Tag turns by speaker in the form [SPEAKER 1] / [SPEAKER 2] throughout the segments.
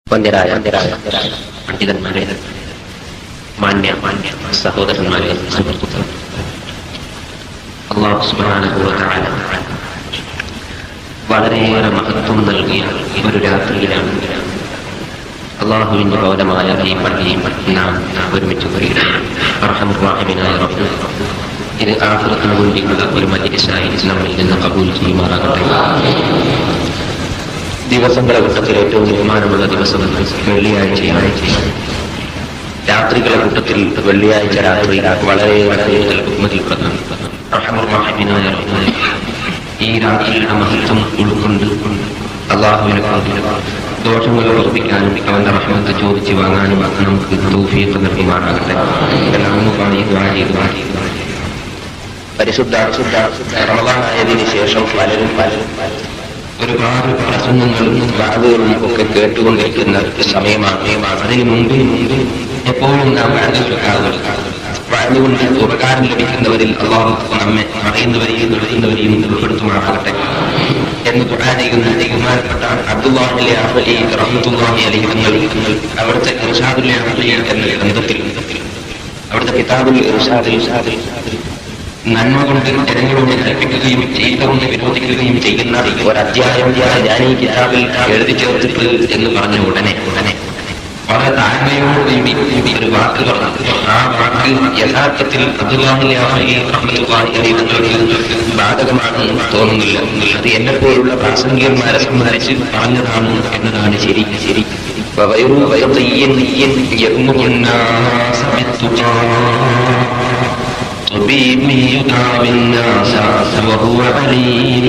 [SPEAKER 1] വന്ദ്യരായ പണ്ഡിതന്മാരെ മാന്യ മാന്യ സഹോദരന്മാരെ സുഹൃത്തുക്കൾ അള്ളാഹു സുബ്ഹാനഹു വ തആല വളരെയേറെ മഹത്വം നൽകിയ ഒരു രാത്രിയിലാണ് അള്ളാഹുവിന്റെ ഭവനമായ ഈ പള്ളിയും നാം ഒരുമിച്ച് കൂടിയിട്ടുണ്ട് അർഹമുറാഹിമിനായ റബ്ബ് ഇത് ആഹൃത്തിന് വേണ്ടിയുള്ള ഒരു മജിലിസായി നമ്മിൽ നിന്ന് കബൂൽ ചെയ്യുമാറാകട്ടെ ദിവസങ്ങളെ കൂട്ടത്തിൽ ഏറ്റവും ബഹുമാനമുള്ള ദിവസം വെള്ളിയാഴ്ചയാണ് രാത്രികളെ കൂട്ടത്തിൽ വെള്ളിയാഴ്ച രാത്രി വളരെ കൂടുതൽ ബഹുമതിപ്പെട്ടതാണ് റഹ്മുർറഹീമിനായ റബ്ബ് ഈ രാത്രിയുടെ മഹത്വം ഉൾക്കൊണ്ട് അള്ളാഹുവിനെ ദോഷങ്ങൾ വർദ്ധിക്കാനും അവന്റെ റഹ്മത്ത് ചോദിച്ചു വാങ്ങാനും നമുക്ക് തൗഫീഖ് നൽകുമാറാകട്ടെ എല്ലാം പാടി വാടി വാടി പരിശുദ്ധ റമദാനായതിനു ശേഷം പലരും പലരും ഒരുപാട് പ്രസംഗങ്ങളും വാദുകളും ഒക്കെ കേട്ടുകൊണ്ടിരിക്കുന്ന സമയമാണ് അതിനു മുമ്പ് എപ്പോഴും നാം വാഴ വാഴുകൊണ്ട് ഉപകാരം ലഭിക്കുന്നവരിൽ അള്ളാഹു നമ്മെ അറിയുന്നവരെയും എഴുതുന്നവരെയും ഉൾപ്പെടുത്തുമാറാകട്ടെ എന്ന് ഖുർആാനിൽ ബഹുമാനപ്പെട്ട അബ്ദുല്ലാഹിലെ അഹ്ലി റഹ്മത്തുല്ലാഹി അലൈഹി തങ്ങൾ അവിടുത്തെ ഇർഷാദുൽ അഹ്ലി എന്ന ഗ്രന്ഥത്തിൽ അവിടുത്തെ കിതാബുൽ ഇർഷാദിൽ നന്മ കൊണ്ട് ജനങ്ങളോട് കൽപ്പിക്കുകയും ചെയ്ത കൊണ്ട് വിരോധിക്കുകയും ചെയ്യുന്ന ഒരു അധ്യായം ഞാൻ ഈ കിതാബിൽ എഴുതി ചേർത്തിട്ട് എന്ന് പറഞ്ഞു ഉടനെ ഉടനെ വളരെ താഴ്മയോടുകൂടി ഒരു വാക്ക് പറഞ്ഞു ആ വാക്ക് യഥാർത്ഥത്തിൽ ബാധകമാണെന്ന് തോന്നുന്നില്ല അത് എന്നെ പോലുള്ള പ്രാസംഗികന്മാരെ സംബന്ധിച്ച് പറഞ്ഞതാണ് എന്നതാണ് ശരി ശരി وغير بيضي يأمر الناس بالتقى طبيب يدعى الناس وهو عليل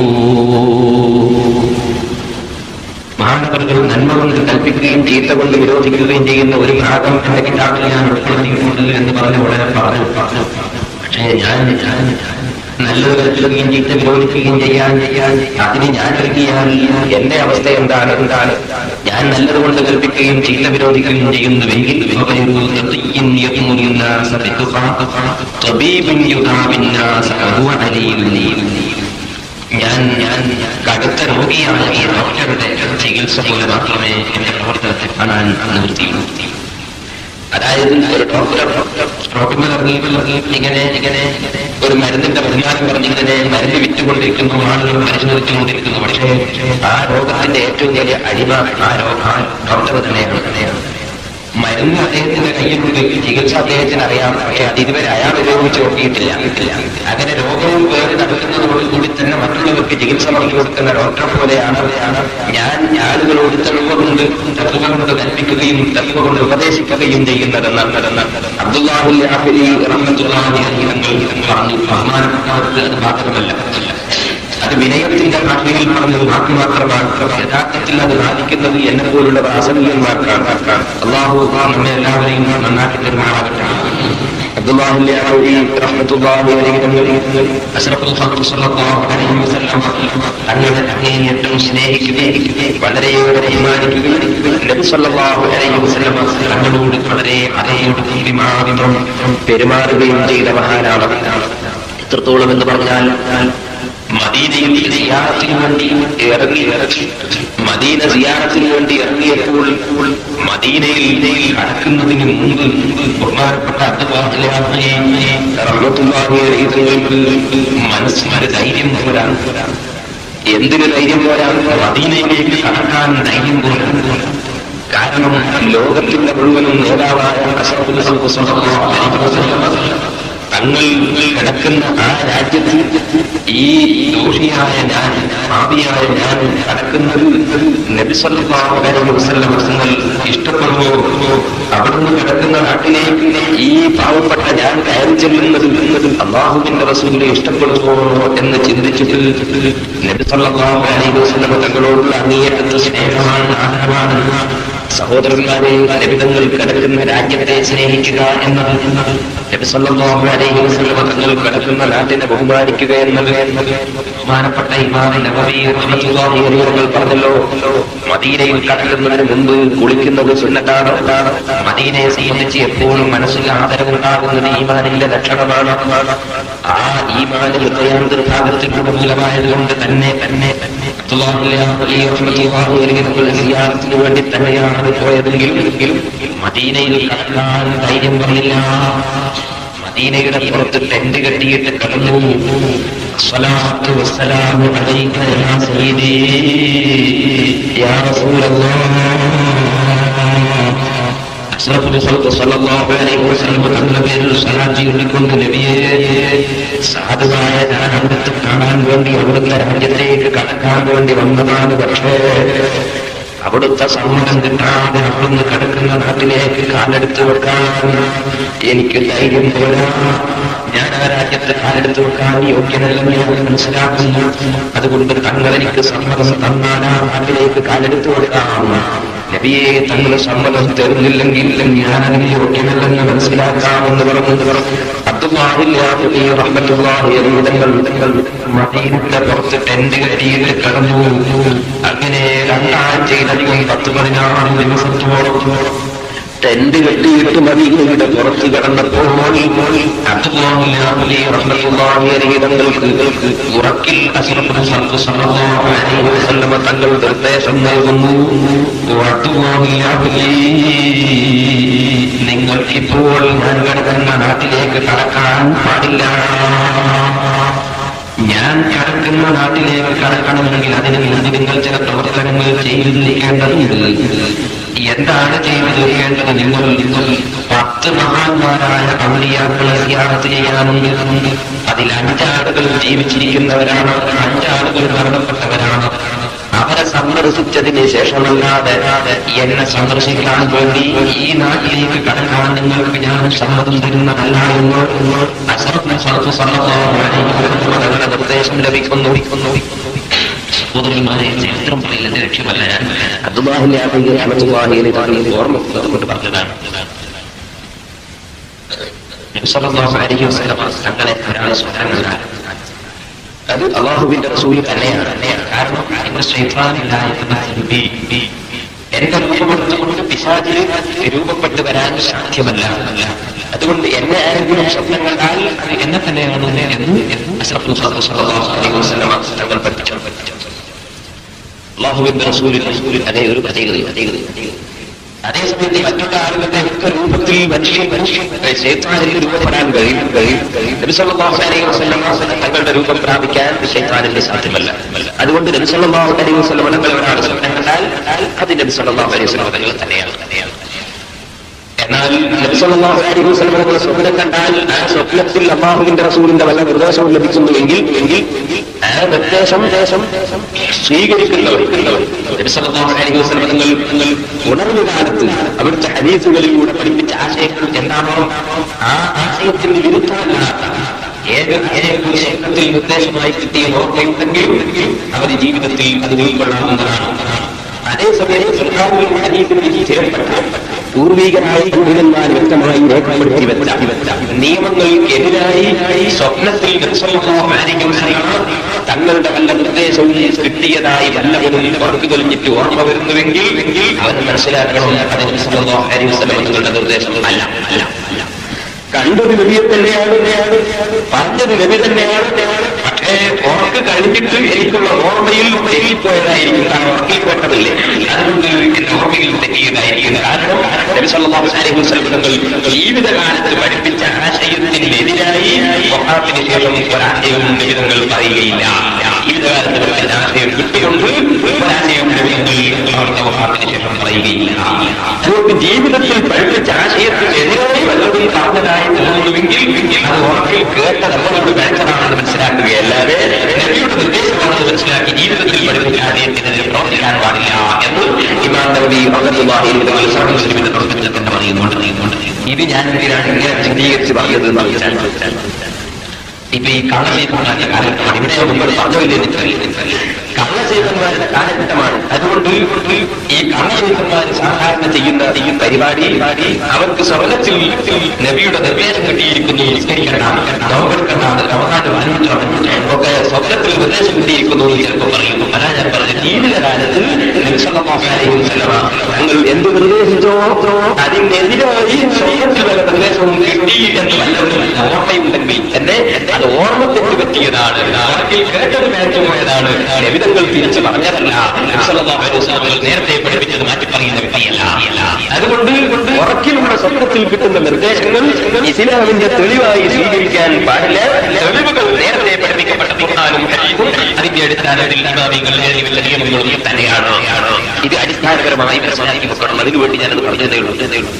[SPEAKER 1] മഹാനഗറുകൾ നന്മ കൊണ്ട് കൽപ്പിക്കുകയും ചീത്ത കൊണ്ട് വിരോധിക്കുകയും ചെയ്യുന്ന ഒരു ഭാഗം എന്റെ കിതാബിൽ ഞാൻ ഉൾപ്പെടുത്തിയിട്ടുണ്ട് എന്ന് പറഞ്ഞ് വളരെ പറഞ്ഞു പക്ഷേ ഞാൻ ഞാൻ നല്ലത് കൽപ്പിക്കുകയും ചീത്ത വിരോധിക്കുകയും ചെയ്യാൻ ചെയ്യാൻ അതിന് ഞാൻ നൽകിയാൽ എന്റെ അവസ്ഥ എന്താണ് എന്താണ് ഞാൻ നല്ലത് കൊണ്ട് കൽപ്പിക്കുകയും ചീത്ത വിരോധിക്കുകയും ചെയ്യുന്നുവെങ്കിൽ ഞാൻ ഞാൻ കടുത്ത രോഗിയാണ് ഈ ഡോക്ടറുടെ ചികിത്സ പോലെ മാത്രമേ എന്റെ പ്രവർത്തനത്തെ കാണാൻ നിവൃത്തിയുള്ളൂ അതായത് ഒരു ഡോക്ടർ ഡോക്ടർമാർ ഇറങ്ങി ഇങ്ങനെ ഇങ്ങനെ ഒരു മരുന്നിന്റെ വരുമാനം പറഞ്ഞ് ഇങ്ങനെ മരുന്ന് വിറ്റുകൊണ്ടിരിക്കുന്നു ആളുകൾ പരിശോധിച്ചുകൊണ്ടിരിക്കുന്നു പക്ഷേ ആ രോഗത്തിന്റെ ഏറ്റവും വലിയ അടിമ ആ രോഗ ആ ഡോക്ടർ തന്നെയാണ് തന്നെയാണ് മരുന്ന് അദ്ദേഹത്തിന്റെ കയ്യിൽ കൊടുക്കും ചികിത്സ അദ്ദേഹത്തിന് അറിയാം പക്ഷേ അത് ഇതുവരെ അയാൾ ഉപയോഗിച്ച് നോക്കിയിട്ടില്ല അങ്ങനെ രോഗവും വേറെ നടക്കുന്നതോടുകൂടി തന്നെ മറ്റുള്ളവർക്ക് ചികിത്സ പറഞ്ഞു കൊടുക്കുന്ന ഡോക്ടറെ പോലെയാണ് ഞാൻ ആളുകളോട് തെളിവ് കൊണ്ട് തെളിവ് കൊണ്ട് കൽപ്പിക്കുകയും തെളിവ് കൊണ്ട് ഉപദേശിക്കുകയും ചെയ്യുന്നതെന്നാണ് അബ്ദുല്ലാഹുൽ പറഞ്ഞു ബഹുമാനപ്പെട്ടവർക്ക് അത് ബാധകമല്ല അത് വിനയത്തിന്റെ ഭാഷയിൽ പറഞ്ഞത് വാക്ക് മാത്രമാണ് യഥാർത്ഥത്തിൽ അത് ബാധിക്കുന്നത് എന്നെ പോലുള്ള പ്രാസംഗികന്മാർക്കാണ് അള്ളാഹു നമ്മെ എല്ലാവരെയും നന്നാക്കി തരുമാറാകട്ടെ തങ്ങളുടെ അങ്ങേയറ്റം സ്നേഹിക്കുകയും വളരെയേറെ ബഹുമാനിക്കുകയും തങ്ങളോട് വളരെ അതയോട് പെരുമാറുകയും ചെയ്ത മഹാനാണ് എത്രത്തോളം എന്ന് പറഞ്ഞാൽ മദീനയിൽ സിയാറത്തിന് വേണ്ടി ഇറങ്ങി ഇറങ്ങി മദീന സിയാറത്തിന് വേണ്ടി ഇറങ്ങിയപ്പോൾ മദീനയിൽ കടക്കുന്നതിന് മുമ്പ് ബഹുമാനപ്പെട്ട മനസ്സിനൊരു ധൈര്യം പോരാ എന്തിനു ധൈര്യം പോരാ മദീനയിലേക്ക് കടക്കാൻ ധൈര്യം പോരാ കാരണം ലോകത്തിന്റെ മുഴുവനും നേതാവായ തങ്ങൾ കിടക്കുന്ന ആ രാജ്യത്ത് ഈ ദോഷിയായ ഞാൻ പാപിയായ ഞാൻ കടക്കുന്നത് നബിസല്ലാസ്ങ്ങൾ ഇഷ്ടപ്പെടുമോ അവിടുന്ന് കിടക്കുന്ന നാട്ടിലേക്ക് ഈ പാവപ്പെട്ട ഞാൻ കയറി ചെല്ലുന്നത് അള്ളാഹുവിന്റെ റസൂലിനെ ഇഷ്ടപ്പെടുമോ എന്ന് ചിന്തിച്ചിട്ട് നബിസല്ലാഹു അലൈഹി വസ്ലം തങ്ങളോടുള്ള അങ്ങേയറ്റത്തെ സ്നേഹമാണ് ആദരവാണ് സഹോദരന്മാരെ ലഭിതങ്ങൾ കിടക്കുന്ന രാജ്യത്തെ സ്നേഹിക്കുക എന്നത് നബിസല്ലാഹു അലൈഹി വസല്ലം തങ്ങൾ കിടക്കുന്ന നാട്ടിനെ ബഹുമാനിക്കുക എന്നത് ബഹുമാനപ്പെട്ട ഇമാം നബവി റഹ്മത്തുള്ളാഹി അലൈഹി പറഞ്ഞല്ലോ മദീനയിൽ കടക്കുന്നതിന് മുമ്പ് കുളിക്കുന്നത് സുന്നത്താണ് മദീനയെ സംബന്ധിച്ച് എപ്പോഴും മനസ്സിൽ ആദരവുണ്ടാകുന്നത് ഈമാനിന്റെ ലക്ഷണമാണ് ആ ഈമാന് ഹൃദയാന്തർഭാഗത്തിലൂടെ മൂലമായതുകൊണ്ട് തന്നെ തന്നെ സിയാറത്തിന് വേണ്ടി തന്നെയാണ് പോയതെങ്കിലും മദീനയിൽ കടക്കാൻ ധൈര്യം പറഞ്ഞില്ല മദീനയുടെ പുറത്ത് ടെന്റ് കെട്ടിയിട്ട് കടന്നു സ്വലാത്തു വസ്സലാമു അലൈക യാ സയ്യിദി യാ റസൂലല്ലാഹ് അഷ്റഫുൽ ഖൽഖ് സ്വല്ലല്ലാഹു അലൈഹി വസല്ലം തങ്ങളുടെ പേരിൽ സ്വലാത്ത് ചൊല്ലിക്കൊണ്ട് നബിയെ സാധുവായ ഞാൻ അവിടുത്തെ കാണാൻ വേണ്ടി അവിടുത്തെ രാജ്യത്തേക്ക് കടക്കാൻ വേണ്ടി വന്നതാണ് പക്ഷേ അവിടുത്തെ സമ്മതം കിട്ടാതെ അവിടുന്ന് കിടക്കുന്ന നാട്ടിലേക്ക് കാലെടുത്ത് വെക്കാൻ എനിക്ക് ധൈര്യം പോരാ ഞാൻ ആ രാജ്യത്ത് കാലെടുത്ത് വെക്കാൻ യോഗ്യനല്ലെന്ന് ഞാൻ മനസ്സിലാക്കുന്നു അതുകൊണ്ട് തങ്ങൾ എനിക്ക് സമ്മതം തന്നാൽ ആ നാട്ടിലേക്ക് കാലെടുത്ത് വെക്കാം നബിയെ തങ്ങൾ സമ്മതം തരുന്നില്ലെങ്കിൽ ഞാൻ അതിന് യോഗ്യമല്ലെന്ന് മനസ്സിലാക്കാമെന്ന് പറഞ്ഞു പറഞ്ഞു മദീനയുടെ പുറത്ത് ടെന്റ് കെട്ടിയിട്ട് കടന്നു അങ്ങനെ രണ്ടാഴ്ചയിലധികം പത്ത് പതിനാറ് ദിവസത്തോളം ടെന്റ് കെട്ടിയിട്ട് മദീനയുടെ പുറത്ത് കടന്നപ്പോൾ തങ്ങൾക്ക് ഉറക്കിൽ തങ്ങൾ നിർദ്ദേശം നൽകുന്നു നിങ്ങൾക്കിപ്പോൾ ഞാൻ കിടക്കുന്ന നാട്ടിലേക്ക് കടക്കാൻ പാടില്ല ഞാൻ കടക്കുന്ന നാട്ടിലേക്ക് കടക്കണമെങ്കിൽ അതിന് മുമ്പ് നിങ്ങൾ ചില പ്രവർത്തനങ്ങൾ ചെയ്തു തീർക്കേണ്ടതുണ്ട് എന്താണ് ചെയ്തു തീർക്കേണ്ടത് നിങ്ങൾ നിങ്ങൾ പത്ത് മഹാന്മാരായ ഔലിയാക്കളെ സിയാറത്ത് ചെയ്യാനുണ്ട് അതിൽ അഞ്ചാളുകൾ ജീവിച്ചിരിക്കുന്നവരാണ് അഞ്ചാളുകൾ മരണപ്പെട്ടവരാണ് അവരെ സന്ദർശിച്ചതിന് ശേഷമല്ലാതെ എന്നെ സന്ദർശിക്കാൻ വേണ്ടി ഈ നാട്ടിലേക്ക് കടക്കാൻ നിങ്ങൾക്ക് ഞാൻ സമ്മതം തരുന്നതല്ല എന്ന് അസറത്തിന് സർഫ് സമ്മതങ്ങളുടെ നിർദ്ദേശം ലഭിക്കുന്നു സഹോദരന്മാരെ ചരിത്രം പറയുന്നത് ലക്ഷ്യമല്ല ഞാൻ അബ്ദുല്ലാഹിനെ ഓർമ്മ കൊണ്ട് പറഞ്ഞതാണ് നബി സല്ലല്ലാഹു അലൈഹി വസല്ലം തങ്ങളെ ധാരാളം സ്വപ്നങ്ങൾ അത് അള്ളാഹുവിന്റെ റസൂൽ തന്നെയാണ് കാരണം എന്റെ ശൈത്വാനില്ലായ എന്റെ രൂപമെടുത്തുകൊണ്ട് പിശാചിന് രൂപപ്പെട്ടു വരാൻ സാധ്യമല്ല അതുകൊണ്ട് എന്നെ ആരെങ്കിലും സ്വപ്നം കണ്ടാൽ അത് എന്നെ തന്നെയാണ് എന്ന് അസ്റഫുൽ ഖൽഖ് സ്വല്ലല്ലാഹു അലൈഹി വസല്ലം തങ്ങൾ പഠിച്ചു അള്ളാഹുവിന്റെ റസൂലിൽ അതേ ഒരു പ്രത്യേകത പ്രത്യേകത അതേസമയത്ത് മറ്റുള്ള ആളുകളുടെ ഒക്കെ രൂപത്തിൽ മനുഷ്യൻ മനുഷ്യൻ ശൈത്താനിൽ രൂപപ്പെടാൻ കഴിയും കഴിയും നബിസല്ലാഹു അലൈഹി വസല്ലം തങ്ങളുടെ രൂപം പ്രാപിക്കാൻ ശൈത്താനിന്റെ സാധ്യമല്ല അതുകൊണ്ട് നബിസല്ലാഹു അലൈഹി വസല്ലം തങ്ങൾ ഒരാൾ സ്വപ്നം കണ്ടാൽ അത് നബിസല്ലാഹു അലൈഹി വസല്ലം തങ്ങൾ തന്നെയാണ് തന്നെയാണ് എന്നാൽ നബിസല്ലാഹു അലൈഹി വസല്ലം തങ്ങൾ സ്വപ്നം കണ്ടാൽ ആ സ്വപ്നത്തിൽ അള്ളാഹുവിന്റെ റസൂലിന്റെ വല്ല നിർദ്ദേശവും ലഭിക്കുന്നു എങ്കിൽ എങ്കിൽ ആ നിർദ്ദേശം ദേശം സ്വീകരിക്കുന്നവർ നബിസല്ലാഹു അലൈഹി വസല്ലം തങ്ങൾ തങ്ങൾ ഉണർന്നു കാലത്ത് അവിടുത്തെ ഹദീസുകളിലൂടെ പഠിപ്പിച്ച ആശയങ്ങൾ എന്താണോ ആ ആശയത്തിന് വിരുദ്ധമല്ലാത്ത ഏക ഏക സ്വപ്നത്തിൽ നിർദ്ദേശമായി കിട്ടിയ ഓർമ്മയുണ്ടെങ്കിൽ അവർ ജീവിതത്തിൽ അത് ഉൾക്കൊള്ളാവുന്നതാണ് അതേസമയം സർക്കാരുകൾ ഹദീസിന് സ്ഥിരപ്പെട്ട പൂർവികരായ ഗുരുവന്മാർ വ്യക്തമായി രേഖപ്പെടുത്തി വെച്ച നിയമങ്ങൾക്കെതിരായി സ്വപ്നത്തിൽ തങ്ങളുടെ വല്ല നിർദ്ദേശവും കിട്ടിയതായി വല്ലവനും അവർക്ക് തെളിഞ്ഞിട്ട് ഓർമ്മ വരുന്നുവെങ്കിൽ അവൻ മനസ്സിലാക്കണം അതിന് തങ്ങളുടെ നിർദ്ദേശം അല്ല അല്ല അല്ല കണ്ടത് നബിയെ തന്നെയാണ് പറഞ്ഞത് നബി തന്നെയാണ് പക്ഷേ ഉറക്ക് കഴിഞ്ഞിട്ട് എനിക്കുള്ള ഓർമ്മയിൽ തെറ്റിപ്പോയതായിരിക്കും കാരണം ഉറക്കിൽ പെട്ടതല്ലേ അതുകൊണ്ട് എന്റെ ഓർമ്മയിൽ തെറ്റിയതായിരിക്കും കാരണം നബി സല്ലല്ലാഹു അലൈഹി വസല്ലം തങ്ങൾ ജീവിതകാലത്ത് പഠിപ്പിച്ച ആശയത്തിനെതിരായി വഫാത്തിന് ശേഷം ഒരാശയവും നിബിതങ്ങൾ പറയുകയില്ല ജീവിതകാലത്ത് പഠിപ്പിച്ച ആശയം കിട്ടിയുണ്ട് ഒരാശയം നിബിതങ്ങൾ അവിടുത്തെ വഫാത്തിന് ശേഷം പറയുകയില്ല അതുകൊണ്ട് ജീവിതത്തിൽ പഠിപ്പിച്ച ആശയത്തിനെതിരായി വല്ലതും പറഞ്ഞതായി തോന്നുന്നുവെങ്കിൽ അത് ഉറപ്പിൽ കേട്ടതല്ലോട് കഴിച്ചതാണെന്ന് മനസ്സിലാക്കുകയല്ലാതെ നബിയുടെ നിർദ്ദേശമാണെന്ന് മനസ്സിലാക്കി ജീവിതത്തിൽ പഠിപ്പിച്ച ആശയത്തിനെതിരെ പ്രവർത്തിക്കാൻ പാടില്ല എന്ന് ഇമാം നബി അബ്ദുല്ലാഹിന്റെ സർവ്വസ്ലിമിന്റെ തുടക്കത്തിൽ തന്നെ പറയുന്നുണ്ട് പറയുന്നുണ്ട് ഇത് ഞാൻ എന്തിനാണ് ഇങ്ങനെ ചിന്തീകരിച്ച് പറഞ്ഞത് എന്ന് ചോദിച്ചാൽ ഇപ്പൊ ഈ കള്ളസേവന്മാരുടെ കാലഘട്ടമാണ് ഇവിടെ മുമ്പ് പറഞ്ഞില്ലേ കള്ളസേവന്മാരുടെ കാലഘട്ടമാണ് അതുകൊണ്ട് ഈ കള്ളസേവന്മാർ സാധാരണ ചെയ്യുന്ന ഈ പരിപാടി അവർക്ക് സ്വർഗത്തിൽ നബിയുടെ നിർദ്ദേശം കിട്ടിയിരിക്കുന്നു നിസ്കരിക്കണ്ട നോമ്പെടുക്കണ്ട റമദാൻ വാങ്ങിക്കണം ഒക്കെ സ്വർഗത്തിൽ നിർദ്ദേശം കിട്ടിയിരിക്കുന്നു എന്ന് ചിലപ്പോൾ പറയും അതാ ഞാൻ പറഞ്ഞത് ജീവിതകാലത്ത് നിങ്ങൾ എന്ത് നിർദ്ദേശിച്ചോ അതിനെതിരായി സ്വർഗത്തിൽ വല്ല നിർദ്ദേശവും കിട്ടി എന്ന് വല്ലവരും ഓർമ്മയുണ്ടെങ്കിൽ എന്നെ അത് ഓർമ്മ തെറ്റ് പറ്റിയതാണ് നാട്ടിൽ കേട്ടത് മേച്ചു പോയതാണ് തങ്ങൾ തിരിച്ചു പറഞ്ഞതല്ല നബി സല്ലല്ലാഹു അലൈഹി വസല്ലം തങ്ങൾ നേരത്തെ പഠിപ്പിച്ചത് മാറ്റി പറയുന്ന വ്യക്തിയല്ല അതുകൊണ്ട് ഉറക്കിലുള്ള സ്വപ്നത്തിൽ കിട്ടുന്ന നിർദ്ദേശങ്ങൾ ഇസ്ലാമിന്റെ തെളിവായി സ്വീകരിക്കാൻ പാടില്ല തെളിവുകൾ നേരത്തെ പഠിപ്പിക്കപ്പെട്ട ഖുർആനും ഹദീസും അതിന്റെ അടിസ്ഥാനത്തിൽ ഇമാമികൾ ഏതെങ്കിലും നിയമങ്ങളും തന്നെയാണ് ഇത് അടിസ്ഥാനപരമായി മനസ്സിലാക്കിക്കൊള്ളണം അതിനുവേണ്ടി ഞാനത് പറഞ്ഞതേ ഉള്ളൂ ഇതേ ഉള്ളൂ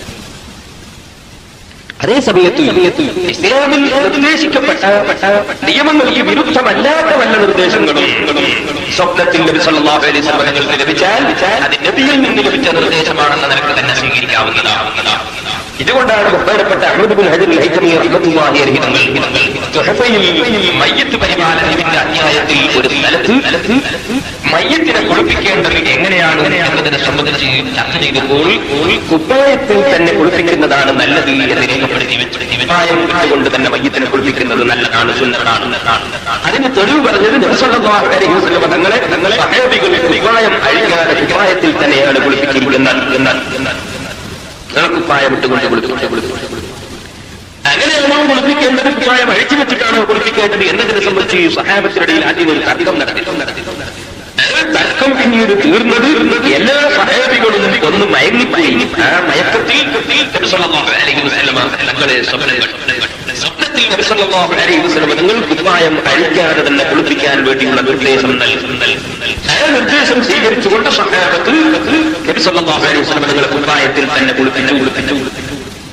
[SPEAKER 1] അതേ സമയത്ത് ഇസ്ലാമിൽ നിർദ്ദേശിക്കപ്പെട്ട നിയമങ്ങൾക്ക് വിരുദ്ധമല്ലാത്ത വല്ല നിർദ്ദേശങ്ങളും സ്വപ്നത്തിൽ നബി സല്ലല്ലാഹു അലൈഹി വസല്ലം തങ്ങൾക്ക് ലഭിച്ചാൽ അത് നബിയിൽ നിന്ന് ലഭിച്ച നിർദ്ദേശമാണെന്ന നിനക്ക് തന്നെ സ്വീകരിക്കാവുന്നതാണ് ഇതുകൊണ്ടാണ് ബഹുമാനപ്പെട്ട അഹമ്മദ് ബിൻ ഹജർ ഹൈതമി റഹ്മത്തുള്ളാഹി അലൈഹി തങ്ങൾ തുഹഫയിൽ മയ്യത്ത് പരിപാലനത്തിന്റെ അധ്യായത്തിൽ ഒരു സ്ഥലത്ത് മയ്യത്തിനെ കുളിപ്പിക്കേണ്ടത് എങ്ങനെയാണ് എന്നതിനെ സംബന്ധിച്ച് ചർച്ച ചെയ്തപ്പോൾ കുപ്പായത്തിൽ തന്നെ കുളിപ്പിക്കുന്നതാണ് നല്ലത് എന്ന് രേഖപ്പെടുത്തി വെച്ചു കുപ്പായം ഇട്ടുകൊണ്ട് തന്നെ മയ്യത്തിനെ കുളിപ്പിക്കുന്നത് നല്ലതാണ് സുന്നതാണ് അതിന് തെളിവ് പറഞ്ഞത് നബിസല്ലല്ലാഹു അലൈഹി വസല്ലം തങ്ങളെ തങ്ങളെ സഹാബികൾ കുപ്പായം അഴിക്കാതെ കുപ്പായത്തിൽ തന്നെയാണ് കുളിപ്പിച്ചിരിക്കുന്നത് കുപ്പായം ഇട്ടുകൊണ്ട് കുളിപ്പിച്ചു കുളിപ്പിച്ചു അങ്ങനെയാണോ കുളിപ്പിക്കേണ്ടത് കുപ്പായം അഴിച്ചു വെച്ചിട്ടാണോ കുളിപ്പിക്കേണ്ടത് എന്നതിനെ സംബന്ധിച്ച് സഹാബത്തിനിടയിൽ ആദ്യം ഒരു തർക്കം നടത്തി തർക്കം പിന്നീട് തീർന്നത് എല്ലാ സഹാബികളും ഒന്ന് മയങ്ങിപ്പോയി ആ മയക്കത്തിൽ നബി സല്ലല്ലാഹു അലൈഹി വസല്ലമ തങ്ങളെ സ്വപ്നം കണ്ടു. സ്വപ്നത്തിൽ നബി സല്ലല്ലാഹു അലൈഹി വസല്ലമ തങ്ങൾ കുപ്പായം അഴിക്കാതെ തന്നെ കുളിപ്പിക്കാൻ വേണ്ടിയുള്ള നിർദ്ദേശം നൽകി ആ നിർദ്ദേശം സ്വീകരിച്ചുകൊണ്ട് സഹാബത്ത് നബി സല്ലല്ലാഹു അലൈഹി വസല്ലമ തങ്ങളെ കുപ്പായത്തിൽ തന്നെ കുളിപ്പിച്ചു കുളിപ്പിച്ചു കുളിപ്പിച്ചു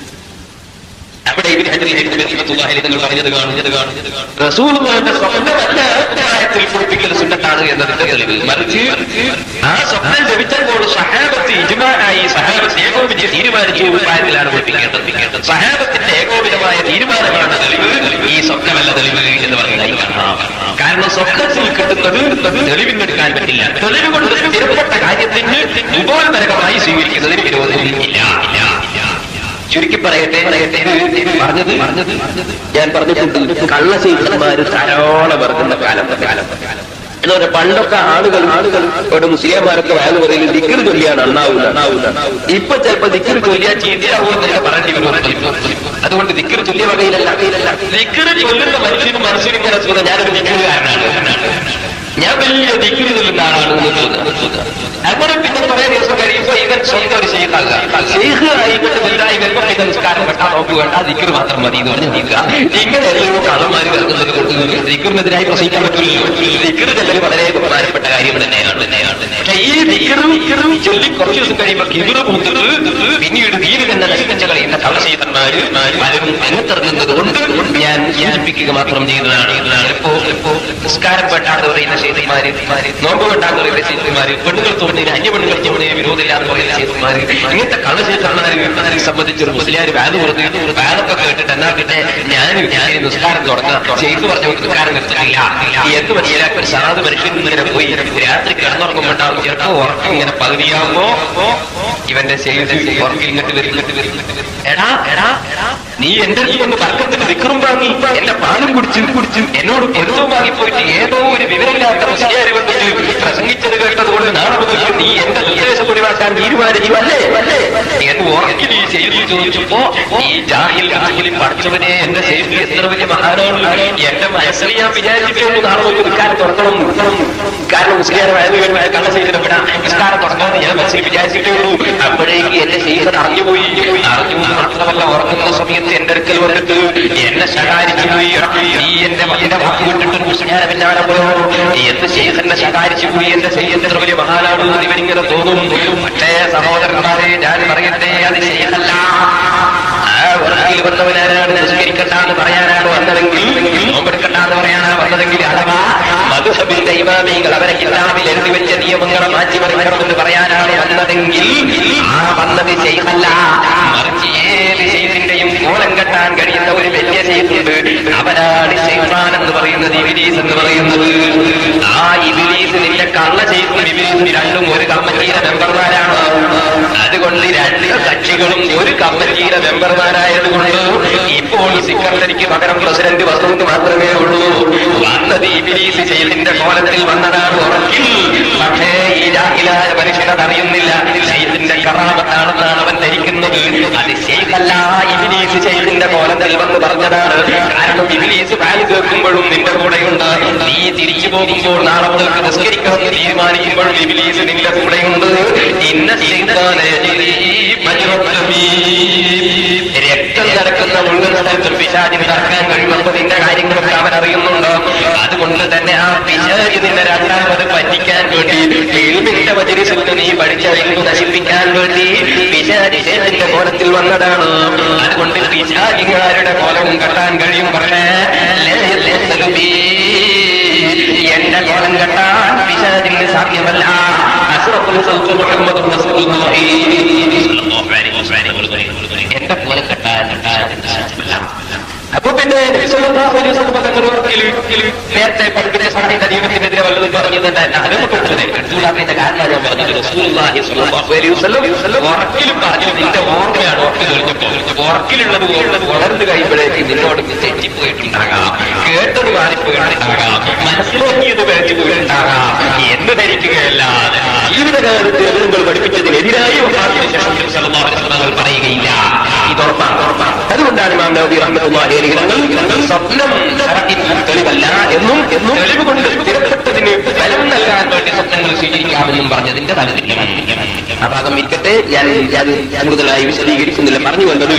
[SPEAKER 1] അവിടെ ഇബ്നു ഹജർ റഹ്മത്തുള്ളാഹി അലൈഹി തങ്ങൾ പറഞ്ഞത് കാണുന്നത് കാണുന്നത് റസൂലുള്ളാഹിന്റെ സ്വപ്നമല്ല പ്രായത്തിൽ കുളിപ്പിക്കൽ സുന്നത്താണ് എന്നതിന്റെ തെളിവ് മറിച്ച് ആ സ്വപ്നം ലഭിച്ചപ്പോൾ സഹാബത്ത് ഇജ്മാആയി സഹാബത്ത് ഏകോപിച്ച് തീരുമാനിച്ചു പ്രായത്തിലാണ് കുളിപ്പിക്കേണ്ടത് സഹാബത്തിന്റെ ഏകോപിതമായ തീരുമാനമാണ് തെളിവ് ഈ സ്വപ്നമല്ല തെളിവ് എന്ന് പറയുന്നതായി കാണാം കാരണം സ്വപ്നത്തിൽ കിട്ടുന്നത് തെളിവിനെടുക്കാൻ പറ്റില്ല തെളിവ് കൊണ്ട് സ്ഥിരപ്പെട്ട കാര്യത്തിന് ഉപോത്പരകമായി സ്വീകരിക്കുന്നതിന് വിരോധമില്ല ഇല്ല ഇല്ല ചുരുക്കി പറയട്ടെ പറയട്ടെ പറഞ്ഞത് പറഞ്ഞത് ഞാൻ പറഞ്ഞിട്ടുണ്ട് കള്ളശീലന്മാര് ധാരാളം ഇറങ്ങുന്ന കാലം കാലം അതുപോലെ പണ്ടൊക്കെ ആളുകൾ ആളുകൾ ഇവിടെ മുസ്ലിംമാരൊക്കെ വയൽ പറയും ദിക്കർ ചൊല്ലിയാണ് അണ്ണാവൂല അണ്ണാവൂല ഇപ്പൊ ചിലപ്പോ ദിക്കർ ചൊല്ലിയാ ചീത്തയാവുമെന്നൊക്കെ പറയേണ്ടി വരും അതുകൊണ്ട് ദിക്കർ ചൊല്ലിയ വകയിലല്ല ദിക്കർ ചൊല്ലുന്ന മനുഷ്യനും മനസ്സിനും ഇങ്ങനെ സുഖം ഞാനൊരു ദിക്കറുകാരനാണ് ഞാൻ വലിയ ഡിഗ്രി ചൊല്ലുന്ന ആളാണ് എന്ന് തോന്നുന്നത് അങ്ങനെ പിന്നെ കുറെ ദിവസം കഴിയുമ്പോ ഇവൻ സ്വന്തം ഒരു ഷെയ്ഖാകുക ഷെയ്ഖ് ആയിക്കോട്ടെ വലുതായി വരുമ്പോ പിന്നെ നിസ്കാരം പെട്ടാൽ നോക്കുക വേണ്ട ദിക്കർ മാത്രം മതി എന്ന് പറഞ്ഞ് നിൽക്കുക ഇങ്ങനെ എല്ലയോ കള്ളന്മാര് കിടക്കുന്നത് കൊണ്ട് ദിക്കറിനെതിരായി പ്രസംഗിക്കാൻ പറ്റില്ലല്ലോ ദിക്കർ ചെല്ലൽ വളരെ പ്രധാനപ്പെട്ട കാര്യം തന്നെയാണ് തന്നെയാണ് പക്ഷെ ഈ ദിക്കറും ദിക്കറും ചൊല്ലി കുറച്ച് ദിവസം കഴിയുമ്പോ കിബിറ് പൂത്തിട്ട് പിന്നീട് വീട് തന്നെ നശിപ്പിച്ച കളയുന്ന കള്ളശീതന്മാര് പലരും അകത്തിറങ്ങുന്നത് കൊണ്ട് ഞാൻ സൂചിപ്പിക്കുക മാത്രം ചെയ്തതാണ് ഇപ്പോ ഇപ്പോ നിസ്കാരം പെട്ടാന്ന് പറയുന്ന ശേഷിമാര് നോമ്പ് പെട്ടാന്ന് പറയുന്ന ശേഷിമാര് പെണ്ണുങ്ങൾ തോന്നുന്നതിന് അന്യ പെണ്ണുകൾ തോന്നുന്നതിന് വിരോധമില്ലാന്ന് പറയുന്ന ശേഷിമാര് ഇങ്ങനത്തെ കള്ളശേഷന്മാരെ സംബന്ധിച്ചൊരു മുസ്ലിയാർ വാത് കൊടുത്ത് വാതൊക്കെ കേട്ടിട്ട് എന്നാ പിന്നെ ഞാൻ ഞാൻ നിസ്കാരം തുടങ്ങാം ചെയ്തു പറഞ്ഞ നിസ്കാരം നിർത്തില്ല എന്ന് മനസ്സിലാക്കി ഒരു സാധു മനുഷ്യൻ ഇങ്ങനെ പോയി രാത്രി കിടന്നുറങ്ങുമ്പോണ്ടാവും ചിലപ്പോ ഉറക്കം ഇങ്ങനെ പകുതിയാകുമ്പോ ഇവന്റെ ചെയ്ത് ഉറക്കം ഇങ്ങോട്ട് വരും ഇങ്ങോട്ട് വരും എടാ എടാ നീ എന്റെ അടുത്ത് വന്ന് തർക്കത്തിന് വിക്രം വാങ്ങി എന്റെ പാലും കുടിച്ച് കുടിച്ച് എന്നോട് പൊരുത്തവും വാങ്ങി പോയിട്ട് ഏതോ ഒരു വിവരമില്ലാത്ത മുസ്ലിയാരി വന്നിട്ട് പ്രസംഗിച്ചത് കേട്ടത് കൊണ്ട് നാളെ മുതൽ നീ എന്റെ നിർദ്ദേശം ഒഴിവാക്കാൻ തീരുമാനിച്ചു അല്ലേ അല്ലേ എന്ന് ഉറക്കി നീ ചെയ്തു ചോദിച്ചപ്പോ ഈ ജാഹിൽ ജാഹിലിൽ പഠിച്ചവനെ എന്റെ സേഫി എത്ര വലിയ മഹാനാണ് എന്റെ മനസ്സിൽ ഞാൻ വിചാരിച്ചിട്ടുണ്ട് നാളെ മുതൽ നിൽക്കാൻ തുറക്കണം കാരണം മുസ്ലിയാരെ കള്ള ചെയ്തിടപ്പെടാം നിസ്കാരം തുടങ്ങാന്ന് ഞാൻ മനസ്സിൽ വിചാരിച്ചിട്ടേ ഉള്ളൂ അപ്പോഴേക്ക് എന്റെ ശേഷം അറിഞ്ഞുപോയി അറിഞ്ഞു എന്ന് മാത്രമല്ല ഉറങ്ങുന്ന സമയത്ത് എന്റെ അടുക്കൽ വന്നിട്ട് എന്നെ ശകാരിച്ചു പോയി നീ എന്റെ മകന്റെ വാക്ക് വിട്ടിട്ട് മുസ്ലിയാരെ പിന്നാലെ പോയോ എന്ത് ശേഖരനെ ശകാരിച്ചു പോയി എന്റെ ശേഖരൻ എത്ര വലിയ മഹാനാണ് എന്ന് ഇവനിങ്ങനെ തോന്നും പക്ഷേ സഹോദരന്മാരെ ഞാൻ പറയട്ടെ അത് ശേഖരല്ല ആ ഉറക്കിൽ വന്നവനാരാണ് നിസ്കരിക്കണ്ടെന്ന് പറയാനാണ് വന്നതെങ്കിൽ നോമ്പെടുക്കണ്ടെന്ന് പറയാനാണ് വന്നതെങ്കിൽ അഥവാ മധുഹബിന്റെ ഇമാമികൾ അവരെ കിതാബിൽ എഴുതി വെച്ച നിയമങ്ങളെ മാറ്റിമറിക്കണമെന്ന് പറയാനാണ് വന്നതെങ്കിൽ ആ വന്നത് ചെയ്യല്ല മറിച്ച് ഏത് ചെയ്തിന്റെയും കോലം കെട്ടാൻ കഴിയുന്ന ഒരു വലിയ ചെയ്തുണ്ട് അവനാണ് ശൈത്താൻ എന്ന് പറയുന്നത് ഇബിലീസ് എന്ന് പറയുന്നത് ആ ഇബിലീസ് നിന്റെ കള്ള ചെയ്തും ഇബിലീസും രണ്ടും ഒരു കമ്മറ്റിയിലെ മെമ്പർമാരാണ് അതുകൊണ്ട് രണ്ട് കക്ഷികളും ഒരു കമ്മറ്റിയിലെ മെമ്പർമാരായതുകൊണ്ട് ഇപ്പോൾ സെക്രട്ടറിക്ക് പകരം പ്രസിഡന്റ് വന്നത് മാത്രമേ ഉള്ളൂ വന്നത് ഇബിലീസ് ചെയ്തിന്റെ കോലത്തിൽ വന്നതാണ് ഉറക്കിൽ പക്ഷേ ഈ ജാഹിലായ മനുഷ്യനത് അറിയുന്നില്ല ചെയ്തിന്റെ കറാമത്താണെന്നാണ് അവൻ ധരിക്കുന്നത് അത് ചെയ്തല്ല ഇബിലീസ് ചെയ്തിന്റെ കോലം കോലത്തിൽ വന്ന് പറഞ്ഞതാണ് കാരണം ഇബിലീസ് വാല് കേൾക്കുമ്പോഴും നിന്റെ കൂടെയുണ്ട് നീ തിരിച്ചു പോകുമ്പോൾ നാളെ മുതൽക്ക് നിസ്കരിക്കണമെന്ന് തീരുമാനിക്കുമ്പോഴും ഇബിലീസ് നിന്റെ കൂടെയുണ്ട് ഇന്ന ശൈത്താനെ രക്തം നടക്കുന്ന മുഴുവൻ സ്ഥലത്തും പിശാചിന് നടക്കാൻ കഴിയുമ്പോൾ നിന്റെ കാര്യങ്ങളൊക്കെ അവൻ അറിയുന്നുണ്ട് അതുകൊണ്ട് തന്നെ ആ പിശാചി നിന്നെ രണ്ടാമത് പറ്റിക്കാൻ വേണ്ടി എൽമിന്റെ മജലിസിൽ നീ പഠിച്ച എൽമു നശിപ്പിക്കാൻ വേണ്ടി പിശാചി ശേഷന്റെ കോലത്തിൽ വന്നതാണ് അതുകൊണ്ട് പിശാചിങ്ങാരുടെ കോലവും കെട്ടാൻ കഴിയും പറഞ്ഞേ എന്റെ കോലം കെട്ടാൻ പിശാചിന് സാധ്യമല്ല അസ്റഫുൽ ഖൽഖ് മുഹമ്മദ് റസൂലുള്ളാഹി സ്വല്ലല്ലാഹു അലൈഹി വസല്ലം എന്റെ കോലം കെട്ടാൻ സാധ്യമല്ല അപ്പൊ പിന്നെ നബി സല്ലല്ലാഹു അലൈഹി വസല്ലം തങ്ങൾ ഒരിക്കലും നേരത്തെ പഠിപ്പിച്ച സാഹിത്യ നിയമത്തിനെതിരെ വല്ലതും പറഞ്ഞത് അനുഭവപ്പെട്ടത് എടുത്തുകൂടാത്തതിന്റെ കാരണം ഞാൻ പറഞ്ഞത് റസൂലുള്ളാഹി സ്വല്ലല്ലാഹു അലൈഹി വസല്ലം ഉറക്കിലും പറഞ്ഞു നിന്റെ ഓർമ്മയാണ് ഉറക്ക് കഴിഞ്ഞപ്പോൾ ഉറക്കിലുള്ളത് ഉള്ളത് വളർന്നു കഴിയുമ്പോഴേക്ക് നിന്നോട് തെറ്റിപ്പോയിട്ടുണ്ടാകാം കേട്ടത് മാറിപ്പോയിട്ടുണ്ടാകാം മനസ്സിലാക്കിയത് പിഴച്ചു പോയിട്ടുണ്ടാകാം എന്ന് ധരിക്കുകയല്ലാതെ ജീവിതകാലത്ത് നിങ്ങൾ പഠിപ്പിച്ചതിനെതിരായി വഫാത്തിന് ശേഷം നബി സല്ലല്ലാഹു അലൈഹി വസല്ലം തങ്ങൾ പറയുകയില്ല ഇത് ഉറപ്പാണ് ഉറപ്പാണ് അതുകൊണ്ടാണ് ഇമാം നബി റഹ്മത്തുള്ളാഹി അലൈഹി തങ്ങൾ സ്വപ്നം ശറഇന് തെളിവല്ല എന്നും എന്നും തെളിവ് കൊണ്ട് സ്ഥിരപ്പെട്ടതിന് ബലം നൽകാൻ വേണ്ടി സ്വപ്നങ്ങൾ സ്വീകരിക്കാമെന്നും പറഞ്ഞതിന്റെ താല്പര്യം ആ ഭാഗം ഇരിക്കട്ടെ ഞാൻ ഞാൻ കൂടുതലായി വിശദീകരിക്കുന്നില്ല പറഞ്ഞു വന്നത്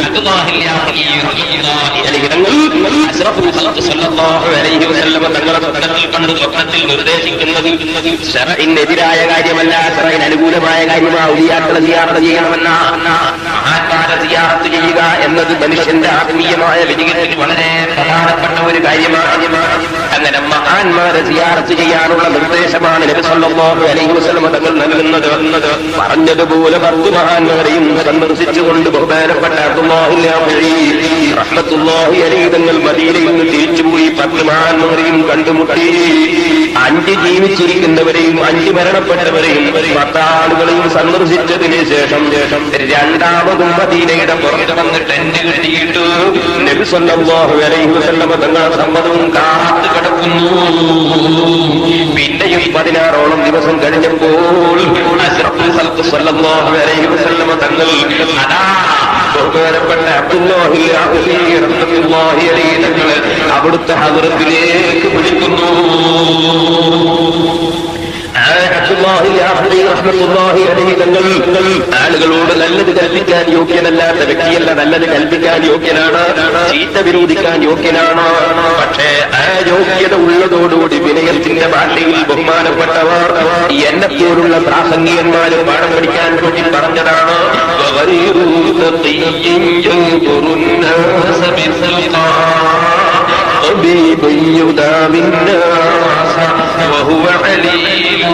[SPEAKER 1] തങ്ങളെ സ്വപ്നത്തിൽ കണ്ട് സ്വപ്നത്തിൽ നിർദ്ദേശിക്കുന്നത് ഷറഇനെതിരായ കാര്യമല്ല ഷറഇന് അനുകൂലമായ കാര്യമാണ് ഔലിയാക്കളെ സിയാറത്ത് ചെയ്യണമെന്ന മഹാന്മാരെ സിയാറത്ത് ചെയ്യുക എന്നത് മനുഷ്യന്റെ ആത്മീയമായ വിജയത്തിൽ വളരെ പ്രധാനപ്പെട്ട ഒരു കാര്യമാണ് അങ്ങനെ മഹാന്മാരെ സിയാറത്ത് ചെയ്യാനുള്ള നിർദ്ദേശമാണ് നബി സല്ലല്ലാഹു അലൈഹി വസല്ലം തങ്ങൾ നൽകുന്നത് എന്നത് പറഞ്ഞതുപോലെ പത്ത് മഹാന്മാരെയും സന്ദർശിച്ചുകൊണ്ട് ബഹുമാനപ്പെട്ട അബ്ദുല്ലാഹി ലാഹുരി റഹ്മത്തുള്ളാഹി അലൈഹി തങ്ങൾ മദീനയിൽ നിന്ന് തിരിച്ചുപോയി പത്ത് മഹാന്മാരെയും കണ്ടുമുട്ടി അഞ്ച് ജീവിച്ചിരിക്കുന്നവരെയും അഞ്ച് മരണപ്പെട്ടവരെയും പത്താളുകളെയും സന്ദർശിച്ചതിന് ശേഷം ശേഷം രണ്ടാമതും മദീനയുടെ പുറത്ത് വന്ന് ടെന്റ് കെട്ടിയിട്ട് നബി സല്ലല്ലാഹു അലൈഹി വസല്ലം തങ്ങളുടെ സമ്മതവും കാത്തു കിടക്കുന്നു പിന്നെയും പതിനാറോളം ദിവസം കഴിഞ്ഞപ്പോൾ അഷ്റഫുൽ ഖൽഖ് സല്ലല്ലാഹു അലൈഹി വസല്ലം തങ്ങൾ അതാ ബഹുമാനപ്പെട്ട അബ്ദുല്ലാഹി ലാഹുരി റഹ്മത്തുള്ളാഹി അലൈഹി തങ്ങൾ അവിടുത്തെ ഹദ്റത്തിലേക്ക് വിളിക്കുന്നു ആളുകളോട് നല്ലത് കൽപ്പിക്കാൻ യോഗ്യനല്ലാത്ത വ്യക്തിയല്ല നല്ലത് കൽപ്പിക്കാൻ യോഗ്യനാണ് ചീത്ത വിരോധിക്കാൻ യോഗ്യനാണ് പക്ഷേ ആ യോഗ്യത ഉള്ളതോടുകൂടി വിനയത്തിന്റെ ഭാഷയിൽ ബഹുമാനപ്പെട്ടവർ എന്നെപ്പോലുള്ള പ്രാസംഗികന്മാരും പാഠം പഠിക്കാൻ വേണ്ടി പറഞ്ഞതാണ് طبيب يداوي الناس وهو عليم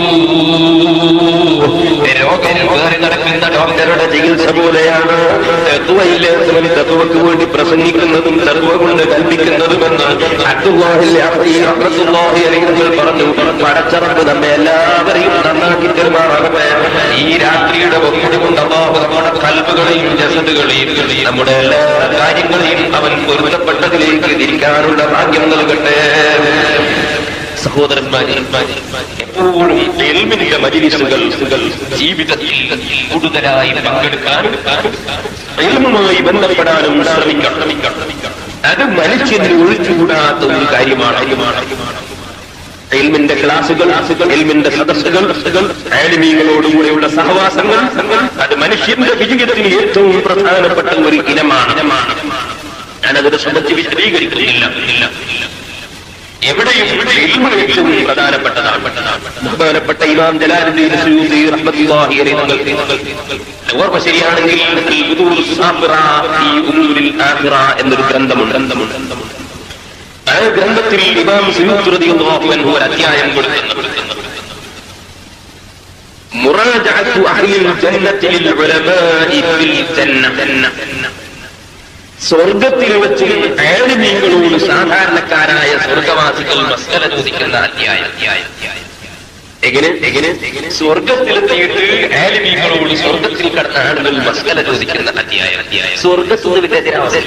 [SPEAKER 1] രോഗം കയറി നടക്കുന്ന ഡോക്ടറുടെ ചികിത്സ പോലെയാണ് തത്വയില്ലാത്തവന് തത്വക്ക് വേണ്ടി പ്രസംഗിക്കുന്നതും തത്വ കൊണ്ട് കൽപ്പിക്കുന്നതുമെന്ന് അബ്ദുല്ലാഹിങ്ങൾ പറഞ്ഞു പടച്ചറപ്പ് നമ്മെ എല്ലാവരെയും നന്നാക്കി തെരുമാറാകട്ടെ ഈ രാത്രിയുടെ ബഹുമതി കൊണ്ട് അള്ളാഹു നമ്മുടെ കൽബുകളെയും ജസദുകളെയും നമ്മുടെ എല്ലാ കാര്യങ്ങളെയും അവൻ പൊരുത്തപ്പെട്ടതിലേക്ക് തിരിക്കാനുള്ള ഭാഗ്യം നൽകട്ടെ സഹോദരന്മാരെ എപ്പോഴും എൽമിന്റെ മജിലിസുകൾ ജീവിതത്തിൽ കൂടുതലായി പങ്കെടുക്കാനും എൽമുമായി ബന്ധപ്പെടാനും ശ്രമിക്കണം അത് മനുഷ്യന് ഒഴിച്ചുകൂടാത്ത ഒരു കാര്യമാണ് എൽമിന്റെ ക്ലാസുകൾ എൽമിന്റെ സദസ്സുകൾ ആലിമീങ്ങളോടുകൂടെയുള്ള സഹവാസങ്ങൾ അത് മനുഷ്യന്റെ വിജയത്തിന് ഏറ്റവും പ്രധാനപ്പെട്ട ഒരു ഇനമാണ് ഞാനതിനെ സംബന്ധിച്ച് വിശദീകരിക്കുന്നില്ല ഇല്ല എവിടെയും ഇൽമ ഏറ്റവും പ്രധാനപ്പെട്ടതാണ് ബഹുമാനപ്പെട്ട ഇമാം ജലാലുദ്ദീൻ സയൂദി റഹ്മത്തുള്ളാഹി അലൈഹി തങ്ങൾ ഓർമ്മ ശരിയാണെങ്കിൽ ഈ ഉദൂർ സാഫിറ ഈ ഉമൂരിൽ ആഖിറ എന്നൊരു ഗ്രന്ഥമുണ്ട് ഗ്രന്ഥമുണ്ട് ആ ഗ്രന്ഥത്തിൽ ഇമാം സയൂദി റളിയല്ലാഹു അൻഹു ഒരു അധ്യായം കൊടുക്കുന്നുണ്ട് മുറാജഅത്തു അഹ്ലിൽ ജന്നത്തി ലിൽ ഉലമാഇ ഫിൽ ജന്ന സ്വർഗത്തിൽ വെച്ച് ആലിമീങ്ങളോട് സാധാരണക്കാരായ സ്വർഗവാസികൾ മസ്കല ചോദിക്കുന്ന അധ്യായം എങ്ങനെ എങ്ങനെ സ്വർഗത്തിലെത്തിയിട്ട് ആലിമീങ്ങളോട് സ്വർഗത്തിൽ കടന്ന ആളുകൾ മസ്കല ചോദിക്കുന്ന അധ്യായം സ്വർഗത്തിന്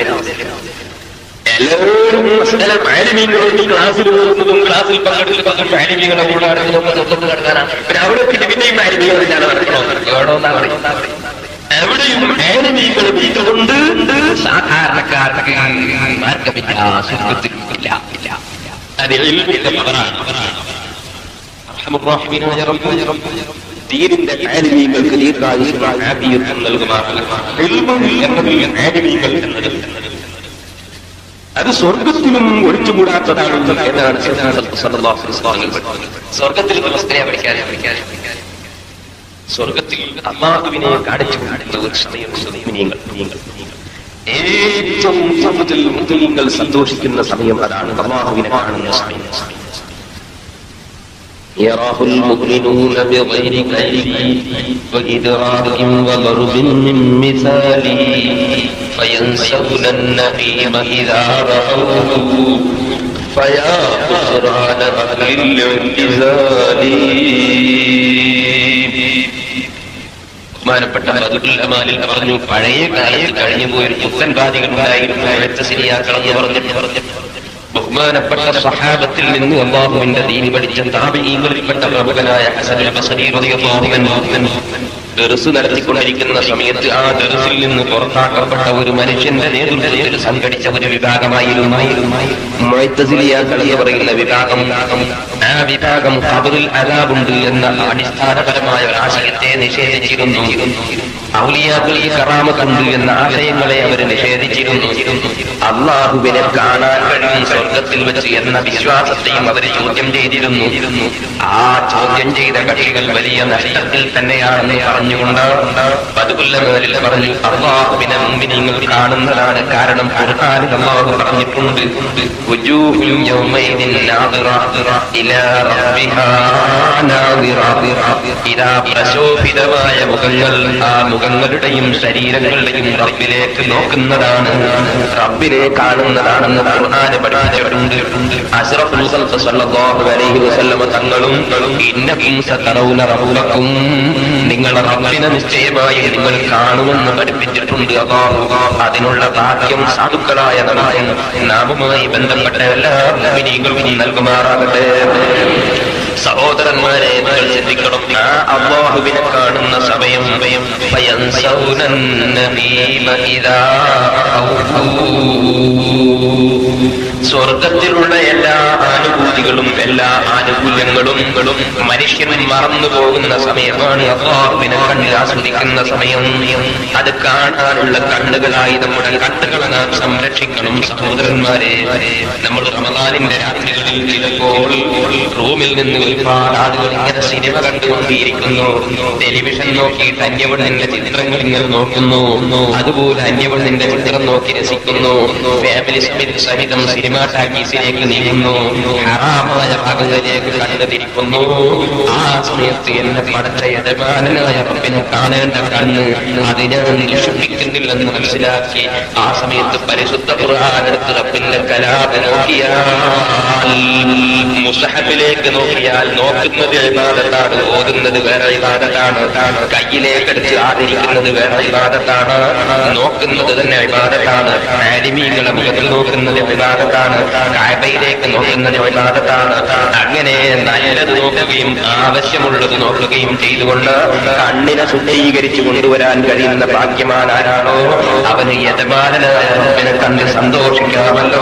[SPEAKER 1] എല്ലാവരും മസ്കല ആലിമീങ്ങളോട് ക്ലാസ്സിൽ പോകുന്നതും ക്ലാസ്സിൽ പങ്കെടുക്കുന്നതും ആലിമീങ്ങളെ കൂടാടുന്നതും സ്വർഗത്ത് കടക്കാനാണ് പിന്നെ അവിടെ പിന്നെ പിന്നെയും ആലിമീങ്ങൾ ഞാൻ നടക്കണോ എവിടെന്നാ പറയുന്നത് എവിടെയും ആനിമീകൾ വീട്ടുകൊണ്ട് സാധാരണക്കാർക്ക് മാർഗമില്ല സ്വർഗത്തിൽ ഇല്ല അത് ഇൽമിന്റെ പവറാണ് അർഹമുർറാഹിമീനായ റബ്ബ് ദീനിന്റെ ആലിമീങ്ങൾക്ക് ദീർഘായുസ്സും ആഫിയത്തും നൽകുമാറാകട്ടെ. ഇൽമും എന്നതിൽ ആലിമീങ്ങൾ എന്നത് അത് സ്വർഗത്തിലും ഒഴിച്ചുകൂടാത്തതാണ് എന്നാണ് സല്ലല്ലാഹു അലൈഹി വസല്ലം പറഞ്ഞത്. സ്വർഗത്തിൽ വ്യവസ്ഥയെ പഠിക്കാതെ പഠിക്കാതെ സ്വർഗത്തിൽ അള്ളാഹുവിനെ കാണിച്ചു കൊടുക്കുന്ന ഒരു സമയമുണ്ട് മുഅ്മിനീങ്ങൾ. ഏറ്റവും കൂടുതൽ മുസ്ലിങ്ങൾ സന്തോഷിക്കുന്ന സമയം അതാണ് അള്ളാഹുവിനെ കാണുന്ന സമയം يراه المؤمنون بغير كيف وإدراك وضرب من مثال فينسون النعيم إذا رأوه فيا خسران أهل الاعتزال ബഹുമാനപ്പെട്ട ബദുൽ അമാലിൽ പറഞ്ഞു പഴയ കാലത്ത് കഴിഞ്ഞു പോയൊരു പുത്തൻ ബാധികൾ ഉണ്ടായിരുന്നു വെച്ച ശരിയാക്കണമെന്ന് പറഞ്ഞു പറഞ്ഞു ബഹുമാനപ്പെട്ട സഹാബത്തിൽ നിന്ന് അള്ളാഹുവിന്റെ ദീനി പഠിച്ച താപീങ്ങളിൽപ്പെട്ട പ്രമുഖനായ ഹസനുൽ ബസരി റളിയല്ലാഹു അൻഹു ദർസ് നടത്തിക്കൊണ്ടിരിക്കുന്ന സമയത്ത് ആ ദർസിൽ നിന്ന് പുറത്താക്കപ്പെട്ട ഒരു മനുഷ്യന്റെ നേതൃത്വത്തിൽ സംഘടിച്ച ഒരു വിഭാഗമായിരുന്നു മുഅ്തസിലിയാക്കൾ എന്ന് പറയുന്ന വിഭാഗം ആ വിഭാഗം ഖബറിൽ അലാബുണ്ട് എന്ന അടിസ്ഥാനപരമായ ഒരു ആശയത്തെ നിഷേധിച്ചിരുന്നു ഔലിയാക്കൾക്ക് കറാമത്തുണ്ട് എന്ന ആശയങ്ങളെ അവർ നിഷേധിച്ചിരുന്നു അള്ളാഹുവിനെ കാണാൻ കഴിയും സ്വർഗത്തിൽ വെച്ച് എന്ന വിശ്വാസത്തെയും അവർ ചോദ്യം ചെയ്തിരുന്നു ആ ചോദ്യം ചെയ്ത കക്ഷികൾ വലിയ നഷ്ടത്തിൽ തന്നെയാണെന്ന് പറഞ്ഞുകൊണ്ട് പതുകൊല്ലങ്ങളിൽ പറഞ്ഞു അള്ളാഹുവിനെ മുമ്പിൽ നിങ്ങൾ കാണുന്നതാണ് കാരണം ഖുർആനിൽ അള്ളാഹു പറഞ്ഞിട്ടുണ്ട് "വുജൂഹുൻ യൗമൈദിൻ നാദിറ ഇലാ റബ്ബിഹാ നാദിറ." ഇതാ പ്രശോഭിതമായ മുഖങ്ങൾ ആ മുഖങ്ങളുടെയും ശരീരങ്ങളുടെയും റബ്ബിലേക്ക് നോക്കുന്നതാണ് റബ്ബിനെ കാണുന്നതാണെന്ന് ഖുർആന് പഠിപ്പിച്ചിട്ടുണ്ട് അഷ്റഫുൽ ഖൽഖ് സല്ലല്ലാഹു അലൈഹി വസല്ലമ തങ്ങളും ഇന്നകും സതറൗന റബ്ബക്കും നിങ്ങളെ റബ്ബിനെ നിശ്ചയമായി നിങ്ങൾ കാണുമെന്ന് പഠിപ്പിച്ചിട്ടുണ്ട് അല്ലാഹു അതിനുള്ള ഭാഗ്യം സാധുക്കളായ നമുക്ക് നാമുമായി ബന്ധപ്പെട്ട എല്ലാ മുഅ്മിനീങ്ങൾക്കും നൽകുമാറാകട്ടെ സഹോദരന്മാരെ നിങ്ങൾ ചിന്തിക്കണം ആ അള്ളാഹുവിനെ കാണുന്ന സമയം ഫയൻസൗന النعيم إذا رأوه. സ്വർഗത്തിലുള്ള എല്ലാ ആനുഭൂതികളും എല്ലാ ആനുകൂല്യങ്ങളും മനുഷ്യൻ മറന്നു പോകുന്ന സമയമാണ് അള്ളാഹുവിനെ കണ്ട് ആസ്വദിക്കുന്ന സമയം അത് കാണാനുള്ള കണ്ണുകളായി നമ്മുടെ കണ്ണുകളെ നാം സംരക്ഷിക്കണം സഹോദരന്മാരെ നമ്മൾ റമദാനിന്റെ രാത്രികളിൽ ചിലപ്പോൾ റൂമിൽ നിന്ന് ഒരുപാട് ആളുകൾ ഇങ്ങനെ സിനിമ കണ്ടുകൊണ്ടിരിക്കുന്നു ടെലിവിഷൻ നോക്കിയിട്ട് അന്യവണ്ണിന്റെ ചിത്രങ്ങൾ ഇങ്ങനെ നോക്കുന്നു അതുപോലെ അന്യവണ്ണിന്റെ ചിത്രം നോക്കി രസിക്കുന്നു ഫാമിലി സമിതി സഹിതം സിനിമാ ടാക്കീസിലേക്ക് നീങ്ങുന്നു ഹറാമായ ഭാഗങ്ങളിലേക്ക് കണ്ടുതിരിക്കുന്നു ആ സമയത്ത് എന്നെ പടച്ച യജമാനായ റബ്ബിനെ കാണേണ്ട കണ്ണ് അതിനെ നിഷേധിക്കുന്നില്ലെന്ന് മനസ്സിലാക്കി ആ സമയത്ത് പരിശുദ്ധ ഖുർആാനെടുത്ത് റബ്ബിന്റെ കലാപ നോക്കിയാൽ മുസഹബിലേക്ക് നോക്കിയാൽ നോക്കുന്നത് ഇബാദത്താണ് ഓതുന്നത് വേറെ ഇബാദത്താണ് കയ്യിലേക്കെടുത്ത് ആദരിക്കുന്നത് വേറെ ഇബാദത്താണ് നോക്കുന്നത് തന്നെ ഇബാദത്താണ് ആലിമീങ്ങളെ മുഖത്തിൽ നോക്കുന്നത് ഇബാദത്താണ് കായബയിലേക്ക് നോക്കുന്നത് ഇബാദത്താണ് അങ്ങനെ നല്ലത് നോക്കുകയും ആവശ്യമുള്ളത് നോക്കുകയും ചെയ്തുകൊണ്ട് കണ്ണിനെ ശുദ്ധീകരിച്ചു കൊണ്ടുവരാൻ കഴിയുന്ന ഭാഗ്യമാൻ ആരാണോ അവന് യജമാനായ റബ്ബിനെ കണ്ട് സന്തോഷിക്കാമല്ലോ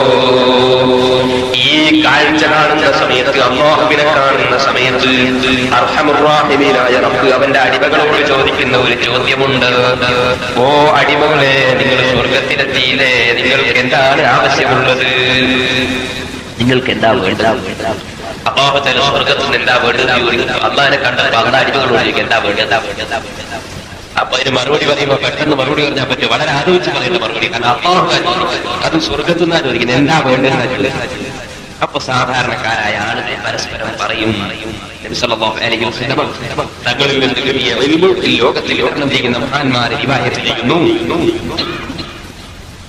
[SPEAKER 1] ഈ കാഴ്ച കാണുന്ന സമയത്ത് അള്ളാഹുവിനെ കാണുന്ന സമയത്ത് അർഹമുറാഹിമീനായ റബ്ബ് അവന്റെ അടിമകളോട് ചോദിക്കുന്ന ഒരു ചോദ്യമുണ്ട് ഓ അടിമകളെ നിങ്ങൾ സ്വർഗത്തിലെത്തിയില്ലേ നിങ്ങൾക്ക് എന്താണ് ആവശ്യമുള്ളത് നിങ്ങൾക്ക് എന്താ വേണ്ടത് അള്ളാഹുത്തല സ്വർഗത്തിൽ നിന്ന് എന്താ വേണ്ടത് ചോദിക്കും അള്ളാഹിനെ കണ്ടപ്പോ അള്ള അടിമകളോട് ചോദിക്കും എന്താ വേണ്ടത് എന്താ വേണ്ടത് അപ്പൊ അതിന് മറുപടി പറയുമ്പോ പെട്ടെന്ന് മറുപടി പറഞ്ഞാൽ പറ്റും വളരെ ആലോചിച്ച് പറയേണ്ട മറുപടി കാരണം അള്ളാഹു അത് സ്വർഗത്തിൽ നിന്നാ ചോദിക്കുന്നത് എന്താ വേണ്ടതെന്നാ ചോദിക്കുന്നത് അപ്പൊ സാധാരണക്കാരായ ആളുകൾ പരസ്പരം പറയും നബി സല്ലല്ലാഹു അലൈഹി വസല്ലം തങ്ങളിൽ നിന്ന് കിട്ടിയ ഇൽമു ഈ ലോകത്തിൽ യോഗം ചെയ്യുന്ന മഹാന്മാരെ റിവായത്ത് ചെയ്യുന്നു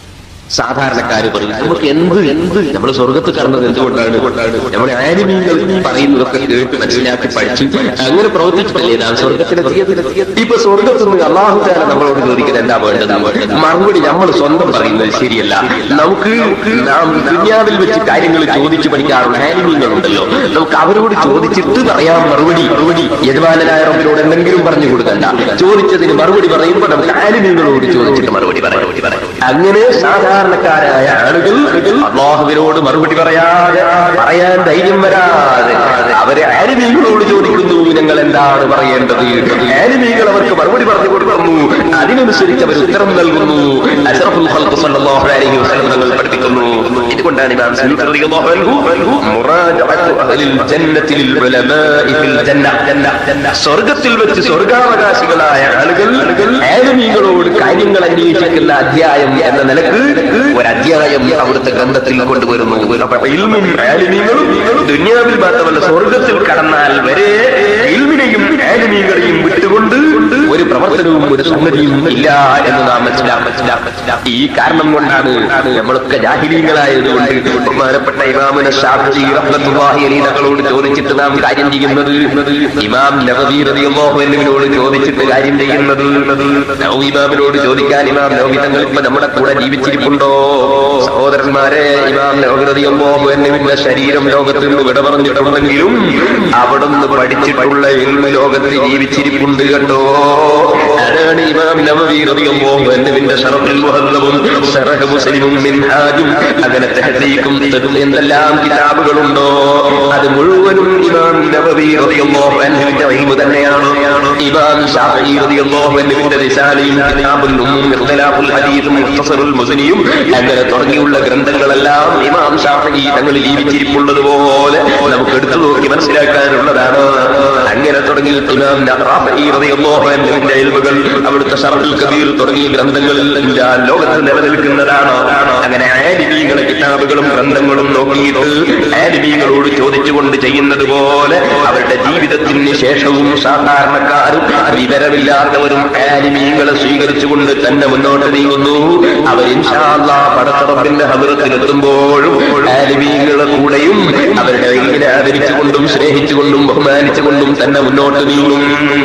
[SPEAKER 2] സാധാരണക്കാര് പറയും നമുക്ക് എന്ത് എന്ത് നമ്മൾ സ്വർഗത്ത് കടന്നത് എന്തുകൊണ്ടാണ് നമ്മുടെ ആനിമീങ്ങൾ പറയുന്നതൊക്കെ കേട്ട് മനസ്സിലാക്കി പഠിച്ചു അങ്ങനെ പ്രവർത്തിച്ചിട്ടല്ലേ നാം സ്വർഗത്തിലെത്തിയത് ഇപ്പൊ സ്വർഗത്തിൽ നിന്ന് അള്ളാഹുദാല നമ്മളോട് ചോദിക്കുന്നത് എന്താ വേണ്ടത് മറുപടി നമ്മൾ സ്വന്തം പറയുന്നത് ശരിയല്ല നമുക്ക് നാം ദുന്യാവിൽ വെച്ച് കാര്യങ്ങൾ ചോദിച്ചു പഠിക്കാറുള്ള ആനിമീങ്ങൾ ഉണ്ടല്ലോ നമുക്ക് അവരോട് ചോദിച്ചിട്ട് പറയാം മറുപടി മറുപടി യജമാനായ റബ്ബിനോട് എന്തെങ്കിലും പറഞ്ഞു കൊടുക്കണ്ട ചോദിച്ചതിന് മറുപടി പറയുമ്പോൾ നമുക്ക് ആനിമീങ്ങളോട് ചോദിച്ചിട്ട് മറുപടി പറയാം അങ്ങനെ സാധാരണക്കാരായ ആളുകൾ അള്ളാഹുവിനോട് മറുപടി പറയാതെ പറയാൻ ധൈര്യം വരാതെ അവരെ ആനിമീങ്ങളോട് ചോദിക്കുന്നു ഞങ്ങൾ എന്താണ് പറയേണ്ടത് ആനിമീകൾ അവർക്ക് മറുപടി പറഞ്ഞു കൊടുക്കുന്നു അതിനനുസരിച്ച് അവർ ഉത്തരം നൽകുന്നു അഷ്റഫുൽ ഖൽഖ് സ്വല്ലല്ലാഹു അലൈഹി വസല്ലം തങ്ങൾ പഠിപ്പിക്കുന്നു ഇതുകൊണ്ടാണ് ഇമാം സലൂത്ത് റളിയല്ലാഹു അൻഹു മുറാജഅത്തു അഹ്ലിൽ ജന്നത്തി ലിൽ ഉലമാഇ ഫിൽ ജന്ന സ്വർഗ്ഗത്തിൽ വെച്ച് സ്വർഗാവകാശികളായ ആളുകൾ ആനിമീകളോട് കാര്യങ്ങൾ അന്വേഷിക്കുന്ന അധ്യായം എന്ന നിലക്ക് ഒരു അധ്യായം അവിടുത്തെ ഗ്രന്ഥത്തിൽ കൊണ്ടുവരുന്നു അപ്പൊ ഇൽമും ആലിമീങ്ങളും ദുന്യാവിൽ മാത്രമല്ല സ്വർഗത്തിൽ കടന്നാൽ വരെ ഇൽമിനെയും ആലിമീകളെയും വിട്ടുകൊണ്ട് ഒരു പ്രവർത്തനവും ഒരു സംഗതിയും ഇല്ല എന്ന് നാം മനസ്സിലാക്കാം ഈ കാരണം കൊണ്ടാണ് നമ്മളൊക്കെ ജാഹിലീങ്ങളായതുകൊണ്ട് ബഹുമാനപ്പെട്ട ഇമാമിനെ ഷാഫി റഹ്മത്തുള്ളാഹി അലൈഹി തങ്ങളോട് ചോദിച്ചിട്ട് നാം കാര്യം ചെയ്യുന്നത് ഇമാം നവവി റളിയല്ലാഹു അൻഹുവിനോട് ചോദിച്ചിട്ട് കാര്യം ചെയ്യുന്നത് നവവി ഇമാമിനോട് ചോദിക്കാൻ ഇമാം നവവി തങ്ങൾ ഇപ്പൊ നമ്മുടെ കൂടെ ജീവിച്ചിരിപ്പുണ്ടോ സഹോദരന്മാരെ ഇമാം നവവി റളിയല്ലാഹു അൻഹുവിന്റെ ശരീരം ലോകത്ത് നിന്ന് വിട പറഞ്ഞിട്ടുണ്ടെങ്കിലും അവിടുന്ന് പഠിച്ചിട്ടുള്ള ഇൽമ ലോകത്ത് ജീവിച്ചിരിപ്പുണ്ട് കേട്ടോ അതാണ് ഇമാം നവവി റളിയല്ലാഹു അൻഹുവിന്റെ ശറഫുൽ മുഹദ്ദബും ശറഹ് മുസ്ലിമും മിൻഹാജും അങ്ങനെ തഹദീഖും തദും എന്തെല്ലാം കിതാബുകളുണ്ടോ അത് മുഴുവനും ഇമാം നവവി റളിയല്ലാഹു അൻഹുവിന്റെ ഇൽമു തന്നെയാണ് ഇമാം ഷാഫി റളിയല്ലാഹു അൻഹുവിന്റെ റിസാലയും കിതാബുൽ ഉമ്മും ഇഖ്തിലാഫുൽ ഹദീസും മുഖ്തസറുൽ മുസ്നിയും അങ്ങനെ തുടങ്ങിയുള്ള ഗ്രന്ഥങ്ങളെല്ലാം ഇമാം ഷാഫി തങ്ങൾ ജീവിച്ചിരിപ്പുള്ളതുപോലെ നമുക്ക് എടുത്തു നോക്കി മനസ്സിലാക്കാനുള്ളതാണ് അങ്ങനെ തുടങ്ങി ഇമാം റാഫി റളിയല്ലാഹു അൻഹുവിന്റെ ഇൽമുകൾ അവിടുത്തെ ഷറഫുൽ കബീർ തുടങ്ങിയ ഗ്രന്ഥങ്ങളിൽ ലോകത്ത് നിലനിൽക്കുന്നതാണ് അങ്ങനെ ആലിമീകളെ കിതാബുകളും ഗ്രന്ഥങ്ങളും നോക്കിയിട്ട് ആലിമീകളോട് ചോദിച്ചുകൊണ്ട് ചെയ്യുന്നത് പോലെ അവരുടെ ജീവിതത്തിന് ശേഷവും സാധാരണക്കാരും വിവരമില്ലാത്തവരും ആലിമീകളെ സ്വീകരിച്ചുകൊണ്ട് തന്നെ മുന്നോട്ട് നീങ്ങുന്നു അവർ ഇൻഷാല്ലാ പടത്തറപ്പിന്റെ ഹബറത്തിലെത്തുമ്പോഴും ആലിമീകളുടെ കൂടെയും അവരുടെ ഇങ്ങനെ ആദരിച്ചുകൊണ്ടും സ്നേഹിച്ചുകൊണ്ടും ബഹുമാനിച്ചുകൊണ്ടും തന്നെ മുന്നോട്ട് നീങ്ങും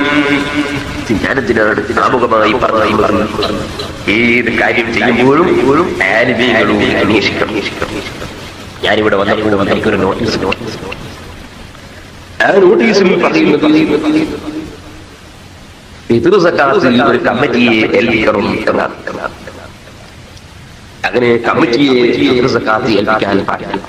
[SPEAKER 2] ഞാനെന്തിനാണ് ആമുഖമായി പറഞ്ഞു ഏത് കാര്യം ചെയ്യുമ്പോഴും ആലിമീകളും അന്വേഷിക്കണം ഞാനിവിടെ വന്നപ്പോൾ എനിക്കൊരു നോട്ടീസ് നോട്ടീസ് ആ നോട്ടീസിൽ പറയുന്നത് പിതൃ സക്കാത്തിൽ ഒരു കമ്മിറ്റിയെ ഏൽപ്പിക്കണം എന്നാണ് അങ്ങനെ കമ്മിറ്റിയെ പിതൃ സക്കാത്ത് ഏൽപ്പിക്കാൻ പാടില്ല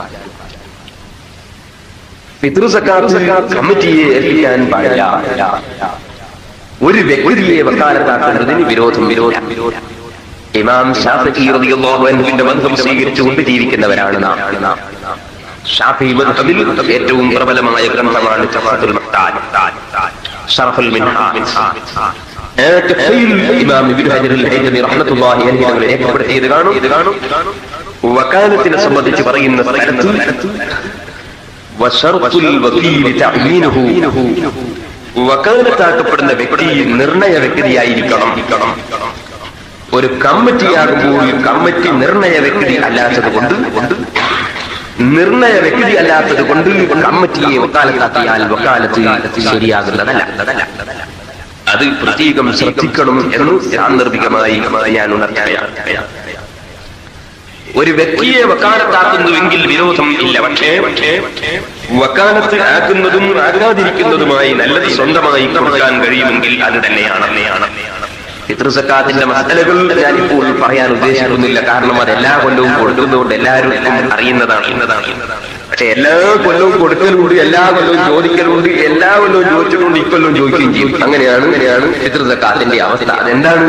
[SPEAKER 2] പിതൃ സക്കാത്ത് കമ്മിറ്റിയെ ഏൽപ്പിക്കാൻ പാടില്ല ഒരു വ്യക്തിയെ വക്കാലത്താക്കുന്നതിന് വിരോധം വിരോധം വിരോധം ഇമാം ഷാഫി റളിയല്ലാഹു അൻഹുവിന്റെ ബന്ധം സ്വീകരിച്ചുകൊണ്ട് ജീവിക്കുന്നവരാണ് നാം ഷാഫി മദ്ഹബിൽ ഏറ്റവും പ്രബലമായ ഗ്രന്ഥമാണ് ചഫാത്തുൽ മഖ്താൽ ഷറഫുൽ മിൻഹാജ് ആ തഫ്സീൽ ഇമാം ഇബ്നു ഹജർ അൽ ഹൈതമി റഹ്മത്തുള്ളാഹി അലൈഹി തങ്ങൾ രേഖപ്പെടുത്തിയത് കാണും ഇത് കാണും വക്കാലത്തിനെ സംബന്ധിച്ച് പറയുന്ന സ്ഥലത്ത് വശർത്തുൽ വക്കീൽ തഅയീനുഹു വക്കാലത്താക്കപ്പെടുന്ന വ്യക്തി നിർണയ വ്യക്തിയായിരിക്കണം ഒരു കമ്മിറ്റിയാകുമ്പോൾ കമ്മിറ്റി നിർണയ വ്യക്തി അല്ലാത്തത് കൊണ്ട് കൊണ്ട് നിർണയ വ്യക്തി അല്ലാത്തത് കൊണ്ട് കമ്മിറ്റിയെ വക്കാലത്താക്കിയാൽ വക്കാലത്ത് ശരിയാകുന്നതല്ല അത് പ്രത്യേകം ശ്രദ്ധിക്കണം എന്ന് സാന്ദർഭികമായി ഞാൻ ഉണർത്തുകയാണ് ഒരു വ്യക്തിയെ വക്കാലത്താക്കുന്നുവെങ്കിൽ വിരോധം ഇല്ല പക്ഷേ വക്കാലത്ത് ആക്കുന്നതും ആകാതിരിക്കുന്നതുമായി നല്ലത് സ്വന്തമായി കൊടുക്കാൻ കഴിയുമെങ്കിൽ അത് തന്നെയാണ് പിതൃസക്കാത്തിന്റെ മസലകൾ ഞാനിപ്പോൾ പറയാൻ ഉദ്ദേശിക്കുന്നില്ല കാരണം അത് എല്ലാ കൊല്ലവും കൊടുക്കുന്നതുകൊണ്ട് എല്ലാവരും അറിയുന്നതാണ് എന്നതാണ് പക്ഷെ എല്ലാ കൊല്ലവും കൊടുക്കലുണ്ട് എല്ലാ കൊല്ലവും ചോദിക്കലുണ്ട് എല്ലാ കൊല്ലവും ചോദിച്ചിട്ടുണ്ട് ഇക്കൊല്ലവും ചോദിക്കുകയും ചെയ്യും അങ്ങനെയാണ് അങ്ങനെയാണ് പിതൃസക്കാത്തിന്റെ അവസ്ഥ അതെന്താണ്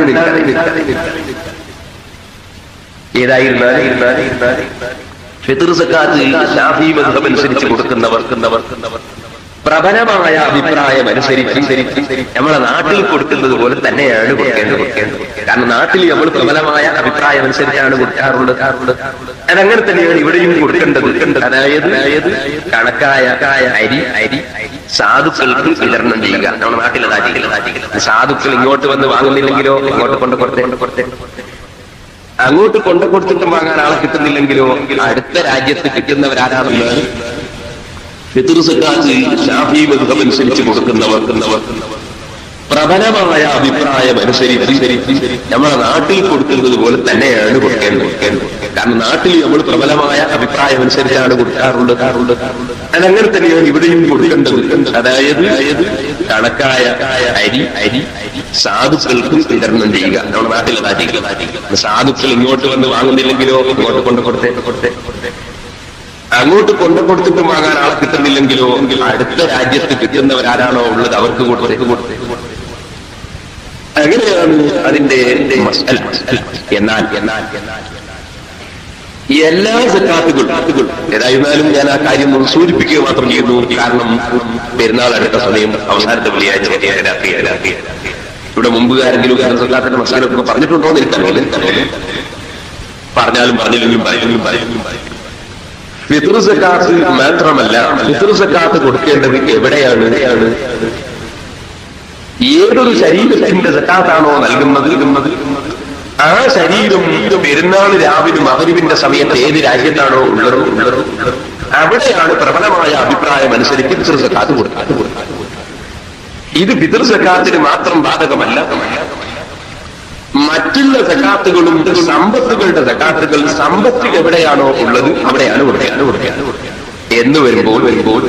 [SPEAKER 2] ഏതായിരുന്നാലും ഫിത്തർ സക്കാത്ത് ഷാഫി മധബ് അനുസരിച്ച് കൊടുക്കുന്നവർ പ്രബലമായ അഭിപ്രായം അനുസരിച്ച് നമ്മളെ നാട്ടിൽ കൊടുക്കുന്നത് പോലെ തന്നെയാണ് കൊടുക്കേണ്ടത് കാരണം നാട്ടിൽ നമ്മൾ പ്രബലമായ അഭിപ്രായം അനുസരിച്ചാണ് കൊടുക്കാറുള്ളത് അതങ്ങനെ തന്നെയാണ് ഇവിടെയും കൊടുക്കേണ്ടത് അതായത് കണക്കായ അരി അരി സാധുക്കൾക്ക് വിതരണം ചെയ്യുക നമ്മുടെ നാട്ടിൽ അതാ ചെയ്യുക സാധുക്കൾ ഇങ്ങോട്ട് വന്ന് വാങ്ങുന്നില്ലെങ്കിലോ ഇങ്ങോട്ട് കൊണ്ട് കൊടുത്തേ കൊടുത്തേ അങ്ങോട്ട് കൊണ്ടു കൊടുത്തിട്ട് വാങ്ങാൻ ആളെ കിട്ടുന്നില്ലെങ്കിലോ അടുത്ത രാജ്യത്ത് കിട്ടുന്നവരാരാണെന്ന് ഫിത്തുർ സക്കാത്ത് ഷാഫി ബന്ധമനുസരിച്ച് കൊടുക്കുന്നവർ പ്രബലമായ അഭിപ്രായം അനുസരിച്ച് നമ്മുടെ നാട്ടിൽ കൊടുക്കുന്നത് പോലെ തന്നെയാണ് കൊടുക്കേണ്ടത് കാരണം നാട്ടിൽ നമ്മൾ പ്രബലമായ അഭിപ്രായം അനുസരിച്ചാണ് കൊടുക്കാറുള്ളത് അതങ്ങനെ തന്നെയാണ് ഇവിടെയും കൊടുക്കേണ്ടത് അതായത് കണക്കായ അരി അരി സാധുക്കൾക്ക് വിതരണം ചെയ്യുക നമ്മുടെ നാട്ടിൽ അതാ ചെയ്യുക സാധുക്കൾ ഇങ്ങോട്ട് വന്ന് വാങ്ങുന്നില്ലെങ്കിലോ ഇങ്ങോട്ട് കൊണ്ട് കൊടുത്തേ കൊടുത്തേ അങ്ങോട്ട് കൊണ്ടു കൊടുത്തിട്ട് വാങ്ങാൻ ആളെ കിട്ടുന്നില്ലെങ്കിലോ അടുത്ത രാജ്യത്ത് കിട്ടുന്നവരാരാണോ ഉള്ളത് അവർക്ക് കൊടുത്തേ കൊടുത്തേ അങ്ങനെയാണ് അതിന്റെ മസ്അല. എന്നാൽ എന്നാൽ എല്ലാ സക്കാത്തുകളും ഏതായിരുന്നാലും ഞാൻ ആ കാര്യം ഒന്ന് സൂചിപ്പിക്കുക മാത്രം ചെയ്യുന്നു കാരണം പെരുന്നാൾ അടുത്ത സമയം അവസാനത്തെ വെള്ളിയാഴ്ച വരെ രാത്രി രാത്രി ഇവിടെ മുമ്പ് ആരെങ്കിലും സക്കാത്തിന്റെ മസാലൊക്കെ പറഞ്ഞിട്ടുണ്ടോ എന്ന് എനിക്കറിയില്ല പറഞ്ഞാലും പറഞ്ഞില്ലെങ്കിലും പറഞ്ഞില്ലെങ്കിലും പറഞ്ഞില്ലെങ്കിലും ഫിത്ർ സക്കാത്ത് മാത്രമല്ല ഫിത്ർ സക്കാത്ത് കൊടുക്കേണ്ടത് എവിടെയാണ് എവിടെയാണ് ഏതൊരു ശരീരത്തിന്റെ സക്കാത്താണോ നൽകുന്നത് നൽകുന്നത് ആ ശരീരം പെരുന്നാൾ രാവിലെ മകരിവിന്റെ സമയത്ത് ഏത് രാജ്യത്താണോ ഉള്ളത് ഉള്ളത് അവിടെയാണ് പ്രബലമായ അഭിപ്രായം അനുസരിച്ച് പിതൃ സക്കാത്ത് കൊടുക്കുന്നത് ഇത് പിതൃ സക്കാത്തിന് മാത്രം ബാധകമല്ല മറ്റുള്ള സക്കാത്തുകളും സമ്പത്തുകളുടെ സക്കാത്തുകൾ സമ്പത്ത് എവിടെയാണോ ഉള്ളത് അവിടെയാണ് കൊടുക്കുകയാണ് കൊടുക്കുകയാണ് എന്ന് വരുമ്പോൾ വരുമ്പോൾ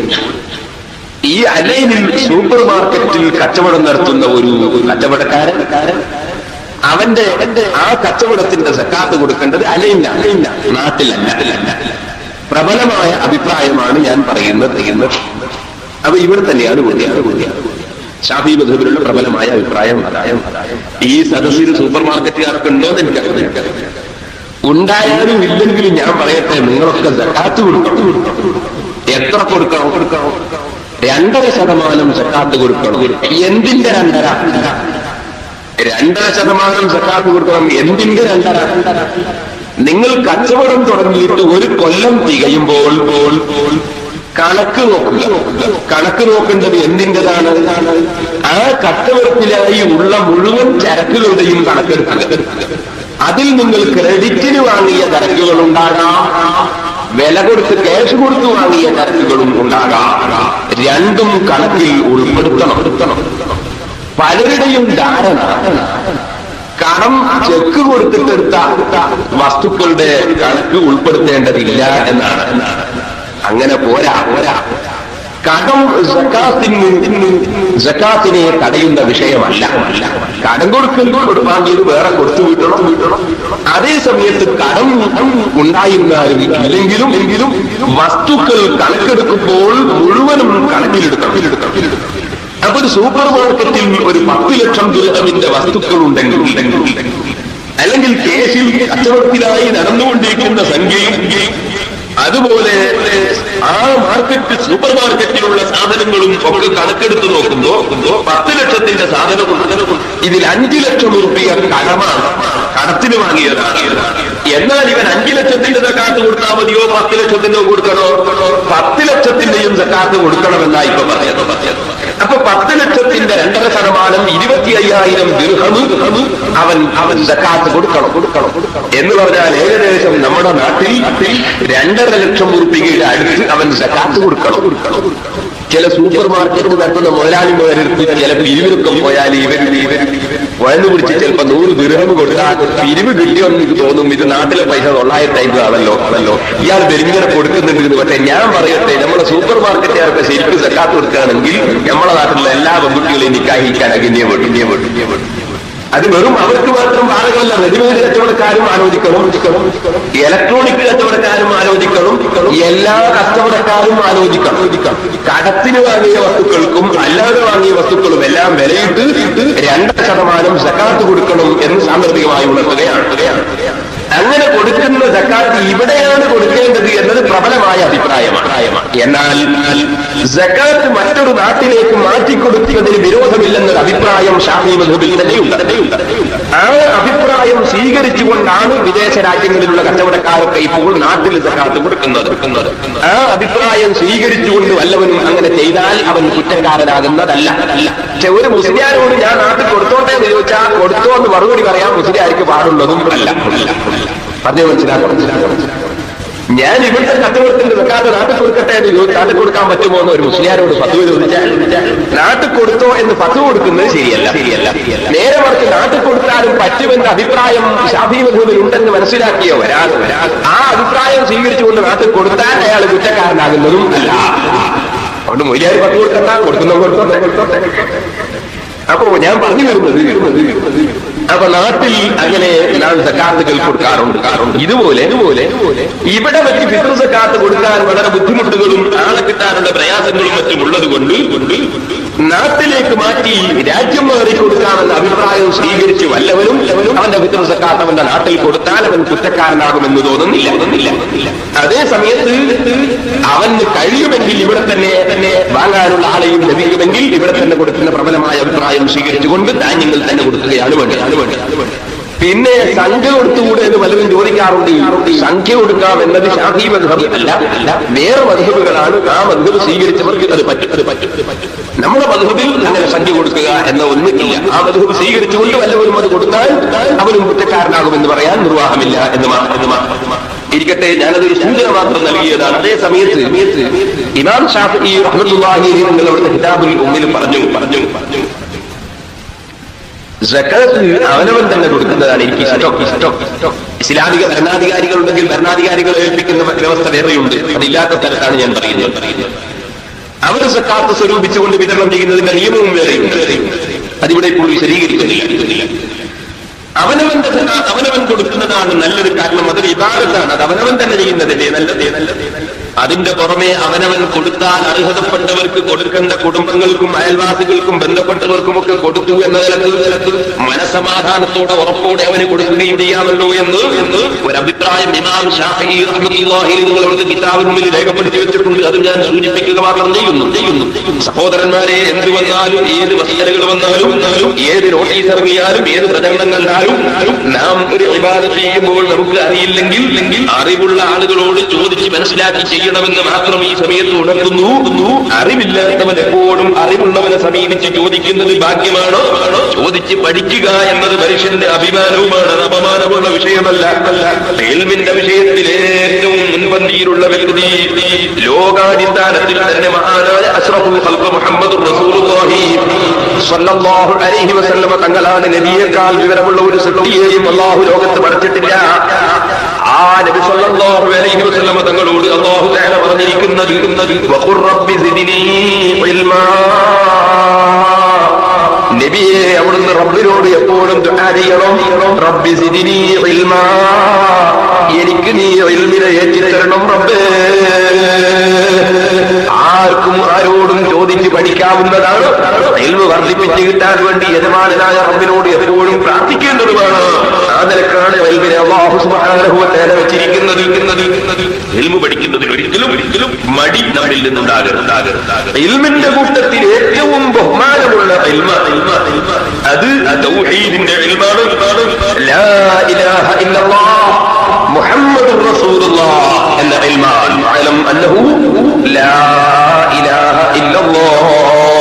[SPEAKER 2] ഈ അലൈനിൽ സൂപ്പർ മാർക്കറ്റിൽ കച്ചവടം നടത്തുന്ന ഒരു കച്ചവടക്കാരൻ അവന്റെ ആ കച്ചവടത്തിന്റെ സക്കാത്ത് കൊടുക്കേണ്ടത് അലയില്ല അലയില്ല നാട്ടിലല്ല പ്രബലമായ അഭിപ്രായമാണ് ഞാൻ പറയുന്നത് ചെയ്യുന്നത് അപ്പൊ ഇവിടെ തന്നെയാണ് കൊടുക്കുകയാണ് കൊടുക്കുകയാണ് ഷാഫി മധുബിലുള്ള പ്രബലമായ അഭിപ്രായം അതായം ഈ സദസ്സിൽ സൂപ്പർ മാർക്കറ്റുകാർക്ക് ഉണ്ടോ എന്ന് എനിക്കറിയില്ല ഉണ്ടായാലും ഇല്ലെങ്കിലും ഞാൻ പറയട്ടെ നിങ്ങളൊക്കെ സക്കാത്ത് കൊടുക്കണം എത്ര കൊടുക്കണം കൊടുക്കണം രണ്ടര ശതമാനം സക്കാത്ത് കൊടുക്കണം എന്തിന്റെ രണ്ടര രണ്ടര ശതമാനം സക്കാത്ത് കൊടുക്കണം എന്തിന്റെ രണ്ടര നിങ്ങൾ കച്ചവടം തുടങ്ങിയിട്ട് ഒരു കൊല്ലം തികയുമ്പോൾ പോൾ പോൾ കണക്ക് നോക്കുക കണക്ക് നോക്കേണ്ടത് എന്തിൻ്റെതാണ് ആ കച്ചവടത്തിലായി ഉള്ള മുഴുവൻ ചരക്കുകളുടെയും കണക്കെടുക്കുക അതിൽ നിങ്ങൾ ക്രെഡിറ്റിന് വാങ്ങിയ ചരക്കുകൾ ഉണ്ടാകാം വില കൊടുത്ത് ക്യാഷ് കൊടുത്ത് വാങ്ങിയ ചരക്കുകളും ഉണ്ടാകാം രണ്ടും കണക്കിൽ ഉൾപ്പെടുത്തണം പലരുടെയും ധാരണ കടം ചെക്ക് കൊടുത്തിട്ടെടുത്ത വസ്തുക്കളുടെ കണക്ക് ഉൾപ്പെടുത്തേണ്ടതില്ല എന്നാണ് അങ്ങനെ പോരാ പോരാ കടം സക്കാത്തിന് സക്കാത്തിനെ തടയുന്ന വിഷയമല്ല കടം കൊടുക്കുമ്പോൾ വാങ്ങിയത് വേറെ കൊടുത്തു വിട്ടണം വിട്ടണം അതേ സമയത്ത് കടം ഉണ്ടായിരുന്നാലും ഇല്ലെങ്കിലും എങ്കിലും വസ്തുക്കൾ കണക്കെടുക്കുമ്പോൾ മുഴുവനും കണക്കിലെടുക്കണം അപ്പൊ ഒരു സൂപ്പർ മാർക്കറ്റിൽ ഒരു പത്ത് ലക്ഷം ദുരിതമിന്റെ വസ്തുക്കൾ ഉണ്ടെങ്കിൽ ഉണ്ടെങ്കിൽ അല്ലെങ്കിൽ കേസിൽ കച്ചവടത്തിലായി നടന്നുകൊണ്ടിരിക്കുന്ന സംഖ്യയും അതുപോലെ ആ മാർക്കറ്റ് സൂപ്പർ മാർക്കറ്റിലുള്ള സാധനങ്ങളും ഒക്കെ കണക്കെടുത്ത് നോക്കുമ്പോ പത്ത് ലക്ഷത്തിന്റെ സാധനവും ഇതിൽ അഞ്ചു ലക്ഷം റുപ്യ കടമാണ് കടത്തിന് വാങ്ങിയതാണ് എന്നാൽ ഇവൻ അഞ്ചു ലക്ഷത്തിന്റെ സക്കാത്ത് കൊടുത്താൽ മതിയോ പത്ത് ലക്ഷത്തിന്റെ കൊടുക്കണോ പത്ത് ലക്ഷത്തിന്റെയും സക്കാത്ത് കൊടുക്കണമെന്നാ ഇപ്പൊ പറയുന്നത് പറഞ്ഞത് അപ്പൊ പത്ത് ലക്ഷത്തിന്റെ രണ്ടര ശതമാനം ഇരുപത്തി അയ്യായിരം ദീർഘമ് അവൻ അവൻ സക്കാത്ത് കൊടുക്കണം കൊടുക്കണം എന്ന് പറഞ്ഞാൽ ഏകദേശം നമ്മുടെ നാട്ടിൽ രണ്ടര ലക്ഷം ഉറുപ്പികയുടെ അടുത്ത് അവൻ സക്കാത്ത് കൊടുക്കണം കൊടുക്കണം ചില സൂപ്പർ മാർക്കറ്റ് നടത്തുന്ന മുതലാളിമാരെടുത്ത് ചിലപ്പോൾ ഇരുവിനൊക്കെ പോയാൽ ഇവർ ഇവർ വഴന്നു പിടിച്ച് ചിലപ്പോ നൂറ് ദുരഹം കൊടുത്താൽ പിരിവ് കിട്ടിയോന്ന് എനിക്ക് തോന്നും ഇത് നാട്ടിലെ പൈസ തൊള്ളായിരത്തി അമ്പത് ആണല്ലോ ആണല്ലോ ഇയാൾ വെരിങ്ങനെ കൊടുക്കുന്നുണ്ട് എന്ന് പക്ഷേ ഞാൻ പറയട്ടെ നമ്മുടെ സൂപ്പർ മാർക്കറ്റുകാർക്ക് ശരിക്കും സക്കാത്ത് കൊടുക്കുകയാണെങ്കിൽ നമ്മുടെ നാട്ടിലുള്ള എല്ലാ പെൺകുട്ടികളെയും നിക്കാഹിക്കാൻ അഗന്യം വേണ്ടി ഇന്ത്യ വേണ്ടി ഇന്ത്യ വേണ്ടി അത് വെറും അവർക്ക് മാത്രം ബാധകമല്ല റെഡിമെയ്ഡ് കച്ചവടക്കാരും ആലോചിക്കണം ഇലക്ട്രോണിക് കച്ചവടക്കാരും ആലോചിക്കണം എല്ലാ കച്ചവടക്കാരും ആലോചിക്കണം കടത്തിന് വാങ്ങിയ വസ്തുക്കൾക്കും അല്ലാതെ വാങ്ങിയ വസ്തുക്കളും എല്ലാം വിലയിട്ട് രണ്ടര ശതമാനം സക്കാത്ത് കൊടുക്കണം എന്ന് സാന്ദർഭികമായി ഉണർത്തുകയാണ് അങ്ങനെ കൊടുക്കുന്ന സക്കാത്ത് ഇവിടെയാണ് കൊടുക്കേണ്ടത് എന്നത് പ്രബലമായ അഭിപ്രായമാണ് എന്നാൽ സക്കാത്ത് മറ്റൊരു നാട്ടിലേക്ക് മാറ്റിക്കൊടുക്കുന്നതിന് വിരോധമില്ലെന്നൊരു അഭിപ്രായം ഷാഫി മധുബിൽ തന്നെയുണ്ട് ആ അഭിപ്രായം സ്വീകരിച്ചു സ്വീകരിച്ചുകൊണ്ടാണ് വിദേശ രാജ്യങ്ങളിലുള്ള കച്ചവടക്കാരൊക്കെ ഇപ്പോൾ നാട്ടിൽ സക്കാത്ത് കൊടുക്കുന്നത് ആ അഭിപ്രായം സ്വീകരിച്ചുകൊണ്ട് വല്ലവനും അങ്ങനെ ചെയ്താൽ അവൻ കുറ്റക്കാരനാകുന്നതല്ല പക്ഷെ ഒരു മുസ്ലിയാരോട് ഞാൻ നാട്ടിൽ കൊടുത്തോട്ടെ എന്ന് ചോദിച്ചാൽ കൊടുത്തോ എന്ന് മറുപടി പറയാൻ മുസ്ലിയാർക്ക് പാടുള്ളതും അല്ല പറഞ്ഞു മനസ്സിലാക്കണം ഞാൻ ഇവിടുത്തെ കച്ചവടത്തിന്റെ വെക്കാതെ നാട്ടിൽ കൊടുക്കട്ടെ എന്ന് ചോദിച്ചു നാട്ടിൽ കൊടുക്കാൻ പറ്റുമോ എന്ന് ഒരു മുസ്ലിയാരോട് പത്തുവ് ചോദിച്ചാൽ നാട്ടിൽ കൊടുത്തോ എന്ന് പത്ത് കൊടുക്കുന്നത് ശരിയല്ല ശരിയല്ല നേരെ മറിച്ച് നാട്ടിൽ കൊടുത്താലും പറ്റുമെന്ന അഭിപ്രായം ഷാഫി മധുവിൽ ഉണ്ടെന്ന് മനസ്സിലാക്കിയ ഒരാൾ ആ അഭിപ്രായം സ്വീകരിച്ചുകൊണ്ട് നാട്ടിൽ കൊടുത്താൽ അയാൾ കുറ്റക്കാരനാകുന്നതും അല്ല അതുകൊണ്ട് മൊയ്യാർ പത്ത് കൊടുക്കണ്ട കൊടുക്കുന്ന കൊടുത്തോട്ടെ കൊടുത്തോട്ടെ അപ്പോ ഞാൻ പറഞ്ഞു വരുന്നത് അപ്പൊ നാട്ടിൽ അങ്ങനെ നാം സക്കാത്തുകൾ കൊടുക്കാറുണ്ട് ഇതുപോലെ ഇതുപോലെ ഇവിടെ വെച്ച് ഫിത്ർ സക്കാത്ത് കൊടുക്കാൻ വളരെ ബുദ്ധിമുട്ടുകളും ആളെ കിട്ടാനുള്ള പ്രയാസങ്ങളും മറ്റും ഉള്ളത് കൊണ്ട് കൊണ്ട് നാട്ടിലേക്ക് മാറ്റി രാജ്യം മാറി കൊടുക്കാമെന്ന അഭിപ്രായം സ്വീകരിച്ച് വല്ലവരും അവന്റെ ഫിത്ർ സക്കാത്ത് അവന്റെ നാട്ടിൽ കൊടുത്താൽ അവൻ കുറ്റക്കാരനാകുമെന്ന് തോന്നുന്നില്ല തോന്നുന്നില്ല അതേ സമയത്ത് അവന് കഴിയുമെങ്കിൽ ഇവിടെ തന്നെ തന്നെ വാങ്ങാനുള്ള ആളെയും ലഭിക്കുമെങ്കിൽ ഇവിടെ തന്നെ കൊടുക്കുന്ന പ്രബലമായ അഭിപ്രായം സ്വീകരിച്ചുകൊണ്ട് ധാന്യങ്ങൾ തന്നെ കൊടുക്കുകയാണ് വേണ്ടത് അത് വേണ്ടത് അത് വേണ്ടത് പിന്നെ സംഖ്യ കൊടുത്തുകൂടെ എന്ന് പലരും ചോദിക്കാറുണ്ട് സംഖ്യ കൊടുക്കാം എന്നത് ഷാഫി മധുഹബ് അല്ല അല്ല വേറെ മധുഹബുകളാണ് ആ മധുഹബ് സ്വീകരിച്ചവർക്ക് അത് പറ്റും അത് പറ്റും അത് പറ്റും നമ്മുടെ മധുഹബിൽ അങ്ങനെ സംഖ്യ കൊടുക്കുക എന്ന ഒന്നില്ല ആ മധുഹബ് സ്വീകരിച്ചുകൊണ്ട് വല്ലവരും അത് കൊടുത്താൽ അവനും കുറ്റക്കാരനാകുമെന്ന് പറയാൻ നിർവാഹമില്ല എന്ന് മാത്രം എന്ന് മാത്രം ഇരിക്കട്ടെ ഞാനതൊരു സൂചന മാത്രം നൽകിയതാണ് അതേ സമയത്ത് ഇമാം ഷാഫി റഹ്മത്തുള്ളാഹി നിങ്ങൾ അവിടുത്തെ കിതാബുൽ ഉമ്മിൽ പറഞ്ഞു പറഞ്ഞു പറഞ്ഞു സക്കാത്ത് അവനവൻ തന്നെ കൊടുക്കുന്നതാണ് എനിക്ക് ഇഷ്ടം ഇഷ്ടം ഇസ്ലാമിക ഭരണാധികാരികളുണ്ടെങ്കിൽ ഭരണാധികാരികൾ ഏൽപ്പിക്കുന്ന വ്യവസ്ഥ വേറെയുണ്ട് അതില്ലാത്ത സ്ഥലത്താണ് ഞാൻ പറയുന്നത് അവർ സക്കാത്ത് സ്വരൂപിച്ചുകൊണ്ട് വിതരണം ചെയ്യുന്നതിന്റെ നിയമവും വേറെയുണ്ട് അതിവിടെ ഇപ്പോൾ വിശദീകരിക്കുന്നില്ല അവനവന്റെ സക്കാത്ത് അവനവൻ കൊടുക്കുന്നതാണ് നല്ലത് കാരണം അതൊരു ഇബാദത്താണ് അത് അവനവൻ തന്നെ ചെയ്യുന്നതല്ലേ നല്ലതേ നല്ലതേ അതിന്റെ പുറമെ അവനവൻ കൊടുത്താൽ അർഹതപ്പെട്ടവർക്ക് കൊടുക്കേണ്ട കുടുംബങ്ങൾക്കും അയൽവാസികൾക്കും ബന്ധപ്പെട്ടവർക്കും ഒക്കെ കൊടുത്തു എന്ന നിലക്ക് മനസമാധാനത്തോടെ ഉറപ്പോടെ അവന് കൊടുക്കുകയും ചെയ്യാമല്ലോ എന്ന് എന്ന് ഒരു അഭിപ്രായം ഇമാം ഷാഫി റഹ്മത്തുള്ളാഹി നിങ്ങൾ അവിടുത്തെ കിതാബിന് മുന്നിൽ രേഖപ്പെടുത്തി വെച്ചിട്ടുണ്ട് അത് ഞാൻ സൂചിപ്പിക്കുക മാത്രം ചെയ്യുന്നു ചെയ്യുന്നു സഹോദരന്മാരെ എന്ത് വന്നാലും ഏത് വസ്തുതകൾ വന്നാലും വന്നാലും ഏത് നോട്ടീസ് ഇറങ്ങിയാലും ഏത് പ്രചരണം കണ്ടാലും നാം ഒരു ഇബാദത്ത് ചെയ്യുമ്പോൾ നമുക്ക് അറിയില്ലെങ്കിൽ ഇല്ലെങ്കിൽ അറിവുള്ള ആളുകളോട് ചോദിച്ച് മനസ്സിലാക്കി ചെയ്യണമെന്ന് മാത്രം ഈ സമയത്ത് ഉണർത്തുന്നു അറിവില്ലാത്തവൻ എപ്പോഴും അറിവുള്ളവനെ സമീപിച്ച് ചോദിക്കുന്നത് ഭാഗ്യമാണോ ചോദിച്ച് പഠിക്കുക എന്നത് മനുഷ്യന്റെ അഭിമാനവുമാണ് അത് അപമാനമുള്ള വിഷയമല്ല എൽമിന്റെ വിഷയത്തിൽ ഏറ്റവും മുൻപന്തിയിലുള്ള വ്യക്തി ലോകാടിസ്ഥാനത്തിൽ തന്നെ മഹാനായ അഷ്റഫുൽ ഖൽഖ് മുഹമ്മദ് റസൂലുള്ളാഹി സ്വല്ലല്ലാഹു അലൈഹി വസല്ലമ തങ്ങളാണ് നബിയേക്കാൾ വിവരമുള്ള ഒരു സൃഷ്ടിയെയും അള്ളാഹു ലോകത്ത് പഠിച്ചിട്ടില്ല ആ നബി സല്ലല്ലാഹു അലൈഹി വസല്ലമ തങ്ങളോട് അള്ളാഹു തആല പറഞ്ഞിരിക്കുന്നത് വഖുർ റബ്ബി സിദ്നി ഇൽമാ നബിയെ അവിടുന്ന് റബ്ബിനോട് എപ്പോഴും ദുആ ചെയ്യണം റബ്ബി സിദ്നി ഇൽമാ എനിക്ക് നീ ഇൽമിനെ ഏറ്റിത്തരണം റബ്ബേ ആർക്കും ആരോടും ചോദിച്ച് പഠിക്കാവുന്നതാണ് ഇൽമ് വർദ്ധിപ്പിച്ച് കിട്ടാൻ വേണ്ടി യജമാനായ റബ്ബിനോട് എപ്പോഴും പ്രാർത്ഥിക്കേണ്ടതുമാണ് ആ നിലക്കാണ് ഇൽമിനെ അള്ളാഹു സുബ്ഹാനഹു വ തആല വെച്ചിരിക്കുന്നത് ഇൽമു പഠിക്കുന്നതിൽ ഒരിക്കലും ഒരിക്കലും മടി നമ്മിൽ നിന്നുണ്ടാകരുത് ഇൽമിന്റെ കൂട്ടത്തിൽ ഏറ്റവും ബഹുമാനമുള്ള ഇൽമ ഇൽമ ഇൽമ അത് തൗഹീദിന്റെ ഇൽമാണ് ലാ ഇലാഹ ഇല്ലല്ലാഹ് മുഹമ്മദ് റസൂലുള്ളാഹ് എന്ന ഇൽമാൻ അലം അന്നഹു ലാ ഇലാഹ ഇല്ലല്ലാഹ്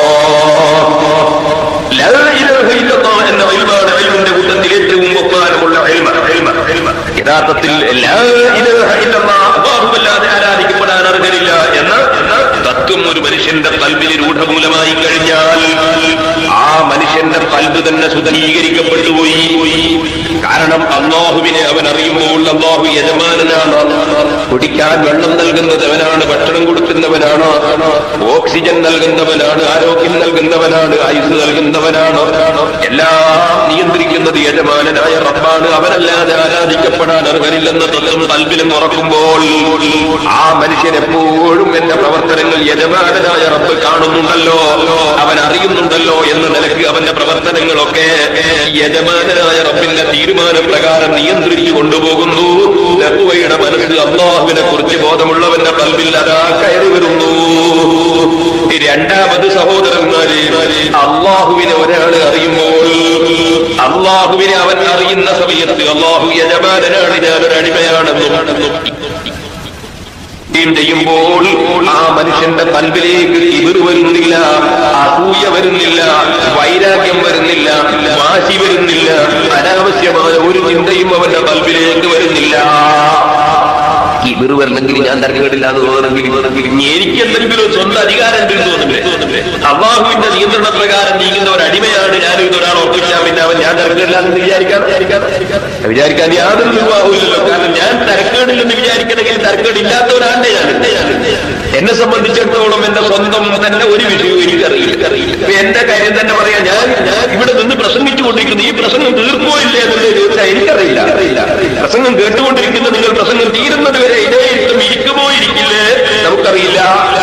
[SPEAKER 2] ലാ ഇലാഹ ഇല്ലല്ലാഹ് എന്ന ഇൽമാണ് ഇൽമിന്റെ കൂട്ടത്തിൽ ഏറ്റവും ബഹുമാനമുള്ള ഇൽമ ഇൽമ ഇൽമ യഥാർത്ഥത്തിൽ ലാ ഇലാഹ ഇല്ലല്ലാഹ് അല്ലാഹുവല്ലാതെ ആരാധിക്കപ്പെടാൻ അർഹരില്ല എന്ന തത്വം ഒരു മനുഷ്യന്റെ കൽബിന് രൂഢമൂലമായി കഴിഞ്ഞാൽ ആ മനുഷ്യന്റെ കൽബ് തന്നെ സുതീകരിക്കപ്പെട്ടു പോയി കാരണം അള്ളാഹുവിനെ അവൻ അറിയുമ്പോൾ അള്ളാഹു യജമാനനാണ് കുടിക്കാൻ വെള്ളം നൽകുന്നത് അവനാണ് ഭക്ഷണം കൊടുക്കുന്നവനാണ് ഓക്സിജൻ നൽകുന്നവനാണ് ആരോഗ്യം നൽകുന്നവനാണ് ആയുസ് നൽകുന്നവനാണ് എല്ലാം നിയന്ത്രിക്കുന്നത് യജമാനനായ റബ്ബാണ് അവനല്ലാതെ ആരാധിക്കപ്പെടാൻ അർഹനില്ലെന്ന തത്വം കൽബിലും ഉറക്കുമ്പോൾ ആ മനുഷ്യൻ എപ്പോഴും എന്റെ പ്രവർത്തനങ്ങൾ യജമാനനായ റബ്ബ് കാണുന്നുണ്ടല്ലോ അവൻ അറിയുന്നുണ്ടല്ലോ എന്ന നിലക്ക് അവന്റെ പ്രവർത്തനങ്ങളൊക്കെ യജമാനനായ റബ്ബിന്റെ തീരുമാനം
[SPEAKER 3] തീരുമാനപ്രകാരം നിയന്ത്രിച്ചു കൊണ്ടുപോകുന്നു ലഹുവയുടെ മനസ്സ് അള്ളാഹുവിനെ കുറിച്ച് ബോധമുള്ളവന്റെ കൽവിൽ അതാ കയറി വരുന്നു രണ്ടാമത് സഹോദരന്മാരെ അള്ളാഹുവിനെ ഒരാൾ അറിയുമ്പോൾ അള്ളാഹുവിനെ അവൻ അറിയുന്ന സമയത്ത് അള്ളാഹു യജമാനാണ് ഞാനൊരു അടിമയാണെന്നും ചെയ്യുമ്പോൾ ആ മനുഷ്യന്റെ കൽബിലേക്ക് ഇവർ വരുന്നില്ല അസൂയ വരുന്നില്ല വൈരാഗ്യം വരുന്നില്ല വാശി വരുന്നില്ല അനാവശ്യമായ ഒരു ചിന്തയും അവന്റെ കൽബിലേക്ക് വരുന്നില്ല ഇവർ വരണമെങ്കിൽ ഞാൻ തരക്കേടില്ല എന്ന് തോന്നണമെങ്കിൽ എനിക്ക് എന്തെങ്കിലും സ്വന്തം അധികാരം ഉണ്ട് എന്ന് തോന്നുന്നില്ലേ അള്ളാഹുവിന്റെ നിയന്ത്രണ പ്രകാരം നീങ്ങുന്ന ഒരു അടിമയാണ് ഞാൻ ഇത് ഒരാൾ ഉറപ്പിച്ചാൽ പിന്നെ അവൻ ഞാൻ തരക്കേടില്ല എന്ന് വിചാരിക്കാൻ വിചാരിക്കാൻ യാതൊരു നിർവാഹമില്ലല്ലോ കാരണം ഞാൻ തരക്കേടില്ലെന്ന് വിചാരിക്കണമെങ്കിൽ തരക്കേടില്ലാത്തവരാണ് ഞാൻ എന്നെ സംബന്ധിച്ചിടത്തോളം എന്റെ സ്വന്തം തന്നെ ഒരു വിഷയവും എനിക്കറിയില്ല ഇപ്പൊ എന്റെ കാര്യം തന്നെ പറയാം ഞാൻ ഞാൻ ഇവിടെ നിന്ന് പ്രസംഗിച്ചു കൊണ്ടിരിക്കുന്നു ഈ പ്രസംഗം തീർക്കോ ഇല്ലേ എന്നുള്ളത് ചോദിച്ചാൽ എനിക്കറിയില്ല പ്രസംഗം കേട്ടുകൊണ്ടിരിക്കുന്ന നിങ്ങൾ പ്രസംഗം തീരുന്നത് വരെ ഇതേ ഇരുത്തം ഇരിക്കുമോ ഇരിക്കില്ലേ നമുക്കറിയില്ല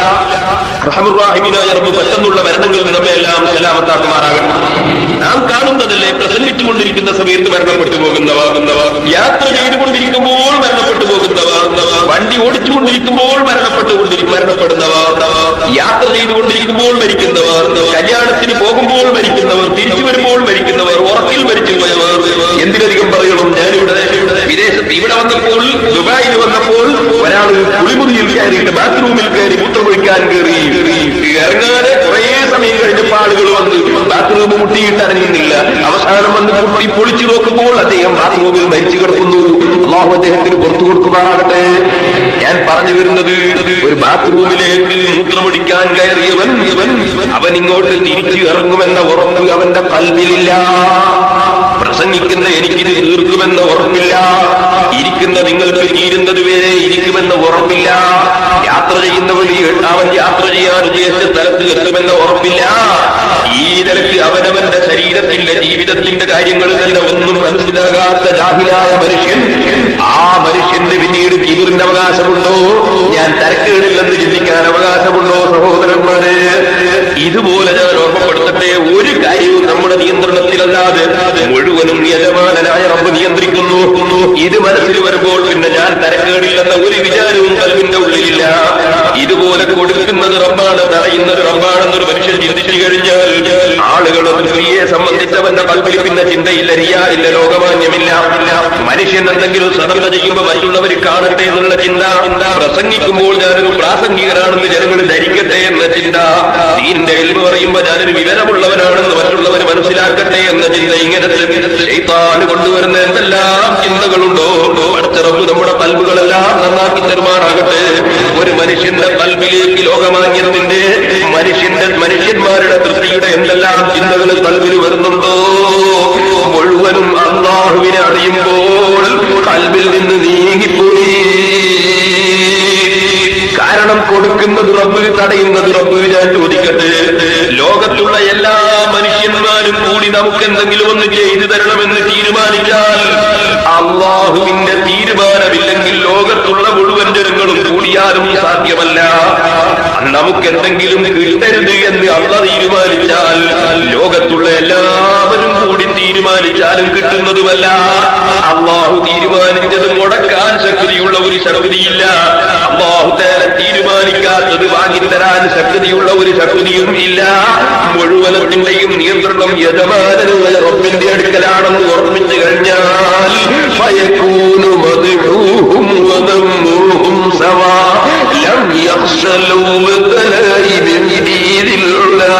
[SPEAKER 3] റഹമുറാഹിമിനായ റബ്ബ് പെട്ടെന്നുള്ള മരണങ്ങളിൽ നമ്മെ എല്ലാം സലാമത്താക്കുമാറാകണം നാം കാണുന്നതല്ലേ പ്രസംഗിച്ചുകൊണ്ടിരിക്കുന്ന സമയത്ത് മരണപ്പെട്ടു പോകുന്നവ യാത്ര ചെയ്തുകൊണ്ടിരിക്കുമ്പോൾ മരണപ്പെട്ടു പോകുന്നവ വണ്ടി ഓടിച്ചുകൊണ്ടിരിക്കുമ്പോൾ മരണപ്പെട്ടു കൊണ്ടിരിക്കും മരണപ്പെടുന്നവ യാത്ര ചെയ്തുകൊണ്ടിരിക്കുമ്പോൾ മരിക്കുന്നവർ കല്യാണത്തിന് പോകുമ്പോൾ മരിക്കുന്നവർ തിരിച്ചു വരുമ്പോൾ മരിക്കുന്നവർ ഉറക്കിൽ മരിച്ചു പോയവർ എന്തിനധികം പറയണം ഞാനിവിടെ വിദേശത്ത് ഇവിടെ വന്നപ്പോൾ ദുബായിൽ വന്നപ്പോൾ ഒരാൾ കുളിമുറിയിൽ കയറിയിട്ട് ബാത്റൂമിൽ കയറി മൂത്രമൊഴിക്കാൻ കയറി ഇറങ്ങാതെ കുറെ സമയം കഴിഞ്ഞപ്പോൾ ആളുകൾ വന്ന് ബാത്റൂം മുട്ടിയിട്ട് അറിയുന്നില്ല അവസാനം വന്ന് കുട്ടി പൊളിച്ചു നോക്കുമ്പോൾ അദ്ദേഹം ബാത്റൂമിൽ മരിച്ചു കിടക്കുന്നു അള്ളാഹു അദ്ദേഹത്തിന് പുറത്തു കൊടുക്കുമാറാകട്ടെ ഞാൻ പറഞ്ഞു വരുന്നത് ഒരു ബാത്റൂമിലേക്ക് മൂത്രമൊടിക്കാൻ കയറിയവൻ ഇവൻ അവൻ ഇങ്ങോട്ട് തിരിച്ചു ഇറങ്ങുമെന്ന ഉറപ്പ് അവന്റെ കൽവിലില്ല പ്രസംഗിക്കുന്ന എനിക്കിത് തീർക്കുമെന്ന ഉറപ്പില്ല ഇരിക്കുന്ന നിങ്ങൾക്ക് തീരുന്നത് വരെ ഇരിക്കുമെന്ന ഉറപ്പില്ല യാത്ര ചെയ്യുന്നവർ അവൻ യാത്ര ചെയ്യാൻ ഉദ്ദേശിച്ച സ്ഥലത്ത് എത്തുമെന്ന ഉറപ്പില്ല ഈ നിലയ്ക്ക് അവനവന്റെ ശരീരത്തിന്റെ ജീവിതത്തിന്റെ കാര്യങ്ങൾ തന്നെ ഒന്നും മനസ്സിലാകാത്ത ജാഹിലായ മനുഷ്യൻ ആ മനുഷ്യന് പിന്നീട് കിബിറിന്റെ അവകാശമുണ്ടോ ഞാൻ തരക്കേടില്ലെന്ന് ചിന്തിക്കാൻ അവകാശമുണ്ടോ സഹോദരന്മാരെ ഇതുപോലെ ഞാൻ ഓർമ്മപ്പെടുത്തട്ടെ ഒരു കാര്യവും നമ്മുടെ നിയന്ത്രണത്തിലല്ലാതെ മുഴുവനും യജമാനായ റബ്ബ് നിയന്ത്രിക്കുന്നു ഇത് മനസ്സിൽ വരുമ്പോൾ പിന്നെ ഞാൻ തരക്കേടില്ലെന്ന ഒരു വിചാരവും കൽവിന്റെ ഉള്ളിലില്ല ഇതുപോലെ കൊടുക്കുന്നത് റബ്ബാണ് തടയുന്നത് റബ്ബാണെന്നൊരു മനുഷ്യൻ ചിന്തിച്ചു കഴിഞ്ഞാൽ ആളുകൾ സ്ത്രീയെ സംബന്ധിച്ചവന്റെ കൽവിൽ പിന്നെ ചിന്തയില്ല റിയാറില്ല ലോകമാന്യമില്ല മനുഷ്യൻ എന്തെങ്കിലും സദർണ ചെയ്യുമ്പോൾ മറ്റുള്ളവർ കാണട്ടെ എന്നുള്ള ചിന്ത പ്രസംഗിക്കുമ്പോൾ ഞാനൊരു പ്രാസംഗികനാണെന്ന് ജനങ്ങൾ ധരിക്കട്ടെ എന്ന ചിന്ത ദീനിന്റെ എൽവ് പറയുമ്പോൾ ഞാനൊരു വിവരമുള്ളവനാണെന്ന് മറ്റുള്ളവർ മനസ്സിലാക്കട്ടെ എന്ന ചിന്ത ഇങ്ങനത്തെ ശൈത്താന് കൊണ്ടുവരുന്ന എന്തെല്ലാം ചിന്തകളുണ്ടോ അടുത്തറപ്പ് നമ്മുടെ കൽബുകളെല്ലാം നന്നാക്കി തരുമാറാകട്ടെ ഒരു മനുഷ്യന്റെ കൽബിലേക്ക് ലോകമാന്യത്തിന്റെ മനുഷ്യന്റെ മനുഷ്യന്മാരുടെ തൃപ്തിയുടെ എന്തെല്ലാം ചിന്തകൾ കൽബിൽ വരുന്നുണ്ടോ മുഴുവനും അള്ളാഹുവിനെ അറിയുമ്പോൾ കൽബിൽ നിന്ന് നീങ്ങിപ്പോയി കാരണം കൊടുക്കുന്നത് റബ്ബ് തടയുന്നത് റബ്ബ് ഞാൻ ചോദിക്കട്ടെ ലോകത്തുള്ള എല്ലാ മനുഷ്യന്മാരും കൂടി നമുക്ക് എന്തെങ്കിലും ഒന്ന് ചെയ്തു തരണമെന്ന് തീരുമാനിച്ചാൽ അള്ളാഹുവിന്റെ തീരുമാനമില്ലെങ്കിൽ ലോകത്തുള്ള മുഴുവൻ ജനങ്ങളും കൂടിയാലും സാധ്യമല്ല നമുക്ക് എന്തെങ്കിലും കിട്ടരുത് എന്ന് അള്ള തീരുമാനിച്ചാൽ ലോകത്തുള്ള എല്ലാവരും കൂടി തീരുമാനിച്ചാലും കിട്ടുന്നതുമല്ല അള്ളാഹു തീരുമാനിച്ചത് മുടക്കാൻ ശക്തിയുള്ള ഒരു ശക്തിയില്ല അള്ളാഹു തേല തീരുമാനിക്കാത്തത് വാങ്ങിത്തരാൻ ശക്തിയുള്ള ഒരു ശക്തിയും ഇല്ല മുഴുവനത്തിന്റെയും നിയന്ത്രണം യജമാനനുള്ള റബ്ബിന്റെ അടുക്കലാണെന്ന് ഓർമ്മിച്ചു കഴിഞ്ഞാൽ ഫയകൂനു മദ്ഊഹും വദമ്മുഹും സവാ ലം യഖ്ശലൂ ബിത്തലായി മിൻ ദീനിൽ ഉലാ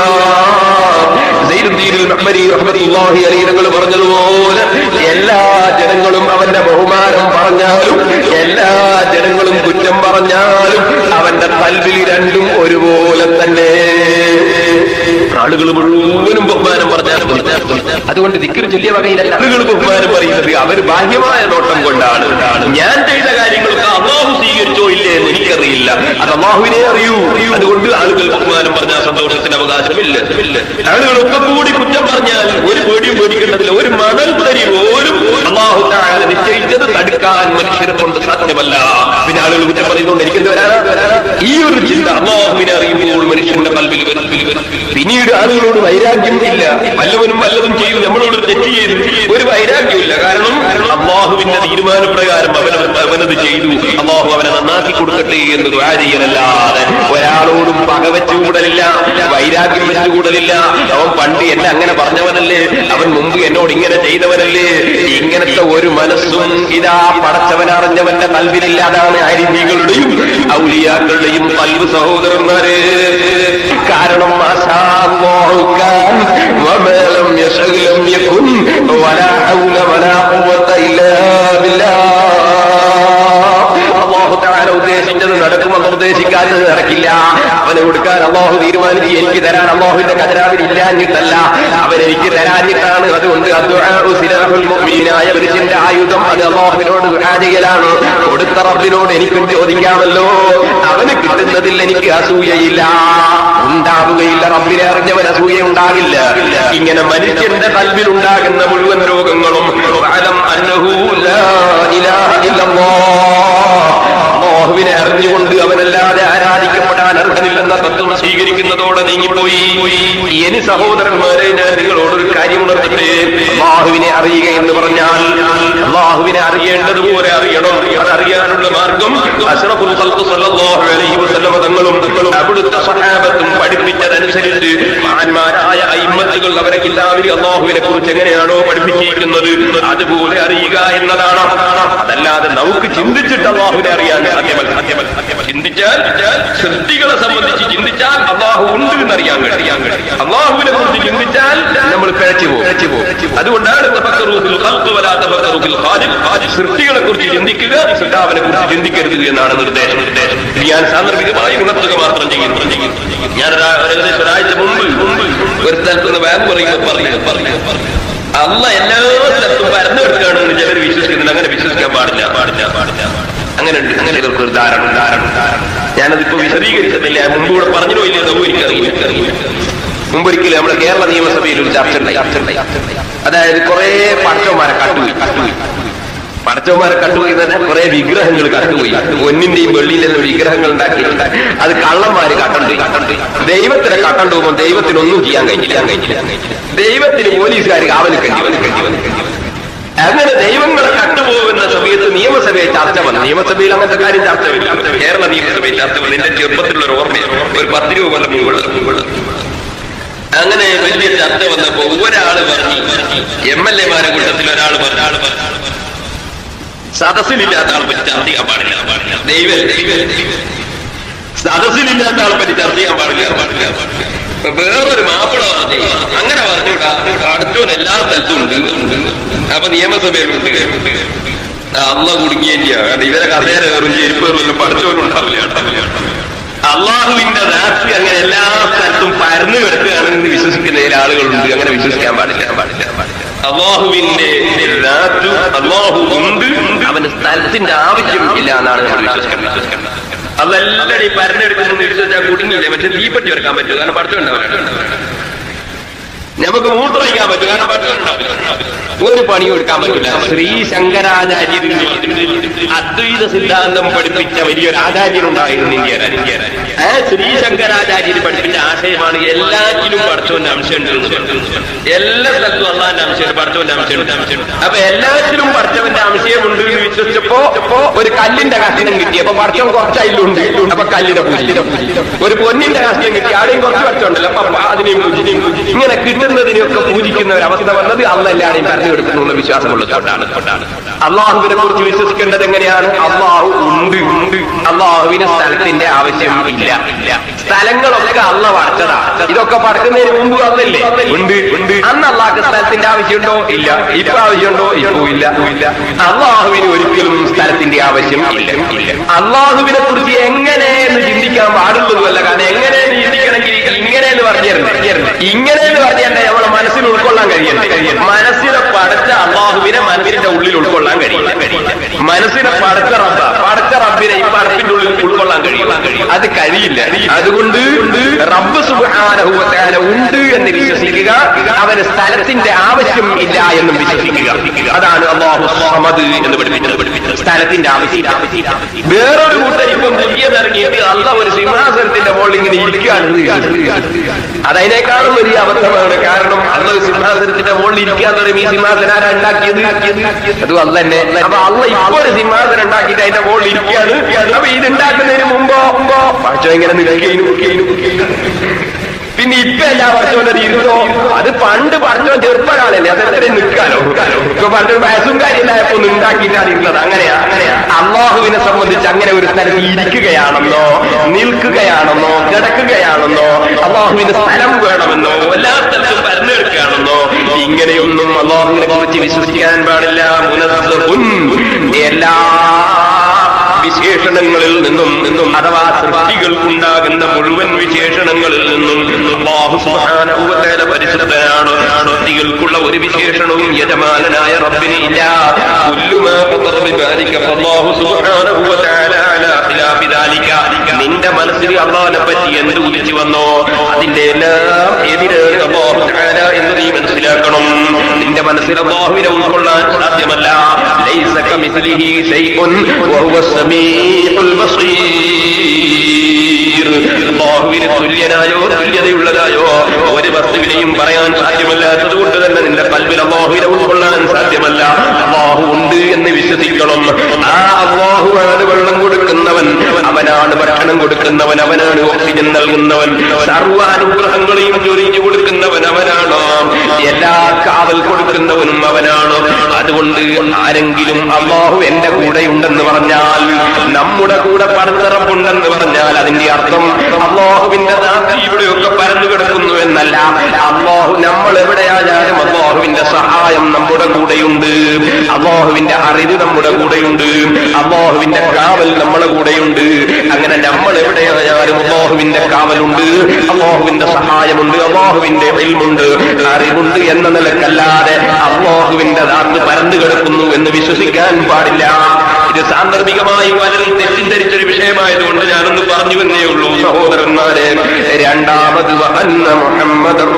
[SPEAKER 3] തങ്ങൾ പറഞ്ഞതുപോലെ എല്ലാ ജനങ്ങളും അവന്റെ ബഹുമാനം പറഞ്ഞാലും എല്ലാ ജനങ്ങളും കുറ്റം പറഞ്ഞാലും അവന്റെ കൽവിൽ രണ്ടും ഒരുപോലെ തന്നെ ആളുകൾ മുഴുവനും ബഹുമാനം പറഞ്ഞാലും അതുകൊണ്ട് ദിക്കർ ചൊല്ലിയ വകയിലല്ല ആളുകൾ ബഹുമാനം പറയുന്നത് അവർ ബാഹ്യമായ നോട്ടം കൊണ്ടാണ് ഞാൻ ചെയ്ത കാര്യങ്ങൾക്ക് അള്ളാഹു സ്വീകരിച്ചോ ഇല്ലേ എന്ന് എനിക്കറിയില്ല അത് അള്ളാഹുവിനെ അറിയൂ അതുകൊണ്ട് ആളുകൾ ബഹുമാനം പറഞ്ഞാൽ സന്തോഷത്തിന് അവകാശമില്ല ആളുകളൊക്കെ കൂടി കുറ്റം പറഞ്ഞാൽ ഒരു പേടിയും പേടിക്കേണ്ടതില്ല ഒരു മണൽ തരി പോലും അള്ളാഹു താഴെ നിശ്ചയിച്ചത് തടുക്കാൻ മനുഷ്യരെ കൊണ്ട് സാധ്യമല്ല പിന്നെ ആളുകൾ കുറ്റം പറയുന്നുകൊണ്ട് എനിക്കെന്ത് വരാനാ ഈ ഒരു ചിന്ത അള്ളാഹുവിനെ അറിയുമ്പോൾ മനുഷ്യന്റെ കൽവിൽ വരും പിന്നീട് ആളുകളോട് വൈരാഗ്യം ഇല്ല വല്ലവനും വല്ലതും ചെയ്യും നമ്മളോട് തെറ്റ് ചെയ്തു ഒരു വൈരാഗ്യമില്ല കാരണം അള്ളാഹുവിന്റെ തീരുമാനപ്രകാരം അവൻ അവനത് ചെയ്തു അള്ളാഹു അവനെ നന്നാക്കി കൊടുക്കട്ടെ എന്ന് ദുആ ചെയ്യലല്ലാതെ ഒരാളോടും പകവെച്ചു കൂടലില്ല വൈരാഗ്യം വെച്ചു കൂടലില്ല അവൻ പണ്ട് എന്നെ അങ്ങനെ പറഞ്ഞവനല്ലേ അവൻ മുമ്പ് എന്നോട് ഇങ്ങനെ ചെയ്തവനല്ലേ ഇങ്ങനത്തെ ഒരു മനസ്സും ഇതാ പടച്ചവനറിഞ്ഞവന്റെ കൽവിലില്ല അതാണ് അരിതികളുടെയും ഔലിയാക്കളുടെയും കൽവ് സഹോദരന്മാരെ കാരണം മാഷാ അല്ലാഹു കാൻ വമാ ലം യശഅ ലം യകുൻ വലാ ഹൗല വലാ ഖുവത ഇല്ലാ ബില്ലാഹ് അള്ളാഹു താല ഉദ്ദേശിച്ചത് നടക്കുമെന്ന് ഉദ്ദേശിക്കാത്തത് നടക്കില്ല അവന് കൊടുക്കാൻ അള്ളാഹു തീരുമാനിച്ച് എനിക്ക് തരാൻ അള്ളാഹുവിന്റെ കതിരാവിൽ ഇല്ലാഞ്ഞിട്ടല്ല അവൻ എനിക്ക് തരാഞ്ഞിട്ടാണ് അതുകൊണ്ട് അദ്ദുആഉ സിലാഹുൽ മുഅ്മിനീനായ പുരുഷന്റെ ആയുധം അത് അള്ളാഹുവിനോട് ദുആ ചെയ്യലാണ് കൊടുത്ത റബ്ബിനോട് എനിക്കും ചോദിക്കാമല്ലോ അവന് കിട്ടുന്നതിൽ എനിക്ക് അസൂയയില്ല ഉണ്ടാവുകയില്ല റബ്ബിനെ അറിഞ്ഞവൻ അസൂയ ഉണ്ടാകില്ല ഇങ്ങനെ മനുഷ്യന്റെ കൽവിൽ ഉണ്ടാകുന്ന മുഴുവൻ രോഗങ്ങളും ഫഅലം അന്നഹു ലാ ഇലാഹ ഇല്ലല്ലാഹ് അള്ളാഹുവിനെ അറിഞ്ഞുകൊണ്ട് അവനല്ലാതെ ആരാധിക്കപ്പെടാൻ അർഹനില്ലെന്ന തത്വം സ്വീകരിക്കുന്നതോടെ നീങ്ങിപ്പോയി ഇനി സഹോദരന്മാരെ ഞാൻ നിങ്ങളോടൊരു കാര്യം ഉണർത്തട്ടെ അള്ളാഹുവിനെ അറിയുക എന്ന് പറഞ്ഞാൽ അള്ളാഹുവിനെ അറിയേണ്ടതുപോലെ അറിയണം അതറിയാനുള്ള മാർഗം അഷ്റഫുൽ ഖൽഖ് സല്ലല്ലാഹു അലൈഹി വസല്ലമ തങ്ങളും അവിടുത്തെ സഹാബത്തും പഠിപ്പിച്ചതനുസരിച്ച് മഹാന്മാരായ അയിമ്മത്തുകൾ അവരെ എല്ലാവരും അള്ളാഹുവിനെ കുറിച്ച് എങ്ങനെയാണോ പഠിപ്പിച്ചിരിക്കുന്നത് അതുപോലെ അറിയുക എന്നതാണ് അതല്ലാതെ നമുക്ക് ചിന്തിച്ചിട്ട് അള്ളാഹുവിനെ അറിയാൻ സാധ്യമല്ല സാധ്യമല്ല സാധ്യമല്ല. ചിന്തിച്ചാൽ സൃഷ്ടികളെ സംബന്ധിച്ച് ചിന്തിച്ചാൽ അള്ളാഹു ഉണ്ട് എന്നറിയാൻ കഴിയാൻ കഴിയും അള്ളാഹുവിനെ കുറിച്ച് ചിന്തിച്ചാൽ നമ്മൾ പിഴച്ചു പോകും പിഴച്ചു പോകും അതുകൊണ്ടാണ് തഫക്കറൂഫിൽ ഖൽഖ് വലാ തഫക്കറൂഫിൽ ഖാലിഖ്. സൃഷ്ടികളെ കുറിച്ച് ചിന്തിക്കുക സൃഷ്ടാവിനെ കുറിച്ച് ചിന്തിക്കരുത് എന്നാണ് നിർദ്ദേശം നിർദ്ദേശം ഇത് ഞാൻ സാന്ദർഭികമായി ഉണർത്തുക മാത്രം ചെയ്യുന്നു ചെയ്യുന്നു. ഞാൻ ഒരാ- ഏകദേശം ഒരാഴ്ച മുമ്പ് മുമ്പ് ഒരു സ്ഥലത്തുനിന്ന് ബാങ്ക് പറയുമ്പോൾ പറയുക പറയുക പറയുക അല്ല എല്ലാ സ്ഥലത്തും പരന്നു കിടക്കുകയാണെന്ന് ചിലർ വിശ്വസിക്കുന്നുണ്ട് അങ്ങനെ വിശ്വസിക്കാൻ പാടില്ല പാടില്ല പാടില്ല അങ്ങനെ ഉണ്ട് അങ്ങനെ ഇവർക്ക് ഒരു ധാരണ ധാരണ ധാരണ ഞാനതിപ്പോ വിശദീകരിക്കുന്നില്ല മുമ്പ് കൂടെ പറഞ്ഞു പോയില്ലേ അതോ എനിക്കറിയില്ല എനിക്കറിയില്ല മുമ്പൊരിക്കലും നമ്മുടെ കേരള നിയമസഭയിൽ ഒരു ചർച്ച ഉണ്ടായി ചർച്ച ഉണ്ടായി അതായത് കുറെ പടച്ചവന്മാരെ കട്ടുപോയി കട്ടുപോയി പടച്ചവന്മാരെ കട്ടുപോയി തന്നെ കുറെ വിഗ്രഹങ്ങൾ കട്ടുപോയി ഒന്നിന്റെയും വെള്ളിയിലെല്ലാം വിഗ്രഹങ്ങൾ ഉണ്ടാക്കി അത് കള്ളന്മാര് കട്ടുപോയി കട്ടുപോയി ദൈവത്തിനെ കട്ടണ്ടു പോകുമ്പോൾ ദൈവത്തിനൊന്നും ചെയ്യാൻ കഴിഞ്ഞില്ല കഴിഞ്ഞില്ല ദൈവത്തിന് പോലീസുകാർ കാവലിക്കേണ്ടി വന്നിക്കേണ്ടി വന്നിക്കേണ്ടി അങ്ങനെ ദൈവങ്ങളെ കട്ടുപോകുന്ന സമയത്ത് നിയമസഭയിൽ ചർച്ച വന്നു നിയമസഭയിൽ അങ്ങനത്തെ കാര്യം ചർച്ച വരില്ല കേരള നിയമസഭയിൽ ചർച്ച വന്നു എന്റെ ചെറുപ്പത്തിലുള്ള ഒരു ഓർമ്മയാണ് ഒരു പത്ത് രൂപ കൊല്ലം മുമ്പുള്ള മുമ്പുള്ള അങ്ങനെ വലിയ ചർച്ച വന്നപ്പോ ഒരാള് പറഞ്ഞു എം എൽ എമാരെ കൂട്ടത്തിൽ ഒരാൾ പറഞ്ഞു ആള് പറഞ്ഞു സദസ്സിലില്ലാത്ത ആളെ പറ്റി ചർച്ച ചെയ്യാൻ പാടില്ല പാടില്ല ദൈവം ദൈവം സദസ്സിലില്ലാത്ത ആളെ പറ്റി ചർച്ച ചെയ്യാൻ പാടില്ല പാടില്ല പാടില്ല. അപ്പൊ വേറൊരു മാപ്പിള പറഞ്ഞു അങ്ങനെ പറഞ്ഞുകൂടാ അടുത്തോൻ എല്ലാ സ്ഥലത്തും ഉണ്ട് അപ്പൊ നിയമസഭയിലുണ്ട് അള്ള കുടുങ്ങിയ ഇവരെ കസേര കയറും ചെരുപ്പേറും പഠിച്ചവനും ഉണ്ടാവില്ല ഉണ്ടാവില്ല അള്ളാഹുവിന്റെ നാട്ടി അങ്ങനെ എല്ലാ സ്ഥലത്തും പരന്നു കിടക്കുകയാണെന്ന് വിശ്വസിക്കുന്ന ചില ആളുകളുണ്ട് അങ്ങനെ വിശ്വസിക്കാൻ പാടില്ല പാടില്ല പാടില്ല അള്ളാഹുവിന്റെ നാട്ടു അള്ളാഹു ഉണ്ട് അവന്റെ സ്ഥലത്തിന്റെ ആവശ്യം ഇല്ല എന്നാണ് നമ്മൾ വിശ്വസിക്കാൻ വിശ്വസിക്കേണ്ടത് അതെല്ലാം ഈ പരന്നെടുക്കുന്നു വിശ്വസിച്ചാൽ കുടുങ്ങിയില്ലേ പക്ഷെ തീപ്പറ്റി വെക്കാൻ പറ്റും കാരണം പഠിച്ചുണ്ടാവില്ല നമുക്ക് മൂത്രയിക്കാൻ പറ്റും കാരണം പഠിച്ചുണ്ടാവില്ല ഒരു പണിയും എടുക്കാൻ പറ്റില്ല ശ്രീ ശങ്കരാചാര്യരിൽ അദ്വൈത സിദ്ധാന്തം പഠിപ്പിച്ച വലിയൊരു ആചാര്യനുണ്ടായിരുന്നു ഇന്ത്യ ആ ശ്രീ ശങ്കരാചാര്യർ പഠിപ്പിച്ച ആശയമാണ് എല്ലാറ്റിലും പഠിച്ചവന്റെ അംശമുണ്ട് എന്ന് പറഞ്ഞത്. എല്ലാ സ്ഥലത്തും അള്ളാന്റെ അംശമുണ്ട് പഠിച്ചവന്റെ അംശമുണ്ട് അപ്പൊ എല്ലാത്തിലും പഠിച്ചവന്റെ അംശമുണ്ട് എന്ന് വിശ്വസിച്ചപ്പോ ഇപ്പോ ഒരു കല്ലിന്റെ കഷ്ണം കിട്ടി അപ്പൊ പഠിച്ചവൻ കുറച്ച് അതിലുണ്ട് അപ്പൊ കല്ലിനെ പൂജിച്ചു ഒരു പൊന്നിന്റെ കഷ്ണം കിട്ടി ആടെയും കുറച്ച് പഠിച്ചുണ്ടല്ലോ അപ്പൊ അതിനെയും പൂജിച്ചു ഇങ്ങനെ കിട്ടുന്നതിനെയൊക്കെ പൂജിക്കുന്ന ഒരു അവസ്ഥ വന്നത് അള്ള എല്ലാവരെയും പറഞ്ഞു കൊടുക്കുന്നു എന്ന വിശ്വാസമുള്ളത് കൊണ്ടാണ് കൊണ്ടാണ് അള്ളാഹുവിനെ കുറിച്ച് വിശ്വസിക്കേണ്ടത് എങ്ങനെയാണ് അള്ളാഹു ഉണ്ട് ഉണ്ട് അള്ളാഹുവിന് സ്ഥലത്തിന്റെ ആവശ്യം ഇല്ല ഇല്ല സ്ഥലങ്ങളൊക്കെ അള്ള പഠിച്ചതാ ഇതൊക്കെ പഠിക്കുന്നതിന് മുമ്പ് അന്നല്ലേ ഉണ്ട് ഉണ്ട് അന്ന് അള്ളാഹ്ക്ക് സ്ഥലത്തിന്റെ ആവശ്യമുണ്ടോ ഇല്ല ഇപ്പൊ ആവശ്യമുണ്ടോ ഇപ്പൊ ഇല്ല ഇല്ല അള്ളാഹുവിന് ഒരിക്കലും സ്ഥലത്തിന്റെ ആവശ്യം ഇല്ല ഇല്ല അള്ളാഹുവിനെ കുറിച്ച് എങ്ങനെയെന്ന് ചിന്തിക്കാൻ പാടുള്ളതുമല്ല കാരണം എങ്ങനെയെന്ന് ചിന്തിക്കണമെങ്കിൽ ഇങ്ങനെയെന്ന് പറഞ്ഞു തരുന്നത് ഇങ്ങനെയെന്ന് പറഞ്ഞാൽ നമ്മളെ മനസ്സിൽ ഉൾക്കൊള്ളാൻ കഴിയണ്ടേ മനസ്സിനെ പടച്ച അള്ളാഹുവിനെ മനസ്സിന്റെ ഉള്ളിൽ ഉൾക്കൊള്ളാൻ കഴിയില്ല മനസ്സിനെ പടച്ച റബ്ബ പടച്ച റബ്ബിനെ ഈ പടത്തിന്റെ ഉള്ളിൽ ഉൾക്കൊള്ളാൻ കഴിയില്ല അത് കഴിയില്ല അതുകൊണ്ട് റബ്ബ് സുബാനഹുവത്താല ഉണ്ട് എന്ന് വിശ്വസിക്കുക അവന് സ്ഥലത്തിന്റെ ആവശ്യം ഇല്ല എന്നും വിശ്വസിക്കുക അതാണ് അള്ളാഹു സമദ് എന്ന് പഠിപ്പിച്ചത് പഠിപ്പിച്ചത് സ്ഥലത്തിന്റെ ആവശ്യം വേറൊരു കൂട്ടർ ഇപ്പം പുതിയതിറങ്ങിയിട്ട് അള്ള ഒരു സിംഹാസനത്തിന്റെ മുകളിൽ ഇങ്ങനെ ഇരിക്കുകയാണെന്ന് വിശ്വസിക്കുക അതതിനേക്കാളും വലിയ അബദ്ധമാണ് കാരണം അള്ള സിംഹാസനത്തിന്റെ മുകളിൽ ഇരിക്കാൻ തുടങ്ങി ഈ സിംഹാസനം ആരാ ഉണ്ടാക്കിയത് അത് അല്ല തന്നെ അപ്പൊ അള്ള ഇപ്പൊ ഒരു സിംഹാസനം ഉണ്ടാക്കിയിട്ട് അതിന്റെ മുകളിൽ ഇരിക്കുകയാണ് അപ്പൊ ഇത് ഉണ്ടാക്കുന്നതിന് മുമ്പോ പക്ഷോ ഇങ്ങനെ നിൽക്കുകയും പിന്നെ ഇപ്പൊ എല്ലാ വർഷവും ഒരു ഇരുന്നോ അത് പണ്ട് പറഞ്ഞോ ചെറുപ്പകാലല്ലേ അത് എത്ര നിൽക്കാലോ ഇപ്പൊ പണ്ട് വയസ്സും കാര്യമില്ലായപ്പോ ഒന്ന് ഉണ്ടാക്കിയിട്ടാണ് ഇരുന്നത് അങ്ങനെയാ അങ്ങനെയാ അള്ളാഹുവിനെ സംബന്ധിച്ച് അങ്ങനെ ഒരു സ്ഥലത്ത് ഇരിക്കുകയാണെന്നോ നിൽക്കുകയാണെന്നോ കിടക്കുകയാണെന്നോ അള്ളാഹുവിന് സ്ഥലം വേണമെന്നോ എല്ലാ സ്ഥലത്തും പരന്നെടുക്കുകയാണെന്നോ ഇങ്ങനെയൊന്നും അള്ളാഹുവിനെ കുറിച്ച് വിശ്വസിക്കാൻ പാടില്ല മുനസ്സഹുൻ എല്ലാ വിശേഷണങ്ങളിൽ നിന്നും നിന്നും അഥവാ സൃഷ്ടികൾക്കുണ്ടാകുന്ന മുഴുവൻ വിശേഷണങ്ങളിൽ നിന്നും അല്ലാഹു സുബ്ഹാനഹു വ തആല പരിശുദ്ധനാണ് സൃഷ്ടികൾക്കുള്ള ഒരു വിശേഷണവും യജമാനനായ റബ്ബിന് ഇല്ല കുല്ലു മാ ഖദറ ബിദാലിക ഫല്ലാഹു സുബ്ഹാനഹു വ തആല അലാ ഖിലാഫി ദാലിക നിന്റെ മനസ്സിൽ അള്ളാഹിനെ പറ്റി എന്ത് ഉദിച്ചു വന്നോ അതിന്റെ എല്ലാം എതിരാണ് അല്ലാഹു തആല എന്ന് നീ മനസ്സിലാക്കണം നിന്റെ മനസ്സിൽ അള്ളാഹുവിനെ ഉൾക്കൊള്ളാൻ സാധ്യമല്ല ലൈസ കമിസ്ലിഹി ശൈഉൻ വഹുവ സമീഉൽ ബസീർ അള്ളാഹുവിന് തുല്യനായോ തുല്യതയുള്ളതായോ ഒരു വസ്തുവിനെയും പറയാൻ സാധ്യമല്ലാത്തത് കൊണ്ട് തന്നെ നിന്റെ കൽവിൽ അള്ളാഹുവിനെ ഉൾക്കൊള്ളാൻ സാധ്യമല്ല അള്ളാഹു ഉണ്ട് എന്ന് വിശ്വസിക്കണം ആ അള്ളാഹുവാണ് വെള്ളം കൊടുക്കുന്നവൻ അവനാണ് ഭക്ഷണം കൊടുക്കുന്നവൻ അവനാണ് ഓക്സിജൻ നൽകുന്നവൻ സർവ്വ അനുഗ്രഹങ്ങളെയും ചൊരിഞ്ഞു കൊടുക്കുന്നവൻ അവനാണ് എല്ലാ കാവൽ കൊടുക്കുന്നവനും അവനാണ് അതുകൊണ്ട് ആരെങ്കിലും അള്ളാഹു എന്റെ കൂടെ ഉണ്ടെന്ന് പറഞ്ഞാൽ നമ്മുടെ കൂടെ പരന്തറപ്പുണ്ടെന്ന് പറഞ്ഞാൽ അതിന്റെ അർത്ഥം അള്ളാഹുവിന്റെ നാട്ടിൽ ഇവിടെയൊക്കെ പരന്നു കിടക്കുന്നു എന്നല്ല അള്ളാഹു നമ്മൾ എവിടെയായാലും അള്ളാഹുവിന്റെ സഹായം നമ്മുടെ കൂടെയുണ്ട് അള്ളാഹുവിന്റെ അറിവ് നമ്മുടെ കൂടെയുണ്ട് അള്ളാഹുവിന്റെ കാവൽ നമ്മുടെ കൂടെയുണ്ട് അങ്ങനെ നമ്മൾ എവിടെയായാലും അള്ളാഹുവിന്റെ കാവലുണ്ട് അള്ളാഹുവിന്റെ സഹായമുണ്ട് അള്ളാഹുവിന്റെ ഇൽമുണ്ട് അറിവുണ്ട് എന്ന നിലക്കല്ലാതെ അള്ളാഹുവിന്റെ നാട്ട് പരന്നു കിടക്കുന്നു എന്ന് വിശ്വസിക്കാൻ പാടില്ല ഇത് സാന്ദർഭികമായി പലരും തെറ്റിദ്ധരിച്ചൊരു വിഷയമായതുകൊണ്ട് ഞാനൊന്ന് പറഞ്ഞു എന്നേ ഉള്ളൂ സഹോദരന്മാരെ രണ്ടാമത് വഅന്ന മുഹമ്മദ്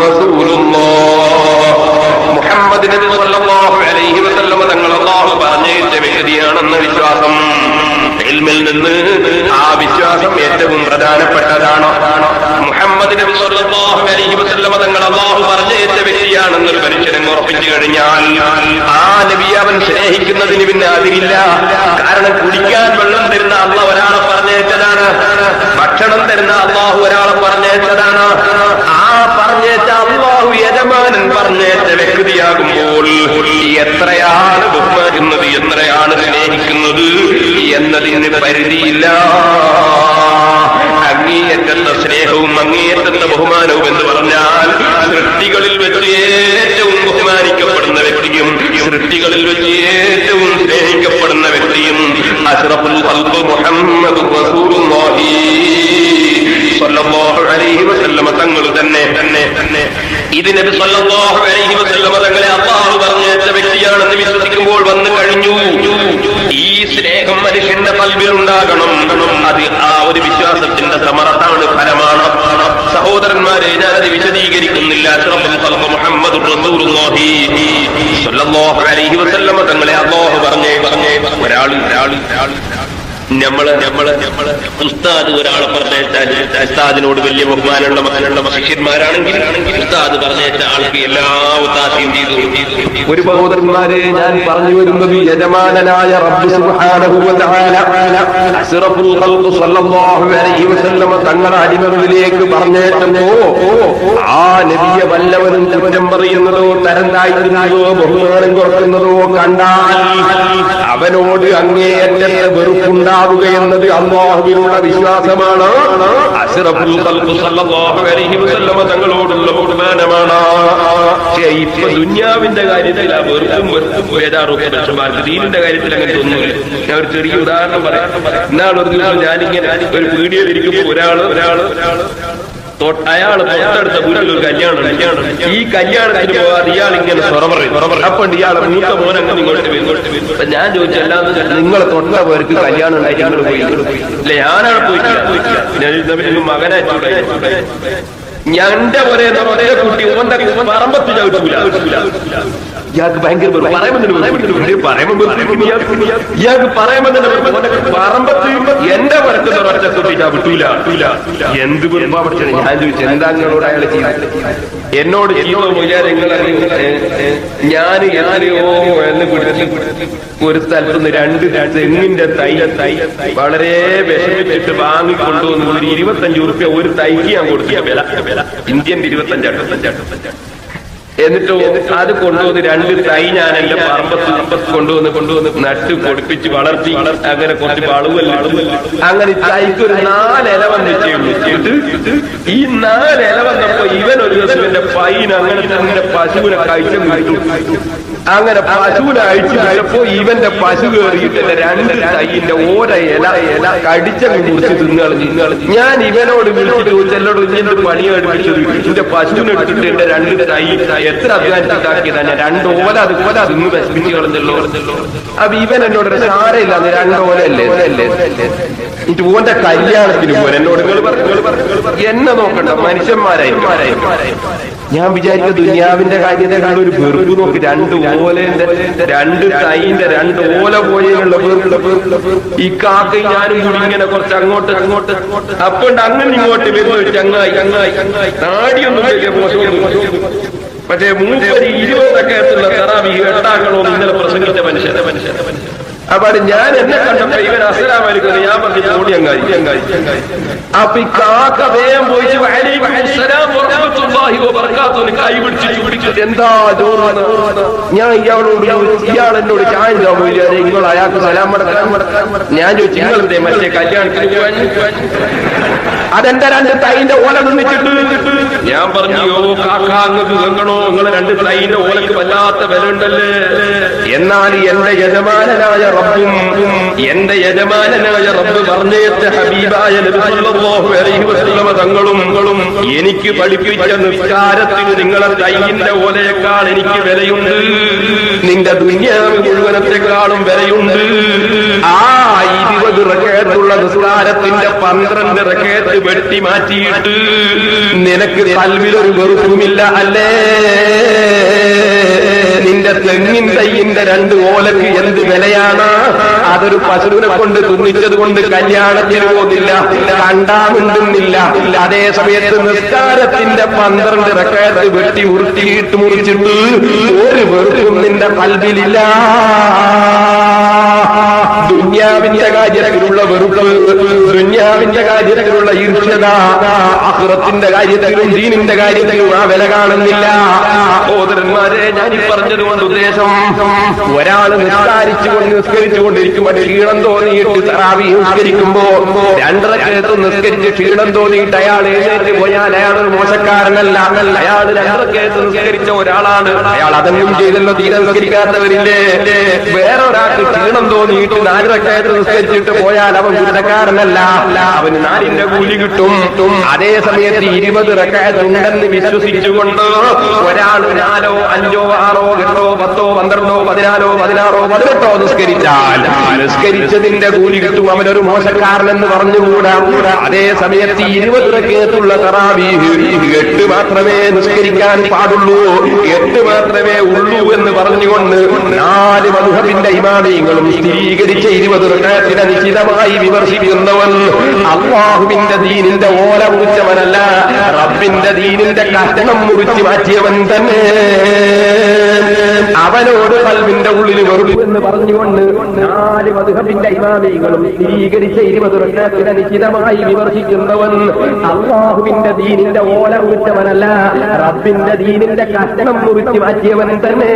[SPEAKER 3] മുഹമ്മദ് നബി സല്ലല്ലാഹു അലൈഹി വസല്ലമ തങ്ങൾ അല്ലാഹു പറഞ്ഞയച്ച വ്യക്തിയാണെന്ന വിശ്വാസം ഇൽമിൽ നിന്ന് ആ വിശ്വാസം ഏറ്റവും പ്രധാനപ്പെട്ടതാണ് മുഹമ്മദ് നബി സല്ലല്ലാഹു അലൈഹി വസല്ലമ തങ്ങൾ അല്ലാഹു പറഞ്ഞയച്ച വ്യക്തിയാണെന്നൊരു മനുഷ്യനെ ഉറപ്പിച്ചു കഴിഞ്ഞാൽ ആ നബി അവൻ സ്നേഹിക്കുന്നതിന് പിന്നെ അതിരില്ല കാരണം കുടിക്കാൻ വെള്ളം തരുന്ന അള്ള ഒരാളെ പറഞ്ഞയച്ചതാണ് ഭക്ഷണം തരുന്ന അള്ളാഹു ഒരാളെ പറഞ്ഞയച്ചതാണ് ആ പറഞ്ഞേച്ച അള്ളാഹു യജമാനൻ പറഞ്ഞേച്ച വ്യക്തിയാകുമ്പോൾ എത്രയാണ് ബഹുമാനിക്കുന്നത് എത്രയാണ് സ്നേഹിക്കുന്നത് എന്നതിന് പരിധിയില്ല അങ്ങേയറ്റത്തെ സ്നേഹവും അങ്ങേയറ്റത്തെ ബഹുമാനവും എന്ന് പറഞ്ഞാൽ സൃഷ്ടികളിൽ വെച്ച് ഏറ്റവും ബഹുമാനിക്കപ്പെടുന്ന വ്യക്തിയും സൃഷ്ടികളിൽ വെച്ച് ഏറ്റവും സ്നേഹിക്കപ്പെടുന്ന വ്യക്തിയും അഷ്റഫുൽ ഖൽഖ് മുഹമ്മദ് റസൂലുള്ളാഹി സ്വല്ലല്ലാഹു അലൈഹി വസല്ലമ തങ്ങൾ തന്നെ തന്നെ തന്നെ ഇത് നബി സ്വല്ലല്ലാഹു അലൈഹി വസല്ലമ തങ്ങളെ അള്ളാഹു പറഞ്ഞേച്ച വ്യക്തിയാണെന്ന് വിശ്വസിക്കുമ്പോൾ വന്നു കഴിഞ്ഞു ഈ സ്നേഹം മനുഷ്യന്റെ കൽവിൽ ഉണ്ടാകണം അത് ആ ഒരു വിശ്വാസത്തിന്റെ സമറത്താണ് ഫലമാണ് സഹോദരന്മാരെ ഞാനത് വിശദീകരിക്കുന്നില്ല അഷ്റഫുൽ ഖൽഖ് മുഹമ്മദ് റസൂലുള്ളാഹി സ്വല്ലല്ലാഹു അലൈഹി വസല്ലമ തങ്ങളെ അള്ളാഹു പറഞ്ഞേ പറഞ്ഞേ ഒരാൾ ഒരാൾ ഒരാൾ നമ്മള് നമ്മള് നമ്മള് ഉസ്താദ് ഒരാളെ പറഞ്ഞേച്ചാൽ ഉസ്താദിനോട് വലിയ ബഹുമാനമുള്ള മകനുള്ള ശിഷ്യന്മാരാണെങ്കിൽ ഉസ്താദ് പറഞ്ഞേച്ച ആൾക്ക് എല്ലാ ഉത്താശയും ചെയ്തു ഒരു സഹോദരന്മാരെ ഞാൻ പറഞ്ഞു വരുന്നത് യജമാനനായ റബ്ബ് സുബ്ഹാനഹു വ തആല അസ്റഫുൽ ഖൽഖ് സ്വല്ലല്ലാഹു അലൈഹി വസല്ലമ തങ്ങളുടെ അടിമകളിലേക്ക് പറഞ്ഞേറ്റപ്പോ ആ നബിയെ വല്ലവനും കുറ്റം പറയുന്നതോ തരം താഴ്ത്തുന്നതോ ബഹുമാനം കുറക്കുന്നതോ കണ്ടാൽ അവനോട് അങ്ങേയറ്റത്തെ വെറുപ്പുണ്ടാവുക എന്നത് അള്ളാഹുവിനുള്ള വിശ്വാസമാണ് അഷ്റഫുൽ ഖൽഖ് സല്ലല്ലാഹു അലൈഹി വസല്ലമ തങ്ങളോടുള്ള ബഹുമാനമാണ് പക്ഷേ ഇപ്പൊ ദുന്യാവിന്റെ കാര്യത്തിൽ ആ വെറുപ്പും വെറുപ്പും വേദാറും മനുഷ്യന്മാർക്ക് ദീനിന്റെ കാര്യത്തിൽ അങ്ങനെ ഒന്നുമില്ല ഞാൻ ഒരു ചെറിയ ഉദാഹരണം പറയാം ഇന്നാളൊരു ദിവസം ഞാനിങ്ങനെ ഒരു വീഡിയോയിൽ ഇരിക്കുമ്പോൾ ഒരാള് ഒരാള് ഒരാള് തൊട്ട് അയാള് തൊട്ടടുത്ത വീട്ടിൽ ഒരു കല്യാണം കല്യാണം ഈ കല്യാണത്തിന് പോകാതെ ഇയാൾ ഇങ്ങനെ സ്വറ പറയും അപ്പൊ ഇയാളെ മൂത്ത മോൻ അങ്ങനെ ഇങ്ങോട്ട് വരും അപ്പൊ ഞാൻ ചോദിച്ചല്ലാന്ന് നിങ്ങളെ തൊട്ട പേർക്ക് കല്യാണം ഉണ്ടായിട്ട് നിങ്ങൾ പോയി ഇല്ല ഞാനാണ് പോയിട്ടില്ല ഞാൻ മകനെ ഞന്റെ ഒരേ ഒരേ കുട്ടി ഓന്റെ പറമ്പത്ത് ചവിട്ടൂല ഇയാൾക്ക് ഭയങ്കര വെറുപ്പ്. പറയുമ്പോൾ തന്നെ വെറുപ്പ്. ഇത് പറയുമ്പോൾ വെറുപ്പ് ഇയാൾക്ക് ഇയാൾക്ക് പറയുമ്പോൾ തന്നെ വെറുപ്പ്. ഓന്റെ പറമ്പത്ത് എന്റെ വരക്കുന്ന ഒരൊറ്റ കുട്ടി ചവിട്ടൂല എന്ത് വെറുപ്പാ പഠിച്ചത് ഞാൻ ചോദിച്ചു എന്താ നിങ്ങളോട് അയാൾ ചെയ്തത് എന്നോട് ചീത്ത മൊയ്യാൻ നിങ്ങൾ ഞാൻ ഞാനോ എന്ന് പിടിച്ച് ഒരു സ്ഥലത്ത് നിന്ന് രണ്ട് തെങ്ങിന്റെ തൈ തൈ വളരെ വിഷമിച്ചിട്ട് വാങ്ങിക്കൊണ്ടുവന്ന് ഒരു ഇരുപത്തഞ്ച് ഉറുപ്പ്യ ഒരു തൈക്ക് ഞാൻ കൊടുത്തില്ല വില വില ഇന്ത്യൻ ഇരുപത്തഞ്ചാട്ടത്തഞ്ചാട്ടത്തഞ്ചാട്ടം എന്നിട്ട് അത് കൊണ്ടുവന്ന് രണ്ട് തൈ ഞാൻ എന്റെ പറമ്പത്ത് കൊണ്ടുവന്ന് കൊണ്ടുവന്ന് നട്ട് പൊടിപ്പിച്ച് വളർത്തി അങ്ങനെ കുറച്ച് വളവെല്ലാം അങ്ങനെ ഈ തൈക്ക് ഒരു നാലില വന്നിട്ടേ ഉള്ളൂ എന്നിട്ട് ഈ നാലില വന്നപ്പോ ഇവൻ ഒരു ദിവസം എന്റെ പൈന് അങ്ങനെ തന്നെ പശുവിനെ കഴിച്ചു അങ്ങനെ പശുവിനെ അഴിച്ചു വിട്ടപ്പോ ഇവന്റെ പശു കയറിയിട്ട് എന്റെ രണ്ട് തൈന്റെ ഓര ഇല ഇല കടിച്ചങ്ങ് കുറിച്ച് തിന്നുകളഞ്ഞു ഞാൻ ഇവനോട് വിളിച്ചിട്ട് ചോദിച്ചു എന്നോട് ഇങ്ങനെ പണി പഠിപ്പിച്ചത് എന്റെ പശുവിനെ എടുത്തിട്ട് എന്റെ രണ്ട് തൈ എത്ര അധ്വാനിച്ചിട്ടാക്കിയതാ ഞാൻ രണ്ട് ഓല അത് ഓല തിന്ന് വിഷമിച്ച് കളഞ്ഞല്ലോ അപ്പൊ ഇവൻ എന്നോട് ഒരു സാരമില്ല അത് രണ്ട് ഓല അല്ലേ അല്ലേ എന്നിട്ട് ഓന്റെ കല്യാണത്തിന് പോകാൻ എന്നോട് നിങ്ങൾ പറഞ്ഞു, നിങ്ങൾ പറഞ്ഞു, നിങ്ങൾ പറഞ്ഞു. എന്നെ നോക്കണ്ട മനുഷ്യന്മാരായി ഞാൻ വിചാരിക്കുക ദുനിയാവിന്റെ കാര്യത്തിലുള്ള ഒരു വെറുപ്പ് നോക്ക് രണ്ട് ഓലേന്റെ രണ്ട് തൈന്റെ രണ്ട് ഓല പോലെയുള്ള വെറുപ്പ് ഈ കാക്കയും ഞാനും കൂടി ഇങ്ങനെ കുറച്ച് അങ്ങോട്ട് അങ്ങോട്ട് അപ്പോണ്ട് അങ്ങനെ ഇങ്ങോട്ട് വരുന്ന ഒരു ചങ്ങായി ചങ്ങായി ചങ്ങായി നാടിയൊന്നും വലിയ മോശമൊന്നും പക്ഷേ മൂപ്പര് ഇരുപതൊക്കെ എത്തുള്ള തറാവി എട്ടാക്കളോ ഇന്നലെ പ്രസംഗിച്ച മനുഷ്യനെ മനുഷ്യനെ മനുഷ്യൻ അപ്പൊ ഞാൻ എന്നെ കണ്ടപ്പോ ഇവൻ അസലാമായിരിക്കും ഞാൻ പറഞ്ഞു ഓടി അങ്ങായി അങ്ങായി അപ്പൊ ഈ കാക്ക വേഗം പോയിട്ട് വഅലൈക്കും അസ്സലാം വറഹ്മത്തുള്ളാഹി വബറകാതുഹു കൈ പിടിച്ച് പിടിച്ചിട്ട് എന്താ ചോറാണ് ഞാൻ ഇയാളോട് ചോദിച്ചു, ഇയാൾ എന്നോട് ചായ ചോദിച്ചു നിങ്ങൾ അയാൾക്ക് സലാം മടക്കാം ഞാൻ ചോദിച്ചു നിങ്ങൾ എന്തേ മറ്റേ കല്യാണത്തിന് പോവാൻ അതെന്റെ രണ്ട് തൈന്റെ ഓല നിന്നിച്ചിട്ട് ഞാൻ പറഞ്ഞു യോ കാക്ക അങ്ങക്ക് കേൾക്കണോ നിങ്ങൾ രണ്ട് തൈന്റെ ഓലക്ക് വല്ലാത്ത വില ഉണ്ടല്ലേ എന്നാൽ എന്റെ യജമാനനായ റബ്ബും എന്റെ യജമാനനായ റബ്ബ് പറഞ്ഞേറ്റ ഹബീബായ നബി സല്ലല്ലാഹു അലൈഹി വസല്ലമ തങ്ങളും എനിക്ക് പഠിപ്പിച്ച നിസ്കാരത്തിന് നിങ്ങളെ തൈയിന്റെ ഓലയേക്കാൾ എനിക്ക് വിലയുണ്ട് നിന്റെ ദുന്യാവ് മുഴുവനത്തെക്കാളും വിലയുണ്ട് ആ ഇരുപത് റക്കേത്തുള്ള നിസ്കാരത്തിന്റെ പന്ത്രണ്ട് റക്കേത്ത് വെട്ടി മാറ്റിയിട്ട് നിനക്ക് കൽവിലൊരു വെറുപ്പുമില്ല അല്ലേ നിന്റെ തെങ്ങിൻ തയ്യിന്റെ രണ്ട് ഓലക്ക് എന്ത് വിലയാണ് അതൊരു പശുവിനെ കൊണ്ട് തുന്നിച്ചത് കൊണ്ട് കല്യാണത്തിന് പോകുന്നില്ല കണ്ടാമിണ്ടുന്നില്ല അതേ സമയത്ത് നിസ്കാരത്തിന്റെ പന്ത്രണ്ട് റക്കാത്ത് വെട്ടി ഉരുട്ടിയിട്ട് മുറിച്ചിട്ട് ഒരു വെറുപ്പും നിന്റെ കൽവിലില്ല ദുന്യാവിന്റെ കാര്യത്തിലുള്ള വെറുപ്പ് ദുന്യാവിന്റെ കാര്യത്തിലുള്ള ഈർഷ്യത അഹുറത്തിന്റെ കാര്യത്തിലും ദീനിന്റെ കാര്യത്തിലും ആ വില കാണുന്നില്ല സഹോദരന്മാരെ ഞാൻ ഈ പറഞ്ഞത് കൊണ്ട് ഉദ്ദേശം ഒരാൾ നിസ്കാരിച്ചുകൊണ്ട് നിസ്കരിച്ചുകൊണ്ടിരിക്കുമ്പോൾ ക്ഷീണം തോന്നിയിട്ട് തറാവി നിസ്കരിക്കുമ്പോ രണ്ടര കേത്ത് നിസ്കരിച്ച് ക്ഷീണം തോന്നിയിട്ട് അയാൾ എഴുന്നേറ്റ് പോയാൽ അയാൾ ഒരു മോശക്കാരനല്ല അയാൾ രണ്ടര കേത്ത് നിസ്കരിച്ച ഒരാളാണ് അയാൾ അതെന്നും ചെയ്തല്ലോ തീരെ നിസ്കരിക്കാത്തവരില്ലേ വേറെ ഒരാൾക്ക് ക്ഷീണം തോന്നിയിട്ട് നാല് റക്കായത്ത് നിസ്കരിച്ചിട്ട് പോയാൽ അവൻ കുറ്റക്കാരനല്ല അവന് നാലിന്റെ കൂലി കിട്ടും അതേ സമയത്ത് ഇരുപത് റക്കായത്ത് ഉണ്ടെന്ന് വിശ്വസിച്ചുകൊണ്ട് ഒരാൾ നാലോ അഞ്ചോ ആറോ എട്ടോ പത്തോ പന്ത്രണ്ടോ പതിനാലോ പതിനാറോ പതിനെട്ടോ നിസ്കരിച്ചാൽ നിസ്കരിച്ചതിന്റെ കൂലി കിട്ടും അവനൊരു മോശക്കാരനെന്ന് പറഞ്ഞുകൂടാ അതേ സമയത്ത് ഇരുപത് റക്കേത്തുള്ള തറാവീഹ് എട്ട് മാത്രമേ നിസ്കരിക്കാൻ പാടുള്ളൂ എട്ട് മാത്രമേ ഉള്ളൂ എന്ന് പറഞ്ഞുകൊണ്ട് നാല് മധുഹബിന്റെ ഇമാമിയങ്ങളും സ്ഥിരീകരിച്ച ഇരുപത് റക്കാത്തിനെ നിശ്ചിതമായി വിമർശിക്കുന്നവൻ അള്ളാഹുവിന്റെ ദീനിന്റെ ഓല മുറിച്ചവനല്ല റബ്ബിന്റെ ദീനിന്റെ കഷ്ടണം മുറിച്ച് മാറ്റിയവൻ തന്നെ അവനോട് കൽവിന്റെ ഉള്ളിൽ വെറുപ്പ് എന്ന് പറഞ്ഞുകൊണ്ട് നാല് മധുഹബിന്റെ ഇമാമികളും സ്ഥിരീകരിച്ച ഇരുപത് റക്കാത്തിനെ നിശ്ചിതമായി വിമർശിക്കുന്നവൻ അള്ളാഹുവിന്റെ ദീനിന്റെ ഓല മുറിച്ചവനല്ല റബ്ബിന്റെ ദീനിന്റെ കഷ്ടണം മുറിച്ച് മാറ്റിയവൻ തന്നെ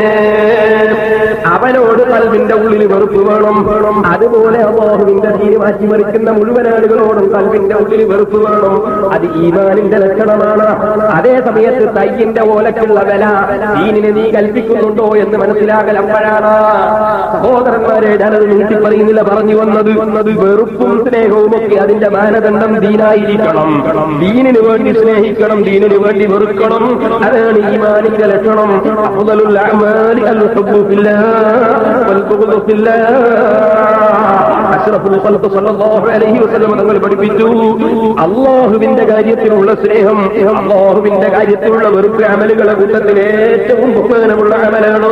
[SPEAKER 3] അവനോട് കൽവിന്റെ ഉള്ളിൽ വെറുപ്പ് വേണം അതുപോലെ അള്ളാഹുവിന്റെ ദീന് മാറ്റി മറിക്കുന്ന മുഴുവൻ ആളുകളോടും കൽവിന്റെ ഉള്ളിൽ വെറുപ്പ് വേണം അത് ഈമാനിന്റെ ലക്ഷണമാണ് അതേ സമയത്ത് തയ്യിന്റെ ഓലക്കുള്ള വില ദീനിനെ നീ കൽപ്പിക്കുന്നുണ്ടോ എന്ന് മനസ്സിലാകൽ അപ്പോഴാണ് സഹോദരന്മാരെ ഞാനത് നീട്ടി പറയുന്നില്ല പറഞ്ഞു വന്നത് വന്നത് വെറുപ്പും സ്നേഹവും ഒക്കെ അതിന്റെ മാനദണ്ഡം ദീനായിരിക്കണം ദീനിന് വേണ്ടി സ്നേഹിക്കണം ദീനിന് വേണ്ടി വെറുക്കണം അതാണ് ഈമാനിന്റെ ലക്ഷണം അഫ്ദലുൽ അഅ്മാലി അൽ ഹുബ്ബു ഫില്ലാഹ് വൽ ബുഗ്ദു ഫില്ലാഹ്
[SPEAKER 4] അഷ്റഫുൽ ഖൽഖ് സല്ലല്ലാഹു അലൈഹി വസല്ലം തങ്ങൾ പഠിപ്പിച്ചു അള്ളാഹുവിന്റെ കാര്യത്തിലുള്ള സ്നേഹം അള്ളാഹുവിന്റെ കാര്യത്തിലുള്ള വെറുപ്പ് അമലുകളെ കൂട്ടത്തിൽ ഏറ്റവും ബഹുമാനമുള്ള അമലാണോ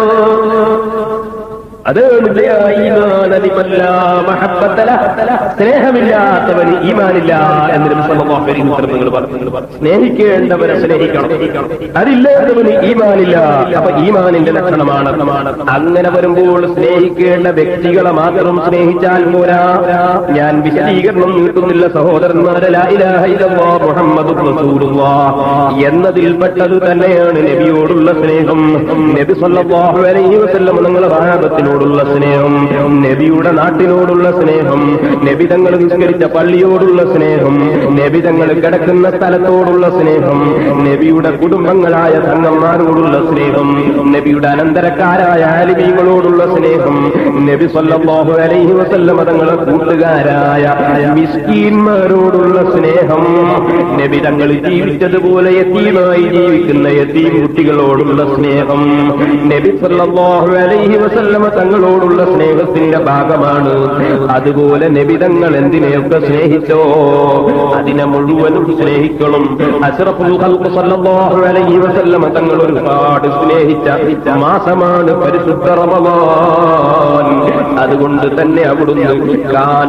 [SPEAKER 4] സ്നേഹമില്ലാത്തവന് ഈമാനില്ല എന്ന് നബി സല്ലല്ലാഹു അലൈഹി വസല്ലം നിങ്ങൾ പറഞ്ഞു സ്നേഹിക്കേണ്ടവരെ സ്നേഹിക്കണം അതില്ലാത്തവന് ഈമാനില്ല അപ്പൊ ഈമാനിന്റെ ലക്ഷണമാണ് അങ്ങനെ വരുമ്പോൾ സ്നേഹിക്കേണ്ട വ്യക്തികളെ മാത്രം സ്നേഹിച്ചാൽ പോരാ ഞാൻ വിശദീകരണം നീട്ടുന്നില്ല സഹോദരന്മാരെ ലാ ഇലാഹ ഇല്ലല്ലാഹ് മുഹമ്മദുർ റസൂലുള്ളാഹ് എന്നതിൽപ്പെട്ടത് തന്നെയാണ് നബിയോടുള്ള സ്നേഹം നബി സല്ലല്ലാഹു അലൈഹി വസല്ലം നിങ്ങളെ ഭാഗത്തിനോടുള്ള സ്നേഹം നബിയുടെ നാട്ടിനോടുള്ള സ്നേഹം നബി തങ്ങൾ നിസ്കരിച്ച പള്ളിയോടുള്ള സ്നേഹം നബി തങ്ങൾ കിടക്കുന്ന സ്ഥലത്തോടുള്ള സ്നേഹം നബിയുടെ കുടുംബങ്ങളായ തങ്ങന്മാരോടുള്ള സ്നേഹം നബിയുടെ അനന്തരക്കാരായ ആലിമീങ്ങളോടുള്ള സ്നേഹം നബി സല്ലല്ലാഹു അലൈഹി വസല്ലം തങ്ങളെ കൂട്ടുകാരായ മിസ്കീന്മാരോടുള്ള സ്നേഹം നബി തങ്ങൾ ജീവിച്ചതുപോലെ യത്തീമായി ജീവിക്കുന്ന യത്തീം കുട്ടികളോടുള്ള സ്നേഹം നബി സല്ലല്ലാഹു അലൈഹി വസല്ലമ തങ്ങളോടുള്ള സ്നേഹത്തിന്റെ ഭാഗമാണ് അതുപോലെ നബി തങ്ങൾ എന്തിനെയൊക്കെ സ്നേഹിച്ചോ അതിനെ മുഴുവനും സ്നേഹിക്കണം അഷ്റഫുൽ ഖൽഖ് സല്ലല്ലാഹു അലൈഹി വസല്ലമ തങ്ങൾ ഒരുപാട് സ്നേഹിച്ച മാസമാണ് പരിശുദ്ധ റമദാൻ അതുകൊണ്ട് തന്നെ അവിടുന്ന് കാന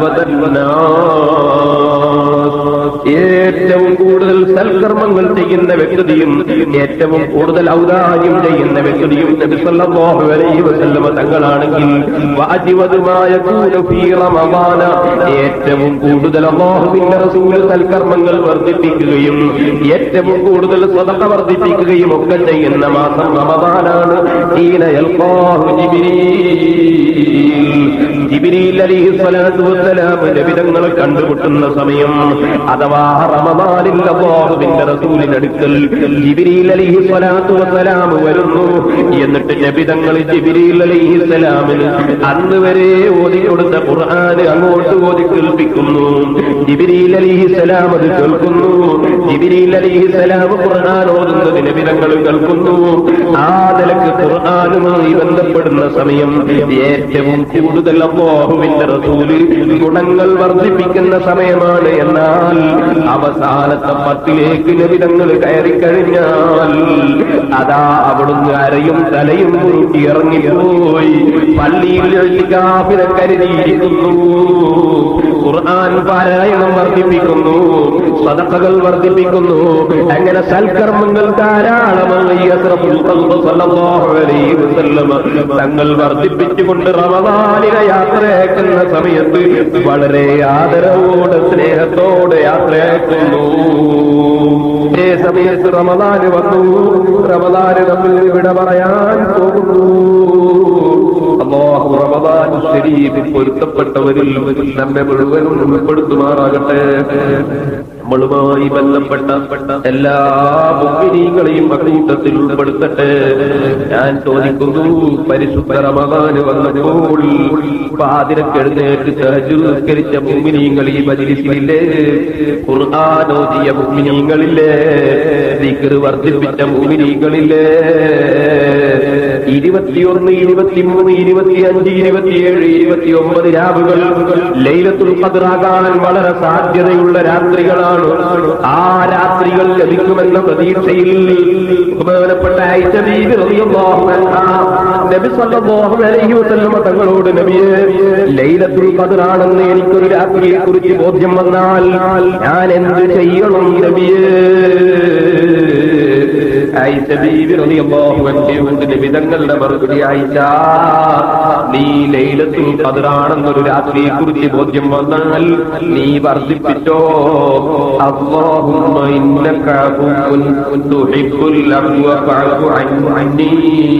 [SPEAKER 4] അജുവതന്നാസ് ഏറ്റവും കൂടുതൽ സൽക്കർമ്മങ്ങൾ ചെയ്യുന്ന വ്യക്തിയും ഏറ്റവും കൂടുതൽ ഔദാര്യം ചെയ്യുന്ന വ്യക്തിയും നബി സല്ലല്ലാഹു അലൈഹി വസല്ലമ തങ്ങളാണെങ്കിൽ വാജിവതുമായ കൂന ഫീ റമദാന ഏറ്റവും കൂടുതൽ അല്ലാഹുവിന്റെ റസൂൽ സൽക്കർമ്മങ്ങൾ വർദ്ധിപ്പിക്കുകയും ഏറ്റവും കൂടുതൽ സദഖ വർദ്ധിപ്പിക്കുകയും ഒക്കെ ചെയ്യുന്ന മാസം റമദാനാണ് ഹീന യൽഖാഹു ജിബ്രീൽ ജിബ്രീൽ അലൈഹി സ്വലാത്തു വസ്സലാം നബിതങ്ങളെ കണ്ടുമുട്ടുന്ന സമയം അഥവാ റമദാനിൽ അല്ലാഹുവിന്റെ റസൂലിനടുക്കൽ ജിബ്രീൽ അലൈഹി സ്വലാത്തു വസ്സലാം വരുന്നു എന്നിട്ട് നബിതങ്ങൾ ജിബ്രീൽ അലൈഹി സ്വലാമിന് അന്ന് വരെ ഓതിക്കൊടുത്ത ഖുർആൻ അങ്ങോട്ട് ഓതി കേൾപ്പിക്കുന്നു ജിബ്രീൽ അലൈഹി സ്വലാം അത് കേൾക്കുന്നു ജിബ്രീൽ അലൈഹി സ്വലാം ഖുർആൻ ഓതുന്നത് നബിതങ്ങൾ കേൾക്കുന്നു ആ നിലക്ക് ഖുർആനുമായി ബന്ധപ്പെടുന്ന സമയം ഏറ്റവും കൂടുതൽ അല്ലാഹുവിന്റെ റസൂല് ഗുണങ്ങൾ വർദ്ധിപ്പിക്കുന്ന സമയമാണ് എന്നാൽ അവസാനത്തെ പത്തിലേക്ക് നബിതങ്ങൾ കയറിക്കഴിഞ്ഞാൽ അതാ അവിടുന്ന് അരയും തലയും മുറുക്കി ഇറങ്ങിപ്പോയി പള്ളിയിൽ കാഫിനെ കരുതിയിരിക്കുന്നു ഖുർആൻ പാരായണം വർദ്ധിപ്പിക്കുന്നു സദഖകൾ വർദ്ധിപ്പിക്കുന്നു അങ്ങനെ സൽക്കർമ്മങ്ങൾ ധാരാളമായി അസ്റഫുൽ ഖൽഖ് സല്ലല്ലാഹു അലൈഹി വസല്ലമ തങ്ങൾ വർദ്ധിപ്പിച്ചുകൊണ്ട് റമദാനിലെ യാത്രയാക്കുന്ന സമയത്ത് വളരെ ആദരവോടെ സ്നേഹത്തോടെ യാത്രയാക്കുന്നു ഇതേ സമയത്ത് റമദാന് വന്നു റമദാന് നമ്മൾ ഇവിടെ പറയാൻ പോകുന്നു അള്ളാഹു റമദാൻ ശരീഫിൽ പൊരുത്തപ്പെട്ടവരിൽ നമ്മെ മുഴുവനും ഉൾപ്പെടുത്തുമാറാകട്ടെ നമ്മളുമായി ബന്ധപ്പെട്ട എല്ലാ മുഗ്നീകളെയും അക്കൂട്ടത്തിൽ ഉൾപ്പെടുത്തട്ടെ ഞാൻ ചോദിക്കുന്നു പരിശുദ്ധ റമദാന് വന്നപ്പോൾ പാതിരക്കെഴുന്നേറ്റ് സഹജീകരിച്ച മുഗ്നീങ്ങൾ ഈ മജിലിസിലില്ലേ ഖുർആാനോദിയ മുഗ്നീങ്ങളില്ലേ ദിക്റ് വർദ്ധിപ്പിച്ച മുഗ്നീങ്ങളില്ലേ ഇരുപത്തിയൊന്ന് ഇരുപത്തിമൂന്ന് ഇരുപത്തിയഞ്ച് ഇരുപത്തിയേഴ് ഇരുപത്തിയൊമ്പത് രാവുകൾ ലൈലത്തുൽ ഖദറാകാൻ വളരെ സാധ്യതയുള്ള രാത്രികളാണ് ആ രാത്രികൾ ലഭിക്കുമെന്ന പ്രതീക്ഷയിൽ ബഹുമാനപ്പെട്ട ആയിഷ ബീവി റളിയല്ലാഹു അൻഹാ നബി സല്ലല്ലാഹു അലൈഹി വസല്ലമ തങ്ങളോട് നബിയെ ലൈലത്തുൽ ഖദറാണെന്ന് എനിക്കൊരു രാത്രിയെ കുറിച്ച് ബോധ്യം വന്നാൽ ഞാൻ എന്ത് ചെയ്യണം നബിയേ ആയിഷ ബീവി റളിയല്ലാഹു അൻഹയോട് നബി തങ്ങളുടെ മറുപടി ആയിഷ നീ ലൈലത്തുൽ ഖദറാണെന്നൊരു രാത്രിയെ കുറിച്ച് ബോധ്യം വന്നാൽ നീ വർദ്ധിപ്പിച്ചോ അല്ലാഹുമ്മ ഇന്നക അഫുവ്വുൻ തുഹിബ്ബുൽ അഫ്വ ഫഅഫു അന്നി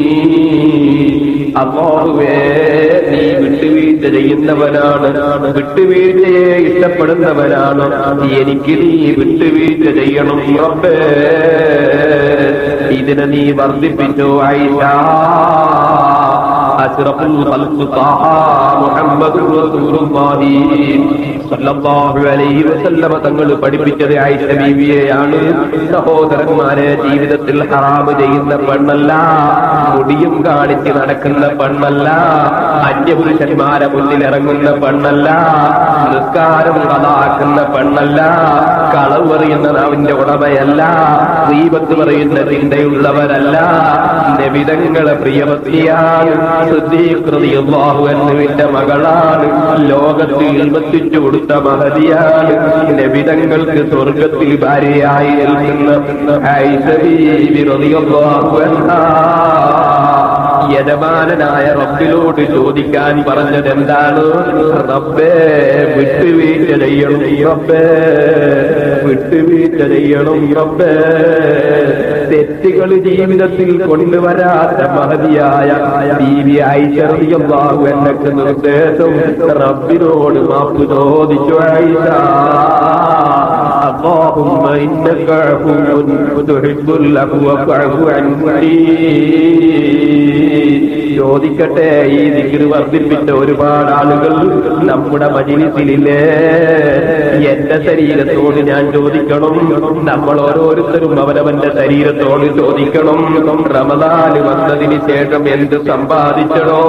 [SPEAKER 4] അല്ലാഹുവേ നീ വിട്ടുവീഴ്ച ചെയ്യുന്നവനാണ് വിട്ടുവീഴ്ചയെ ഇഷ്ടപ്പെടുന്നവനാണ് എനിക്ക് നീ വിട്ടുവീഴ്ച ചെയ്യണം റബ്ബേ ഇതിനെ നീ വർദ്ധിപ്പിച്ചു ആയിഷ അഷ്റഫുൽ ഖൽഖ് ത്വാഹ മുഹമ്മദുർ റസൂലുള്ളാഹി സല്ലല്ലാഹു അലൈഹി വസല്ലമ തങ്ങൾ പഠിപ്പിച്ചത് ആയിഷ ബീവിയെയാണ് സഹോദരന്മാരെ ജീവിതത്തിൽ ഹറാമ് ചെയ്യുന്ന പെണ്ണല്ല മുടിയും കാണിച്ച് നടക്കുന്ന പെണ്ണല്ല അന്യപുരുഷന്മാരെ മുന്നിൽ ഇറങ്ങുന്ന പെണ്ണല്ല നിസ്കാരം കഥാക്കുന്ന പെണ്ണല്ല കളവ് പറയുന്ന നാവിന്റെ ഉടമയല്ല ദീപത്ത് പറയുന്ന ചിന്തയുള്ളവരല്ല നബിതങ്ങളെ പ്രിയവത്തിയാണ് എന്നുവിന്റെ മകളാണ് ലോകത്തിൽ എൽമത്തിച്ചു കൊടുത്ത മഹതിയാണ് നബിതങ്ങൾക്ക് സ്വർഗത്തിൽ ഭാര്യയായി നിൽക്കുന്ന ആയിഷ ബീവി റളിയല്ലാഹു അൻഹാ യജമാനനായ റബ്ബിനോട് ചോദിക്കാൻ പറഞ്ഞത് എന്താണ് റബ്ബേ വിട്ടുവീഴ്ച ചെയ്യണം റബ്ബേ വിട്ടുവീഴ്ച ചെയ്യണം റബ്ബേ തെറ്റുകൾ ജീവിതത്തിൽ കൊണ്ടുവരാത്ത മഹതിയായ ബീവി ഐശ്വര്യമാകു എന്നൊക്കെ നിർദ്ദേശം റബ്ബിനോട് മാപ്പ് ചോദിച്ചു ഐഷ اللهم إنك عفو تحب العفو فاعف عني ചോദിക്കട്ടെ ഈ ദിക്കിർ വർദ്ധിപ്പിച്ച ഒരുപാട് ആളുകൾ നമ്മുടെ മജിലിസിലില്ലേ എന്റെ ശരീരത്തോട് ഞാൻ ചോദിക്കണം നമ്മൾ ഓരോരുത്തരും അവനവന്റെ ശരീരത്തോട് ചോദിക്കണം റമദാന് വന്നതിന് ശേഷം എന്ത് സമ്പാദിച്ചണോ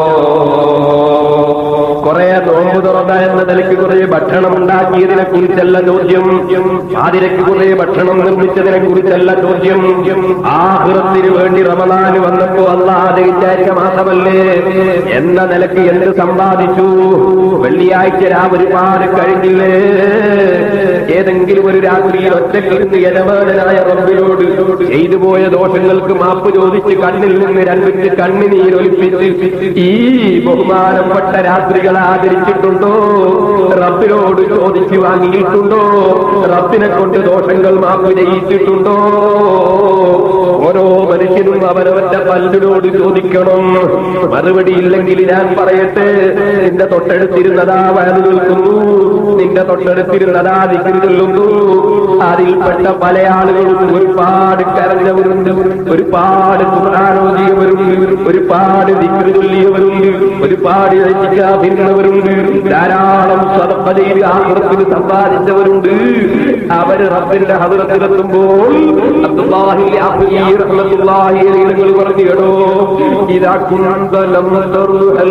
[SPEAKER 4] കുറെ നോമ്പ് തുറന്ന എന്ന നിലയ്ക്ക് കുറെ ഭക്ഷണം ഉണ്ടാക്കിയതിനെ കുറിച്ചല്ല ചോദ്യം ആതിരക്ക് കുറെ ഭക്ഷണം നിർമ്മിച്ചതിനെ കുറിച്ചല്ല ചോദ്യം ആഹൃത്തിന് വേണ്ടി റമദാന് വന്നപ്പോ അല്ലാതെ വിചാരിച്ച മാസമല്ലേ എന്ന നിലയ്ക്ക് എന്ത് സമ്പാദിച്ചു വെള്ളിയാഴ്ച രാവ് ഒരുപാട് കഴിഞ്ഞില്ലേ ഏതെങ്കിലും ഒരു രാത്രിയിൽ ഒറ്റക്കിരുന്ന് യജമാനായ റബ്ബിനോട് ചെയ്തു പോയ ദോഷങ്ങൾക്ക് മാപ്പ് ചോദിച്ച് കണ്ണിൽ നിന്ന് രണ്ടിട്ട് കണ്ണുനീരൊലിപ്പിച്ച് ഈ ബഹുമാനപ്പെട്ട രാത്രികൾ ആദരിച്ചിട്ടുണ്ടോ റബ്ബിനോട് ചോദിച്ചു വാങ്ങിയിട്ടുണ്ടോ റബ്ബിനെ കൊണ്ട് ദോഷങ്ങൾ മാപ്പ് ചെയ്യിച്ചിട്ടുണ്ടോ ഓരോ മനുഷ്യനും അവനവന്റെ പല്ലിനോട് ചോദിക്കണം മറുപടി ഇല്ലെങ്കിൽ ഞാൻ പറയട്ടെ നിന്റെ തൊട്ടടുത്തിരുന്നതാ വയറു നിൽക്കുന്നു നിന്റെ തൊട്ടടുത്തിരുന്നതാ ദിക്കിരി ചെല്ലുന്നു അതിൽപ്പെട്ട പല ആളുകളും ഒരുപാട് കരഞ്ഞവരുണ്ട് ഒരുപാട് ഖുർആാനോദിയവരുണ്ട് ഒരുപാട് ദിക്കിരി ചൊല്ലിയവരുണ്ട് ഒരുപാട് രചിക്കാതിരുന്നവരുണ്ട് ധാരാളം സ്വതപ്പ ചെയ്ത് ആഹൃത്തിന് സമ്പാദിച്ചവരുണ്ട് അവര് റബ്ബിന്റെ ഹദറത്തിലെത്തുമ്പോൾ അബ്ദുല്ലാഹി അബ്ദുല്ലാഹി റഹ്മത്തുള്ളാഹി അലൈഹി പറഞ്ഞു കേടോ ഇതാ കുന്തലം തറുഹൽ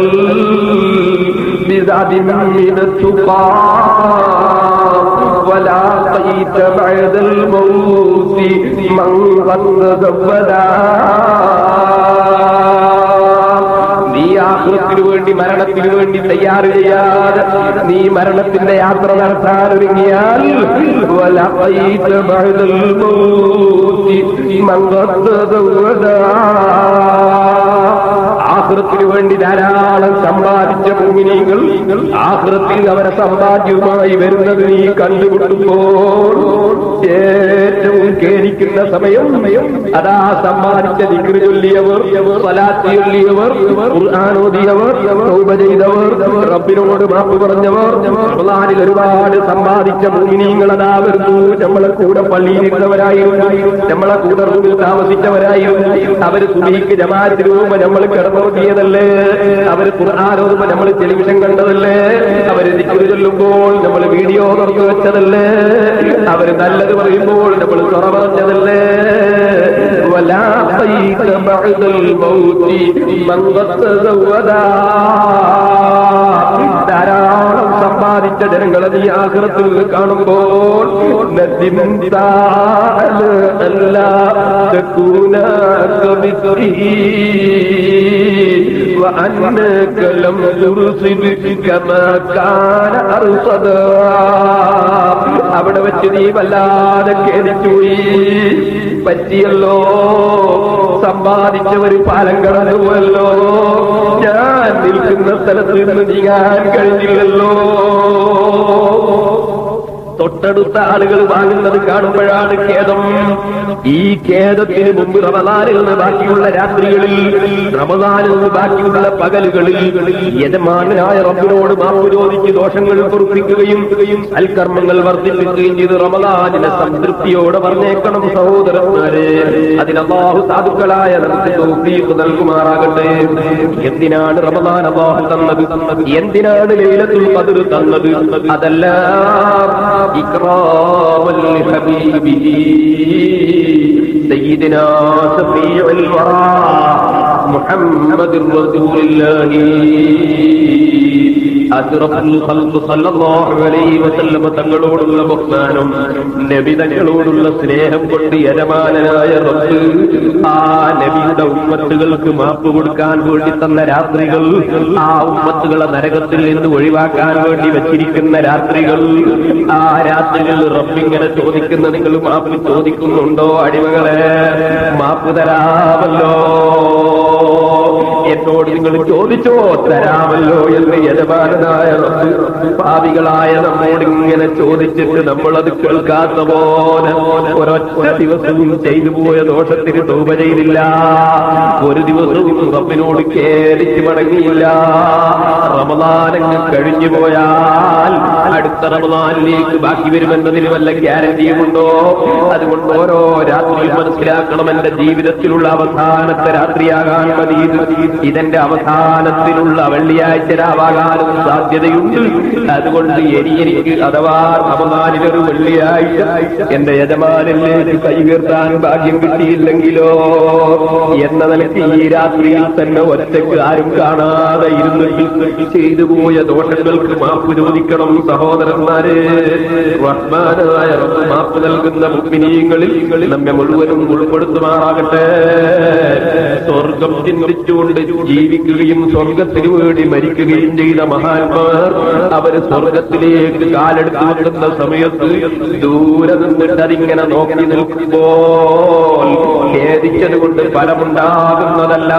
[SPEAKER 4] بذات من التقى ولا قيت بعد الموت من قد تزودا നീ ആഹ്ലത്തിന് വേണ്ടി മരണത്തിന് വേണ്ടി തയ്യാർ ചെയ്യാതെ നീ മരണത്തിന്റെ യാത്ര നടത്താൻ ഒരുങ്ങിയാൽ വലഖൈത ബഅദൽ മൗതി മൻ ഖദ് തസവ്വദാ. ആഹ്റത്തിന് വേണ്ടി ധാരാളം സമ്പാദിച്ച ഭൂമിനികൾ ആഹ്റത്തിൽ അവരെ സമ്പാദ്യവുമായി വരുന്നത് നീ കണ്ടുമുട്ടുമ്പോൾ ഏറ്റവും കേരിക്കുന്ന സമയം അതാ സമ്പാദിച്ച ദിക്റ് ചൊല്ലിയവർ സ്വലാത്ത് ചൊല്ലിയവർ ഖുർആാനോദിയവർ തൗബ ചെയ്തവർ റബ്ബിനോട് മാപ്പ് പറഞ്ഞവർ റമളാനിൽ ഒരുപാട് സമ്പാദിച്ച ഭൂമിനിങ്ങൾ അതാ വരുന്നു നമ്മളെ കൂടെ പള്ളിയിലിരുന്നവരായിരുന്നു നമ്മളെ കൂടെ റൂമിൽ താമസിച്ചവരായിരുന്നു അവര് സുബിക്ക് ജമാഅത്തിന് പോകുമ്പോ നമ്മൾ കിടന്നുറങ്ങിയതല്ലേ അവര് ഖുർആാനോതുമ്പോ നമ്മൾ ടെലിവിഷൻ കണ്ടതല്ലേ അവര് ദിക്റ് ചൊല്ലുമ്പോൾ നമ്മൾ വീഡിയോ തുറന്നു വെച്ചതല്ലേ അവര് നല്ലത് പറയുമ്പോൾ നമ്മൾ തുറ പറഞ്ഞതല്ലേ ولا قيت بعد الموت من قد تزودا ധാരാളം സമ്പാദിച്ച ജനങ്ങളെ നീ ആഗ്രഹത്തിൽ കാണുമ്പോൾ നദിമിന്താല് അല്ല തകൂന കമിത്രിഹി وأنك لم ترصد كما كان أرصدا അവിടെ വെച്ച് നീ വല്ലാതെ കേടിച്ചുപോയി പറ്റിയല്ലോ സമ്പാദിച്ചവര് പാലം കടന്നുപോയല്ലോ ഞാൻ നിൽക്കുന്ന സ്ഥലത്ത് നിന്ന് നീങ്ങാൻ കഴിഞ്ഞില്ലല്ലോ തൊട്ടടുത്ത ആളുകൾ വാങ്ങുന്നത് കാണുമ്പോഴാണ് ഖേദം ഈ ഖേദത്തിന് മുമ്പ് റമദാനിൽ നിന്ന് ബാക്കിയുള്ള രാത്രികളിൽ റമദാനിൽ നിന്ന് ബാക്കിയുള്ള പകലുകളിൽ യജമാനായ റബ്ബിനോട് മാപ്പ് ചോദിച്ച് ദോഷങ്ങൾ പൊറുപ്പിക്കുകയും സൽക്കർമ്മങ്ങൾ വർദ്ധിപ്പിക്കുകയും ചെയ്ത് റമദാനിനെ സംതൃപ്തിയോടെ പറഞ്ഞേക്കണം സഹോദരന്മാരെ അതിന് അള്ളാഹു സാധുക്കളായ നമുക്ക് തൗഫീഖ് നൽകുമാറാകട്ടെ എന്തിനാണ് റമദാൻ അള്ളാഹു തന്നത് എന്തിനാണ് ലൈലത്തുൽ ഖദ്ർ തന്നത് അതെല്ലാം ഇക്റാമൽ ഹബീബിഹി സയ്യിദിനാ സഫീഉൽ വറാ മുഹമ്മദുർ റസൂലുള്ളാഹി അഷ്റഫുൽ ഖൽഖ് സല്ലല്ലാഹു അലൈഹി വസല്ലം തങ്ങളോടുള്ള ബഹുമാനം നബി തങ്ങളോടുള്ള സ്നേഹം കൊണ്ട് യജമാനനായ റബ്ബ് ആ നബിയുടെ ഉമ്മത്തുകൾക്ക് മാപ്പ് കൊടുക്കാൻ വേണ്ടി തന്ന രാത്രികൾ ആ ഉമ്മത്തുകളെ നരകത്തിൽ നിന്ന് ഒഴിവാക്കാൻ വേണ്ടി വെച്ചിരിക്കുന്ന രാത്രികൾ ആ രാത്രികൾ റബ്ബിങ്ങനെ ചോദിക്കുന്ന നിങ്ങൾ മാപ്പ് ചോദിക്കുന്നുണ്ടോ അടിമകളെ മാപ്പ് തരാമല്ലോ എന്നോട് നിങ്ങൾ ചോദിച്ചോ തരാമല്ലോ എന്ന് യജമാനായ റബ്ബ് പാപികളായ നമ്മോട് ഇങ്ങനെ ചോദിച്ചിട്ട് നമ്മളത് കേൾക്കാത്ത പോലെ ഒരൊറ്റ ദിവസവും ചെയ്തു പോയ ദോഷത്തിന് തൂപ ചെയ്തില്ല ഒരു ദിവസവും റബ്ബിനോട് കേരിച്ച് മടങ്ങിയില്ല റമദാനങ്ങ് കഴിഞ്ഞു പോയാൽ അടുത്ത റമദാനിലേക്ക് ബാക്കി വരുമെന്നതിന് വല്ല ഗ്യാരണ്ടിയുമുണ്ടോ അതുകൊണ്ട് ഓരോ രാത്രിയും മനസ്സിലാക്കണം എന്റെ ജീവിതത്തിലുള്ള അവസാനത്തെ രാത്രിയാകാൻ മതി ഇത്. ഇതെന്റെ അവസാനത്തിലുള്ള വെള്ളിയാഴ്ച രാവാകാനും സാധ്യതയുണ്ട് അതുകൊണ്ട് ഇനി എനിക്ക് അഥവാ റമദാനിലൊരു വെള്ളിയാഴ്ച എന്റെ യജമാനിലേക്ക് കൈ ഉയർത്താൻ ഭാഗ്യം കിട്ടിയില്ലെങ്കിലോ എന്ന നിലയ്ക്ക് ഈ രാത്രിയിൽ തന്നെ ഒറ്റയ്ക്ക് ആരും കാണാതെ ഇരുന്നിട്ട് ചെയ്തു പോയ ദോഷങ്ങൾക്ക് മാപ്പ് ചോദിക്കണം സഹോദരന്മാരെ റഹ്മാനായ റബ്ബ് മാപ്പ് നൽകുന്ന മുഗ്മിനീങ്ങളിൽ നമ്മെ മുഴുവനും ഉൾപ്പെടുത്തുമാറാകട്ടെ സ്വർഗം ചിന്തിച്ചുകൊണ്ട് ജീവിക്കുകയും സ്വർഗത്തിന് വേണ്ടി മരിക്കുകയും ചെയ്ത മഹാന്മാർ അവര് സ്വർഗത്തിലേക്ക് കാലെടുത്ത് വെക്കുന്ന സമയത്ത് ദൂരെ നിന്നിട്ട് അതിങ്ങനെ നോക്കി നിൽക്കുമ്പോൾ ഖേദിച്ചത് കൊണ്ട് ഫലമുണ്ടാകുന്നതല്ല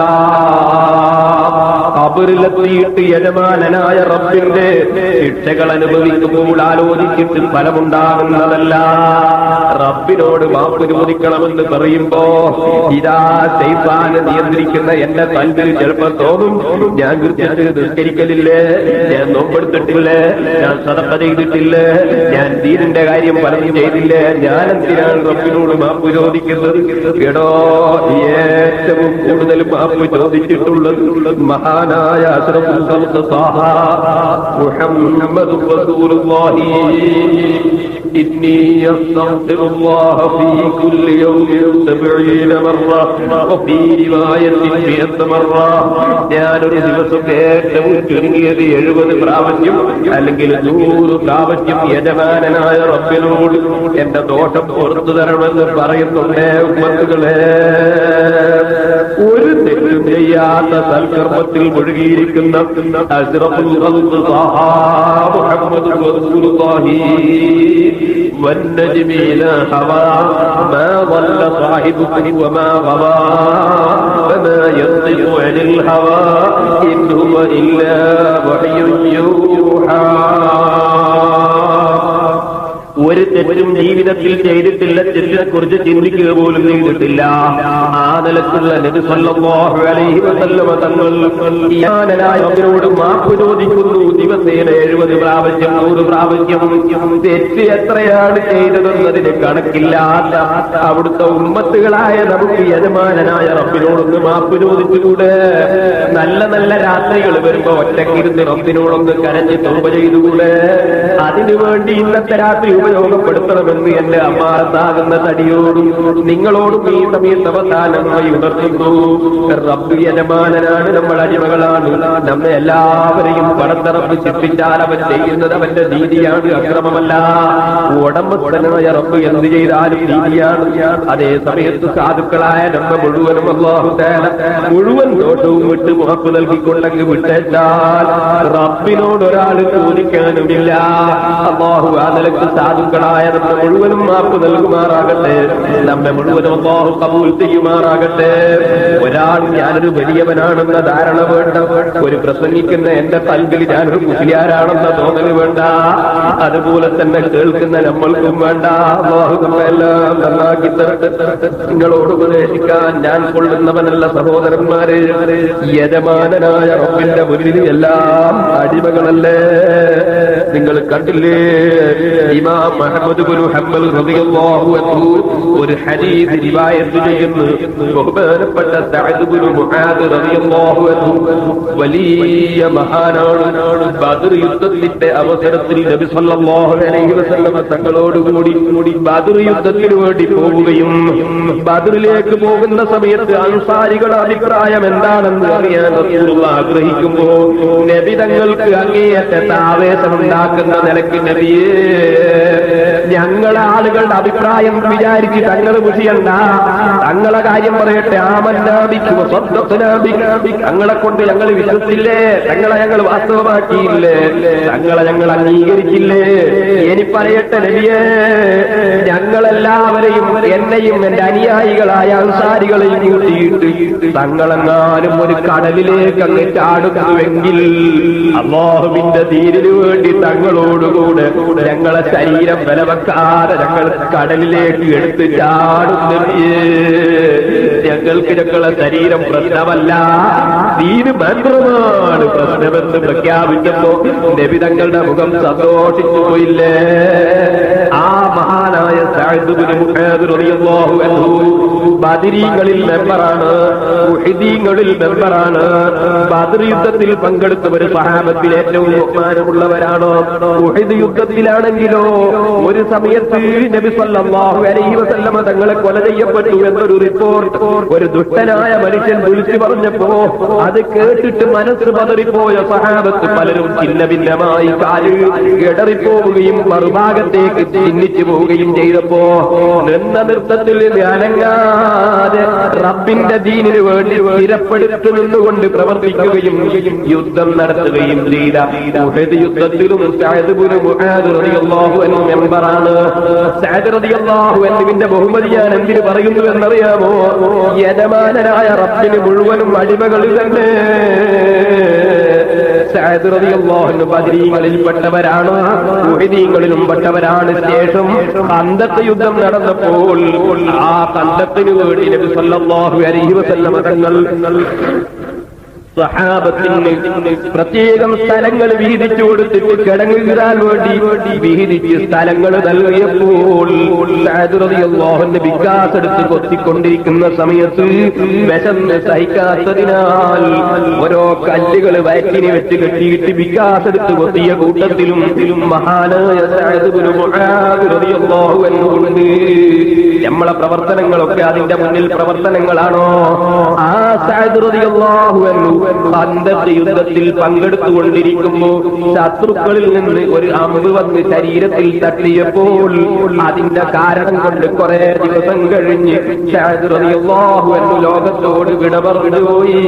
[SPEAKER 4] കബറിലെത്തിയിട്ട് യജമാനനായ റബ്ബിന്റെ ശിക്ഷകൾ അനുഭവിക്കുമ്പോൾ ആലോചിച്ചിട്ട് ഫലമുണ്ടാകുന്നതല്ല റബ്ബിനോട് മാപ്പ് ചോദിക്കണമെന്ന് പറയുമ്പോ ഇതാ ശൈത്താന് നിയന്ത്രിക്കുന്ന എന്റെ തൻപിൽ ചിലപ്പോ തോന്നും ഞാൻ കൃത്യത്തിൽ നിസ്കരിക്കലില്ലേ ഞാൻ നോമ്പെടുത്തിട്ടില്ലേ ഞാൻ സദപ്പ ചെയ്തിട്ടില്ലേ ഞാൻ ദീനിന്റെ കാര്യം പലതും ചെയ്തില്ലേ ഞാൻ എന്തിനാണ് റബ്ബിനോട് മാപ്പ് ചോദിക്കുന്നത് എടോ ഏറ്റവും കൂടുതൽ മാപ്പ് ചോദിച്ചിട്ടുള്ളത് മഹാനായ അഷ്റഫുൽ ഖൽഖ് ത്വാഹ മുഹമ്മദ് റസൂലുള്ളാഹി إني أستغفر الله في كل يوم سبعين مرة وفي رواية مئة مرة ഞാനൊരു ദിവസം ഏറ്റവും ചുരുങ്ങിയത് എഴുപത് പ്രാവശ്യം അല്ലെങ്കിൽ നൂറ് പ്രാവശ്യം യജമാനനായ റബ്ബിനോട് എന്റെ ദോഷം പുറത്തു തരണമെന്ന് പറയുന്നുണ്ടേ ഉമ്മത്തുകളെ ഒരു തെറ്റും ചെയ്യാത്ത സൽക്കർമ്മത്തിൽ മുഴുകിയിരിക്കുന്ന അഷ്റഫുൽ ഖൽഖ് ത്വാഹാ മുഹമ്മദ് റസൂലുള്ളാഹി والنجم إذا هوى ما ضل صاحبكم وما غوى فما ينطق عن الهوى إن هو إلا وحي يوحى ഒരു തെറ്റും ജീവിതത്തിൽ ചെയ്തിട്ടില്ല തെറ്റിനെ കുറിച്ച് ചിന്തിക്കുക പോലും ചെയ്തിട്ടില്ല ആ നിലക്കുള്ള നബി സല്ലല്ലാഹു അലൈഹി വസല്ലമ തങ്ങൾ യാനനായ അവരോട് മാപ്പ് ചോദിക്കുന്നു ദിവസേന എഴുപത് പ്രാവശ്യം നൂറ് പ്രാവശ്യം തെറ്റ് എത്രയാണ് ചെയ്തതെന്നതിന് കണക്കില്ലാത്ത അവിടുത്തെ ഉമ്മത്തുകളായ നമുക്ക് യജമാനനായ റബ്ബിനോടൊന്ന് മാപ്പ് ചോദിച്ചുകൂടെ നല്ല നല്ല രാത്രികൾ വരുമ്പോ ഒറ്റക്കിരുന്ന് റബ്ബിനോടൊന്ന് കരഞ്ഞ് തോപ ചെയ്തുകൂടെ അതിനു വേണ്ടി ഇന്നത്തെ രാത്രി ഉപയോഗപ്പെടുത്തണമെന്ന് എന്റെ അമ്മാറത്താകുന്ന തടിയോടും നിങ്ങളോടും ഈ സമയത്ത് അവസാനമായി ഉണർത്തുന്നു റബ്ബ് യജമാനനാണ് നമ്മൾ അടിമകളാണ് നമ്മെ എല്ലാവരെയും പടത്തറപ്പ് ശിക്ഷിച്ചാൽ അവൻ ചെയ്യുന്നത് അവന്റെ നീതിയാണ് അക്രമമല്ല ഉടമസ്ഥനായ റബ്ബ് എന്ത് ചെയ്താലും നീതിയാണ് അതേ സമയത്ത് സാധുക്കളായ നമ്മ മുഴുവനും അള്ളാഹു തേല മുഴുവൻ ദോഷവും വിട്ട് മുഹപ്പ് നൽകിക്കൊണ്ടങ്ങ് വിട്ടേച്ചാൽ റബ്ബിനോട് ഒരാൾ ചോദിക്കാനുമില്ല അള്ളാഹു ആ നിലക്ക് സാധു സാധുക്കളായ നമ്മെ മുഴുവനും മാപ്പ് നൽകുമാറാകട്ടെ നമ്മെ മുഴുവനും അള്ളാഹു കബൂൽ ചെയ്യുമാറാകട്ടെ ഒരാൾ ഞാനൊരു വലിയവനാണെന്ന ധാരണ വേണ്ട ഒരു പ്രസംഗിക്കുന്ന എന്റെ പൽകിൽ ഞാനൊരു മുസ്ലിയാരാണെന്ന തോന്നൽ വേണ്ട അതുപോലെ തന്നെ കേൾക്കുന്ന നമ്മൾക്കും വേണ്ട അള്ളാഹു നമ്മെല്ലാം നന്നാക്കി തരട്ടെ നിങ്ങളോട് ഉപദേശിക്കാൻ ഞാൻ കൊള്ളുന്നവനല്ല സഹോദരന്മാരെ യജമാനനായ റബ്ബിന്റെ മുന്നിൽ എല്ലാം അടിമകളല്ലേ നിങ്ങൾ കണ്ടില്ലേ ഇമാം മുഹമ്മദ് ബിൻ ഹംബൽ റളിയല്ലാഹു അൻഹു ഒരു ഹദീസ് റിവായത്ത് ചെയ്യുന്നു ബഹുമാനപ്പെട്ട സഅദ് ബിൻ മുആദ് റളിയല്ലാഹു അൻഹു വലിയ മഹാനാണ് ബദർ യുദ്ധത്തിന്റെ അവസരത്തിൽ നബി സല്ലല്ലാഹു അലൈഹി വസല്ലം തങ്ങളോട് കൂടി കൂടി ബദർ യുദ്ധത്തിന് വേണ്ടി പോവുകയും ബദറിലേക്ക് പോകുന്ന സമയത്ത് അൻസാരികളുടെ അഭിപ്രായം എന്താണെന്ന് അറിയാൻ റസൂലുള്ള ആഗ്രഹിക്കുമ്പോ നബി തങ്ങൾക്ക് അങ്ങേയറ്റത്തെ ആവേശമുണ്ടാക്കുന്ന നിലയ്ക്ക് നബിയേ ഞങ്ങളെ ആളുകളുടെ അഭിപ്രായം വിചാരിച്ച് തങ്ങൾ മുഷിയണ്ട തങ്ങളെ കാര്യം പറയട്ടെ ആമന്നാബിക്കും തങ്ങളെ കൊണ്ട് ഞങ്ങൾ വിശ്വസിച്ചില്ലേ തങ്ങളെ ഞങ്ങൾ വാസ്തവമാക്കിയില്ലേ തങ്ങളെ ഞങ്ങൾ അംഗീകരിച്ചില്ലേ ഇനി പറയട്ടെ നബിയേ ഞങ്ങളെല്ലാവരെയും എന്നെയും എന്റെ അനുയായികളായ അൻസാരികളെയും കൂട്ടിയിട്ട് തങ്ങളെങ്ങാനും ഒരു കടലിലേക്ക് അങ്ങ് ചാടുന്നുവെങ്കിൽ അള്ളാഹുവിന്റെ തീരിനു വേണ്ടി തങ്ങളോടുകൂടെ ഞങ്ങളെ ശരീരം ബലവെക്കാതെ ഞങ്ങൾ കടലിലേക്ക് എടുത്ത് ചാടുന്നേ ഞങ്ങൾക്ക് ഞങ്ങളെ ശരീരം പ്രശ്നമല്ല തീര് മാത്രമാണ് പ്രശ്നമെന്ന് പ്രഖ്യാപിച്ചപ്പോ നബി തങ്ങളുടെ മുഖം സന്തോഷിച്ചു പോയില്ലേ ആ മഹാനായ സഅദ് ഇബ്നു മുആദ് റളിയല്ലാഹു അൻഹു ബദരീങ്ങളിൽ മെമ്പറാണ് മുഹിദീങ്ങളിൽ മെമ്പറാണ് ബദർ യുദ്ധത്തിൽ പങ്കെടുത്ത ഒരു സഹാബത്തിൽ ഏറ്റവും ബഹുമാനമുള്ളവരാണ് മുഹിദ് യുദ്ധത്തിലാണെങ്കിലോ ഒരു സമയത്ത് നബി സല്ലല്ലാഹു അലൈഹി വസല്ലമ തങ്ങളെ കൊല ചെയ്യപ്പെട്ടു എന്നൊരു റിപ്പോർട്ട് ഒരു ദുഷ്ടനായ മനുഷ്യൻ വിളിച്ചു പറഞ്ഞപ്പോ അത് കേട്ടിട്ട് മനസ്സ് പതറിപ്പോയ സഹാബത്ത് പലരും ഛിന്ന ഭിന്നമായി കാല് ഇടറിപ്പോവുകയും മറുഭാഗത്തേക്ക് ചിഹ്നിച്ചു പോവുകയും ചെയ്തപ്പോ നിന്ന നൃത്തത്തിൽ നിന്ന് അനങ്ങാതെ റബ്ബിന്റെ ദീനിന് വേണ്ടി സ്ഥിരപ്പെടുത്തു നിന്നുകൊണ്ട് പ്രവർത്തിക്കുകയും യുദ്ധം നടത്തുകയും ചെയ്ത ഉഹദ് യുദ്ധത്തിലും സഅദ് ഇബ്നു മുആദ് റളിയല്ലാഹു അൻഹു മെമ്പറാണ് സഅദ് റളിയല്ലാഹു അൻഹുവിന്റെ ബഹുമതി ഞാൻ എന്തിനു പറയുന്നു എന്നറിയാമോ യജമാനനായ റബ്ബിന് മുഴുവനും അടിമകളിൽ തന്നെ സഅദ് റളിയല്ലാഹു അൻഹു ബദരീങ്ങളിൽ പെട്ടവരാണ് മുഹിദീങ്ങളിലും പെട്ടവരാണ് ശേഷം കന്തത്ത് യുദ്ധം നടന്നപ്പോൾ ആ കന്തത്തിന് വേണ്ടി നബി സല്ലല്ലാഹു അലൈഹി വസല്ലമ തങ്ങൾ സഹാബത്തിന് പ്രത്യേകം സ്ഥലങ്ങൾ വീതിച്ചു കൊടുത്തിട്ട് കിടങ്ങുകിടാൻ വേണ്ടി വീതിച്ച് സ്ഥലങ്ങൾ നൽകിയപ്പോൾ സാദുറതിയല്ലാഹുന്റെ വികാസ് എടുത്ത് കൊത്തിക്കൊണ്ടിരിക്കുന്ന സമയത്ത് വിശന്ന് സഹിക്കാത്തതിനാൽ ഓരോ കല്ലുകൾ വയറ്റിന് വെച്ച് കെട്ടിയിട്ട് വികാസ് എടുത്ത് കൊത്തിയ കൂട്ടത്തിലും മഹാനായ സാദുബിന് റളിയല്ലാഹു അൻഹു ഉണ്ട് നമ്മളെ പ്രവർത്തനങ്ങളൊക്കെ അതിന്റെ മുന്നിൽ പ്രവർത്തനങ്ങളാണോ ആ സാദ് റളിയല്ലാഹു അൻഹു അന്തത്തെ യുദ്ധത്തിൽ പങ്കെടുത്തുകൊണ്ടിരിക്കുമ്പോ ശത്രുക്കളിൽ നിന്ന് ഒരു അമ്പ് വന്ന് ശരീരത്തിൽ തട്ടിയപ്പോൾ അതിന്റെ കാരണം കൊണ്ട് കുറെ ദിവസം കഴിഞ്ഞ് സാദ് റളിയല്ലാഹു അൻഹു ലോകത്തോട് വിട പറഞ്ഞുപോയി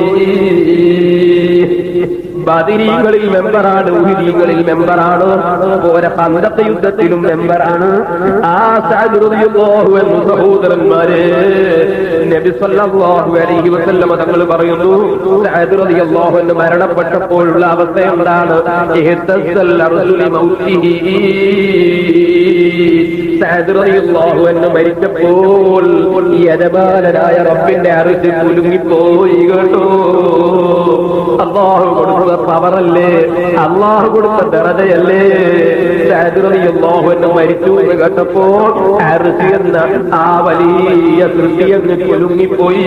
[SPEAKER 4] ബദിരീകളിൽ മെമ്പറാണ് ഉഹിദീകളിൽ മെമ്പറാണ് ഓരോ പന്തത്തെ യുദ്ധത്തിലും മെമ്പറാണ് ആ സാദുറിയാഹു എന്ന സഹോദരന്മാരെ നബി സല്ലല്ലാഹു അലൈഹി വസല്ലമ തങ്ങൾ പറയുന്നു സാദുറിയാഹു എന്ന് മരണപ്പെട്ടപ്പോഴുള്ള അവസ്ഥ എന്താണ് ഇഹ്തസ്സൽ അർസുലി മൗത്തിഹി സാദുറിയാഹു എന്ന് മരിച്ചപ്പോൾ യജമാനനായ റബ്ബിന്റെ അറിവ് കുലുങ്ങിപ്പോയി കേട്ടോ അള്ളാഹു കൊടുത്ത പവറല്ലേ അള്ളാഹു കൊടുത്ത ദറജയല്ലേ അള്ളാഹു എന്നെ മരിച്ചു എന്ന് കേട്ടപ്പോൾ അർസി എന്ന ആ വലിയ സൃഷ്ടി എന്ന് കുലുങ്ങിപ്പോയി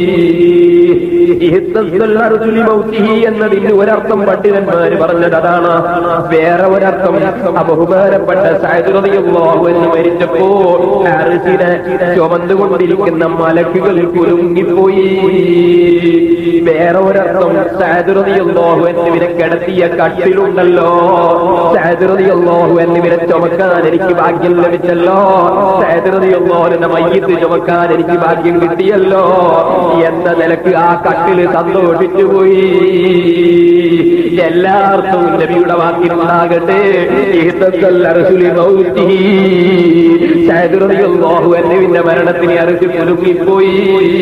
[SPEAKER 4] ഇഹ്തസ്സൽ അർസുലി മൗത്തിഹി എന്നതിന് ഒരർത്ഥം പണ്ഡിതന്മാര് പറഞ്ഞത് അതാണ് വേറെ ഒരർത്ഥം ബഹുമാനപ്പെട്ട സാദുറതിയല്ലാഹു എന്ന് മരിച്ചപ്പോ അർശിനെ ചുമന്നുകൊണ്ടിരിക്കുന്ന മലക്കുകൾ കുലുങ്ങിപ്പോയി വേറെ ഒരർത്ഥം സാദുറതിയല്ലാഹു എന്നിവരെ കിടത്തിയ കട്ടിലുണ്ടല്ലോ സാദുറതിയല്ലാഹു എന്നിവരെ ചുമക്കാൻ എനിക്ക് ഭാഗ്യം ലഭിച്ചല്ലോ സാദുറതിയല്ലാഹുവിന്റെ മയ്യത്ത് ചുമക്കാൻ എനിക്ക് ഭാഗ്യം കിട്ടിയല്ലോ എന്ന നിലക്ക് ആ കട്ടില് സന്തോഷിച്ചു പോയി എല്ലാവർക്കും നബിയുടെ വാക്കിനുണ്ടാകട്ടെ എന്നിവിന്റെ മരണത്തിന് അറിച്ച് കുലുങ്ങിപ്പോയി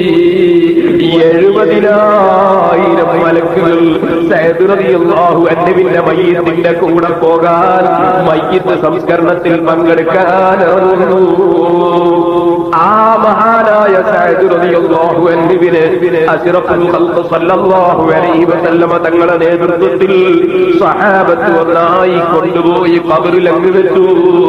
[SPEAKER 4] എഴുപതിനായിരം മലക്കുകൾ സൈദുറിയാഹു എന്നിവിന്റെ മയ്യത്തിന്റെ കൂടെ പോകാൻ മയ്യത്ത് സംസ്കരണത്തിൽ പങ്കെടുക്കാൻ ഇറങ്ങുന്നു ആ മഹാനായ സൈദുറിയാഹു എന്നിവിന് അസിറഫുൽ ഖൽഖ് സല്ലല്ലാഹു അലൈഹി വസല്ലമ തങ്ങളുടെ നേതൃത്വത്തിൽ സഹാബത്ത് ഒന്നായി കൊണ്ടുപോയി കബറിൽ അങ്ങ് വെച്ചു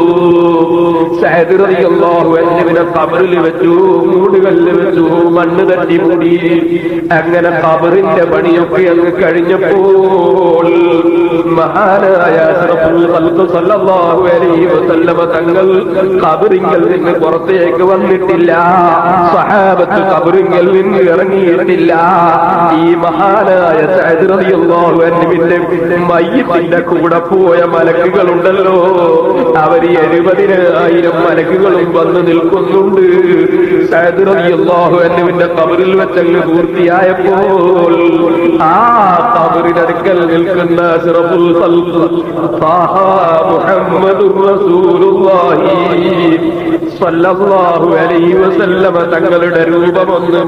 [SPEAKER 4] സഹദിറിയാഹു എന്നിവനെ കബറിൽ വെച്ചു മൂടുകല്ല് വെച്ചു മണ്ണ് തട്ടി മൂടി അങ്ങനെ കബറിന്റെ പണിയൊക്കെ അങ്ങ് കഴിഞ്ഞപ്പോൾ മഹാനായ അഷ്റഫുൽ ഖൽഖ് സല്ലല്ലാഹു അലൈഹി വസല്ലമ തങ്ങൾ കബറിങ്കൽ നിന്ന് പുറത്തേക്ക് വന്നിട്ടില്ല സഹാബത്ത് കബറിങ്കൽ നിന്ന് ഇറങ്ങിയിട്ടില്ല ഈ മഹാനായ സഅദ് റളിയല്ലാഹു അൻഹുവിന്റെ മയ്യത്തിന്റെ കൂടെ പോയ മലക്കുകളുണ്ടല്ലോ അവർ എഴുപതിനായിരം മലക്കുകളും വന്ന് നിൽക്കുന്നുണ്ട് സഅദ് റളിയല്ലാഹു അൻഹുവിന്റെ കബറിൽ വെച്ചങ്ങ് പൂർത്തിയായപ്പോൾ ആ കബറിനടുക്കൽ നിൽക്കുന്ന അഷ്റഫുൽ ഖൽഖ് താഹ മുഹമ്മദുർ റസൂലുള്ളാഹി സല്ലല്ലാഹു അലൈഹി വസല്ലമ തങ്ങളുടെ രൂപമൊന്ന്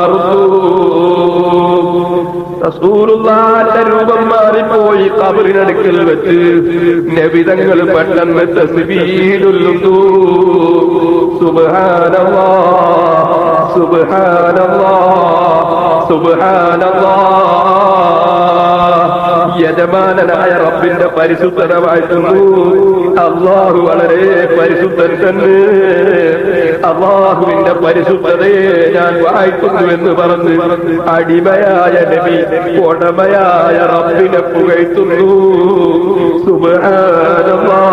[SPEAKER 4] മാറുന്നു റസൂലുള്ളാന്റെ രൂപം മാറിപ്പോയി കബറിനടുക്കൽ വെച്ച് നബിതങ്ങൾ പെട്ടെന്ന് തസ്ബീഹുല്ലുന്നു സുബ്ഹാനല്ലാ സുബ്ഹാനല്ലാ സുബ്ഹാനല്ലാ യജമാനനായ റബ്ബിന്റെ പരിശുദ്ധത വാഴ്ത്തുന്നു അള്ളാഹു വളരെ പരിശുദ്ധൻ തന്നെ അള്ളാഹുവിന്റെ പരിശുദ്ധതയെ ഞാൻ വാഴ്ത്തുന്നു എന്ന് പറഞ്ഞ് അടിമയായ നബി ഉടമയായ റബ്ബിനെ പുകഴ്ത്തുന്നു സുബ്ഹാനല്ലാ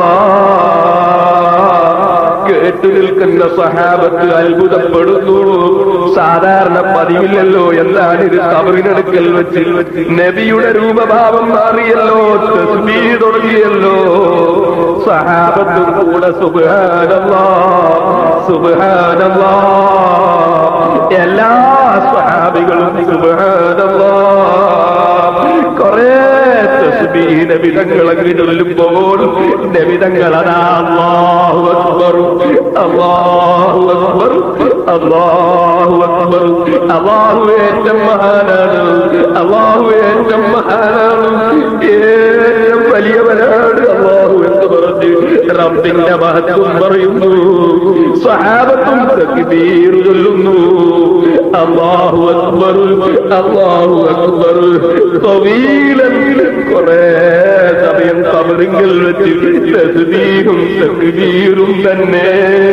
[SPEAKER 4] കേട്ടു നിൽക്കുന്ന സഹാബത്ത് അത്ഭുതപ്പെടുന്നു സാധാരണ പതിവില്ലല്ലോ എന്താണ് ഇത് കബറിനടുക്കൽ വെച്ച് നബിയുടെ രൂപഭാവം മാറിയല്ലോ തസ്ബീഹ് തുടങ്ങിയല്ലോ സഹാബത്തും കൂടെ സുബാനല്ലാ സുബാനല്ലാ എല്ലാ സഹാബികളും സുബാനല്ലാ കൊറേ തസ്ബീഹ് നബിതങ്ങൾ അങ്ങ് ചൊല്ലുമ്പോൾ നബിതങ്ങൾ അതാ അല്ലാഹു അക്ബർ അല്ലാഹു അക്ബർ അല്ലാഹു അക്ബർ അല്ലാഹു ഏറ്റവും മഹാനാണ് അല്ലാഹു ഏറ്റവും മഹാനാണ് ഏറ്റവും വലിയവനാണ് അല്ലാഹു എന്ന് പറഞ്ഞ് റബ്ബിന്റെ മഹത്വം പറയുന്നു സഹാബത്തും തക്ബീർ ചൊല്ലുന്നു അല്ലാഹു അക്ബർ അല്ലാഹു അക്ബർ തവീലൻ കുറേ സമയം കബറിങ്കൽ വെച്ച് തസ്ബീഹും തക്ബീറും തന്നെ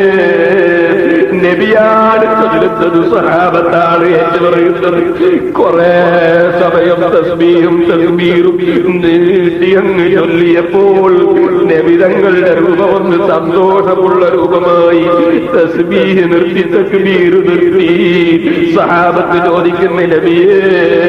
[SPEAKER 4] നബിയാണ് ചൊല്ലുന്നത് സഹാബത്താണ് ഏറ്റു പറയുന്നത് കുറെ സമയം തസ്ബീഹും തസ്ബീറും നീട്ടി അങ്ങ് ചൊല്ലിയപ്പോൾ നബിതങ്ങളുടെ രൂപം ഒന്ന് സന്തോഷമുള്ള രൂപമായി തസ്ബീഹ് നിർത്തി തക്ബീർ നിർത്തി സഹാബത്ത് ചോദിക്കുന്ന നബിയേ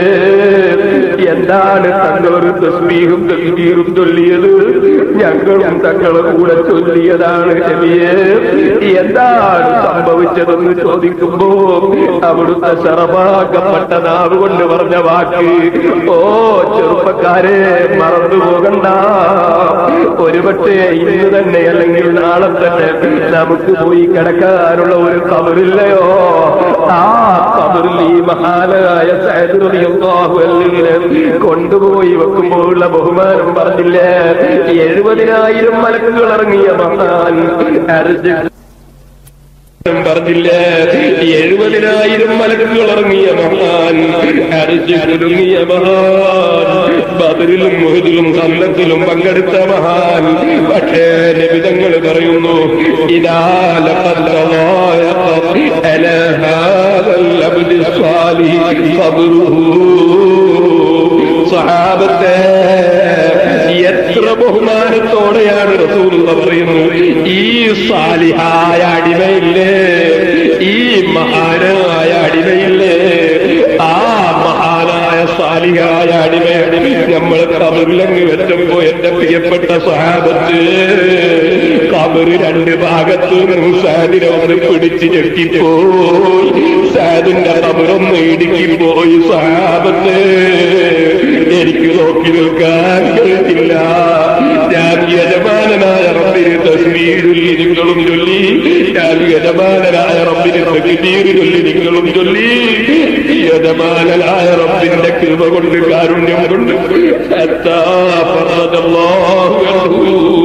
[SPEAKER 4] എന്താണ് തങ്ങളൊരു തസ്ബീഹും തസ്ബീറും ചൊല്ലിയത് ഞങ്ങളും തങ്ങളെ കൂടെ ചൊല്ലിയതാണ് നബിയെ എന്താണ് സംഭവിച്ചതെന്ന് ചോദിക്കുമ്പോ അവിടുത്തെ ശറമാക്കപ്പെട്ട നാവ് കൊണ്ട് പറഞ്ഞ വാക്ക് ഓ ചെറുപ്പക്കാരെ മറന്നു പോകണ്ട ഒരുപക്ഷെ ഇന്ന് തന്നെ അല്ലെങ്കിൽ നാളെ തന്നെ നമുക്ക് പോയി കിടക്കാനുള്ള ഒരു കബറില്ലയോ ആ കബറിൽ ഈ മഹാനായ സൈദുറിയാഹുവിനെ കൊണ്ടുപോയി വെക്കുമ്പോഴുള്ള ബഹുമാനം പറഞ്ഞില്ലേ എഴുപതിനായിരം മലക്കുകൾ ഇറങ്ങിയ മഹാൻ അർജുൻ പറഞ്ഞില്ല എഴുപതിനായിരം മലക്കുകൾ ഇറങ്ങിയ മഹാൻ അരിച്ച് കുലുങ്ങിയ മഹാൻ ബദറിലും മുഹദിലും സന്നത്തിലും പങ്കെടുത്ത മഹാൻ പക്ഷേ നിബിതങ്ങൾ പറയുന്നു ഇതാ ലഖദ് തവായഖ അലാ ഹാദൽ അബ്ദി സ്വാലിഹി ഖബ്റുഹു സഹാബത്തെ എത്ര ബഹുമാനത്തോടെയാണ് റസൂലുള്ള പറയുന്നത് ഈ സാലിഹായ അടിമയില്ലേ ഈ മഹാനായ അടിമയില്ലേ ആ മഹാനായ സാലിഹായ അടിമ നമ്മൾ കബറിലങ്ങ് വെച്ചപ്പോ എന്റെ പ്രിയപ്പെട്ട സഹാബത്ത് കബറ് രണ്ട് ഭാഗത്തു നിന്നും സാദിനെ ഒന്ന് പിടിച്ച് ഞെട്ടിപ്പോയി സാദിന്റെ കബറൊന്ന് ഇടുക്കിപ്പോയി സഹാബത്ത് എനിക്ക് നോക്കി നിൽക്കാൻ കഴിയില്ല ഞാൻ യജമാനനായ റബ്ബിന് തസ്മീരുല്ലി നിങ്ങളും ചൊല്ലി ഞാൻ യജമാനനായ റബ്ബിന് തക്ബീർ ചൊല്ലി നിങ്ങളും ചൊല്ലി യജമാനനായ റബ്ബിന്റെ കൃപ കൊണ്ട് കാരുണ്യം കൊണ്ട് ഹത്താ ഫറജല്ലാഹു അൻഹു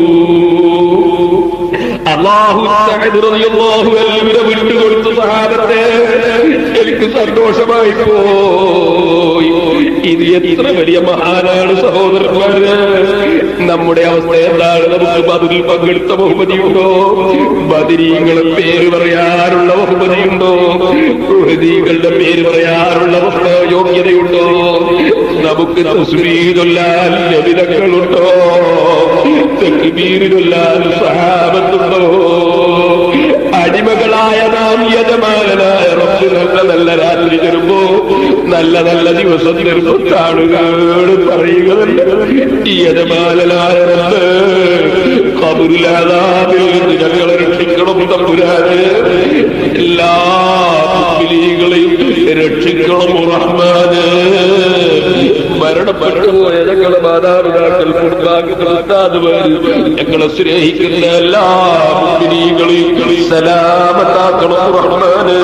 [SPEAKER 4] അള്ളാഹു സഅദ് റളിയല്ലാഹു അൻഹുവിനെ വിട്ടുകൊടുത്ത സഹാബത്തെ എനിക്ക് സന്തോഷമായി പോയി ഇത് എത്ര വലിയ മഹാനാണ് സഹോദരന്മാര് നമ്മുടെ അവസ്ഥ എന്താണ് നമുക്ക് ബദറിൽ പങ്കെടുത്ത ബഹുമതിയുണ്ടോ ബദരീങ്ങളെ പേര് പറയാനുള്ള ബഹുമതിയുണ്ടോ ബഹുമതികളുടെ പേര് പറയാനുള്ള യോഗ്യതയുണ്ടോ നമുക്ക് തസ്ബീദുല്ലാൽ ലഭിതങ്ങളുണ്ടോ തെക്കുബീറിലുല്ലാൽ സഹാബത്തുണ്ടോ അടിമകളായ നാം യജമാനായ റബ്ബ് നല്ല നല്ല രാത്രി തരുമ്പോ നല്ല നല്ല ദിവസം തരുമ്പോ താളുകളോട് പറയുകയല്ല ഈ യജമാനായ റബ്ബ് കബുരിലാതാവിൽ നിന്ന് ഞങ്ങളെ രക്ഷിക്കണം തമ്പുരാന് എല്ലാ മുസ്ലിങ്ങളെയും രക്ഷിക്കണം റഹ്മാന് മരണപ്പെട്ടു പോയ ഞങ്ങളെ മാതാപിതാക്കൾ കുടുംബാംഗങ്ങൾ ഉസ്താദുമാര് ഞങ്ങളെ സ്നേഹിക്കുന്ന എല്ലാ മുസ്ലിങ്ങളെയും സലാമത്താക്കണം റഹ്മാന്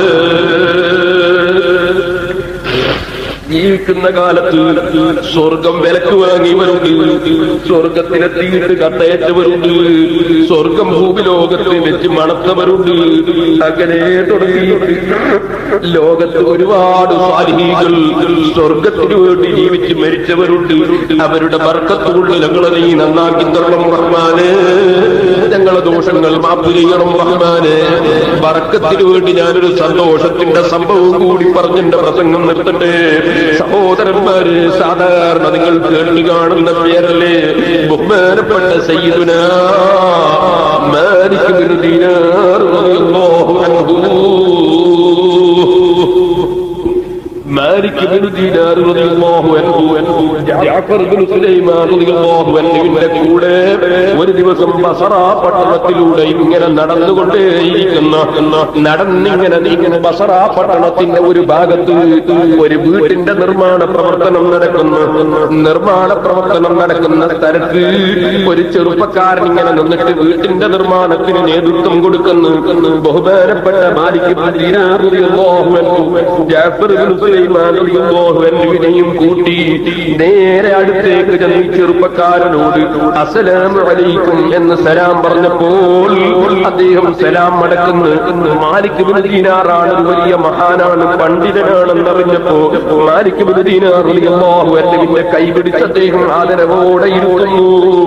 [SPEAKER 4] ജീവിക്കുന്ന കാലത്ത് സ്വർഗം വിലക്ക് വാങ്ങിയവരുണ്ട് സ്വർഗത്തിലെത്തിയിട്ട് കത്തയച്ചവരുണ്ട് സ്വർഗം ഭൂമിലോകത്ത് വെച്ച് മണത്തവരുണ്ട് അങ്ങനെ തുടങ്ങിയിട്ട് ലോകത്ത് ഒരുപാട് സ്വാധീനികൾ സ്വർഗത്തിനു വേണ്ടി ജീവിച്ച് മരിച്ചവരുണ്ട് അവരുടെ ബർക്കത്തുകൊണ്ട് ഞങ്ങളെ നീ നന്നാക്കി തരണം റഹ്മാന് ഞങ്ങളെ ദോഷങ്ങൾ മാപ്പ് ചെയ്യണം റഹ്മാന് ബർക്കത്തിനു വേണ്ടി ഞാനൊരു സന്തോഷത്തിന്റെ സംഭവം കൂടി പറഞ്ഞെന്റെ പ്രസംഗം നിർത്തട്ടെ സഹോദരന്മാര് സാധാരണ നിങ്ങൾ കേട്ടു കാണുന്ന പേരല്ലേ ബഹുമാനപ്പെട്ട സയ്യിദുന മാലിക് ബിൻ ദീനാർ റളിയല്ലാഹു അൻഹു മാലിക് ബിൻ ദീനാർ റളിയല്ലാഹു അൻഹു ജാഫർ ബിൻ സുലൈമാൻ റളിയല്ലാഹു അൻഹുവിന്റെ കൂടെ ഒരു ദിവസം ബസറ പട്ടണത്തിലൂടെ ഇങ്ങനെ നടന്നുകൊണ്ടേയിരിക്കുന്ന നടന്നിങ്ങനെ നീങ്ങുന്ന ബസറ പട്ടണത്തിന്റെ ഒരു ഭാഗത്ത് ഒരു വീട്ടിന്റെ നിർമ്മാണ പ്രവർത്തനം നടക്കുന്നു നിർമ്മാണ പ്രവർത്തനം നടക്കുന്ന സ്ഥലത്ത് ഒരു ചെറുപ്പക്കാരൻ ഇങ്ങനെ നിന്നിട്ട് വീട്ടിന്റെ നിർമ്മാണത്തിന് നേതൃത്വം കൊടുക്കുന്നു ബഹുമാനപ്പെട്ട മാലിക് ബിൻ ദീനാർ റളിയല്ലാഹു അൻഹു ജാഫർ ബിൻ സുലൈമാൻ റളിയല്ലാഹു അൻഹുവിനെയും കൂട്ടി നേരെ അടുത്തേക്ക് ചെന്ന് ഈ ചെറുപ്പക്കാരനോട് അസ്സലാമു അലൈക്കും എന്ന് സലാം പറഞ്ഞപ്പോൾ അദ്ദേഹം സലാം മടക്കുന്നു മാലിക് ബിൻ ദീനാറാണ് ഒരു വലിയ മഹാനാണ് പണ്ഡിതനാണെന്നറിഞ്ഞപ്പോ മാലിക് ബിൻ ദീനാർ റളിയല്ലാഹു അൻഹുവിന്റെ കൈ പിടിച്ച് അദ്ദേഹം ആദരവോടെ ഇരുന്നു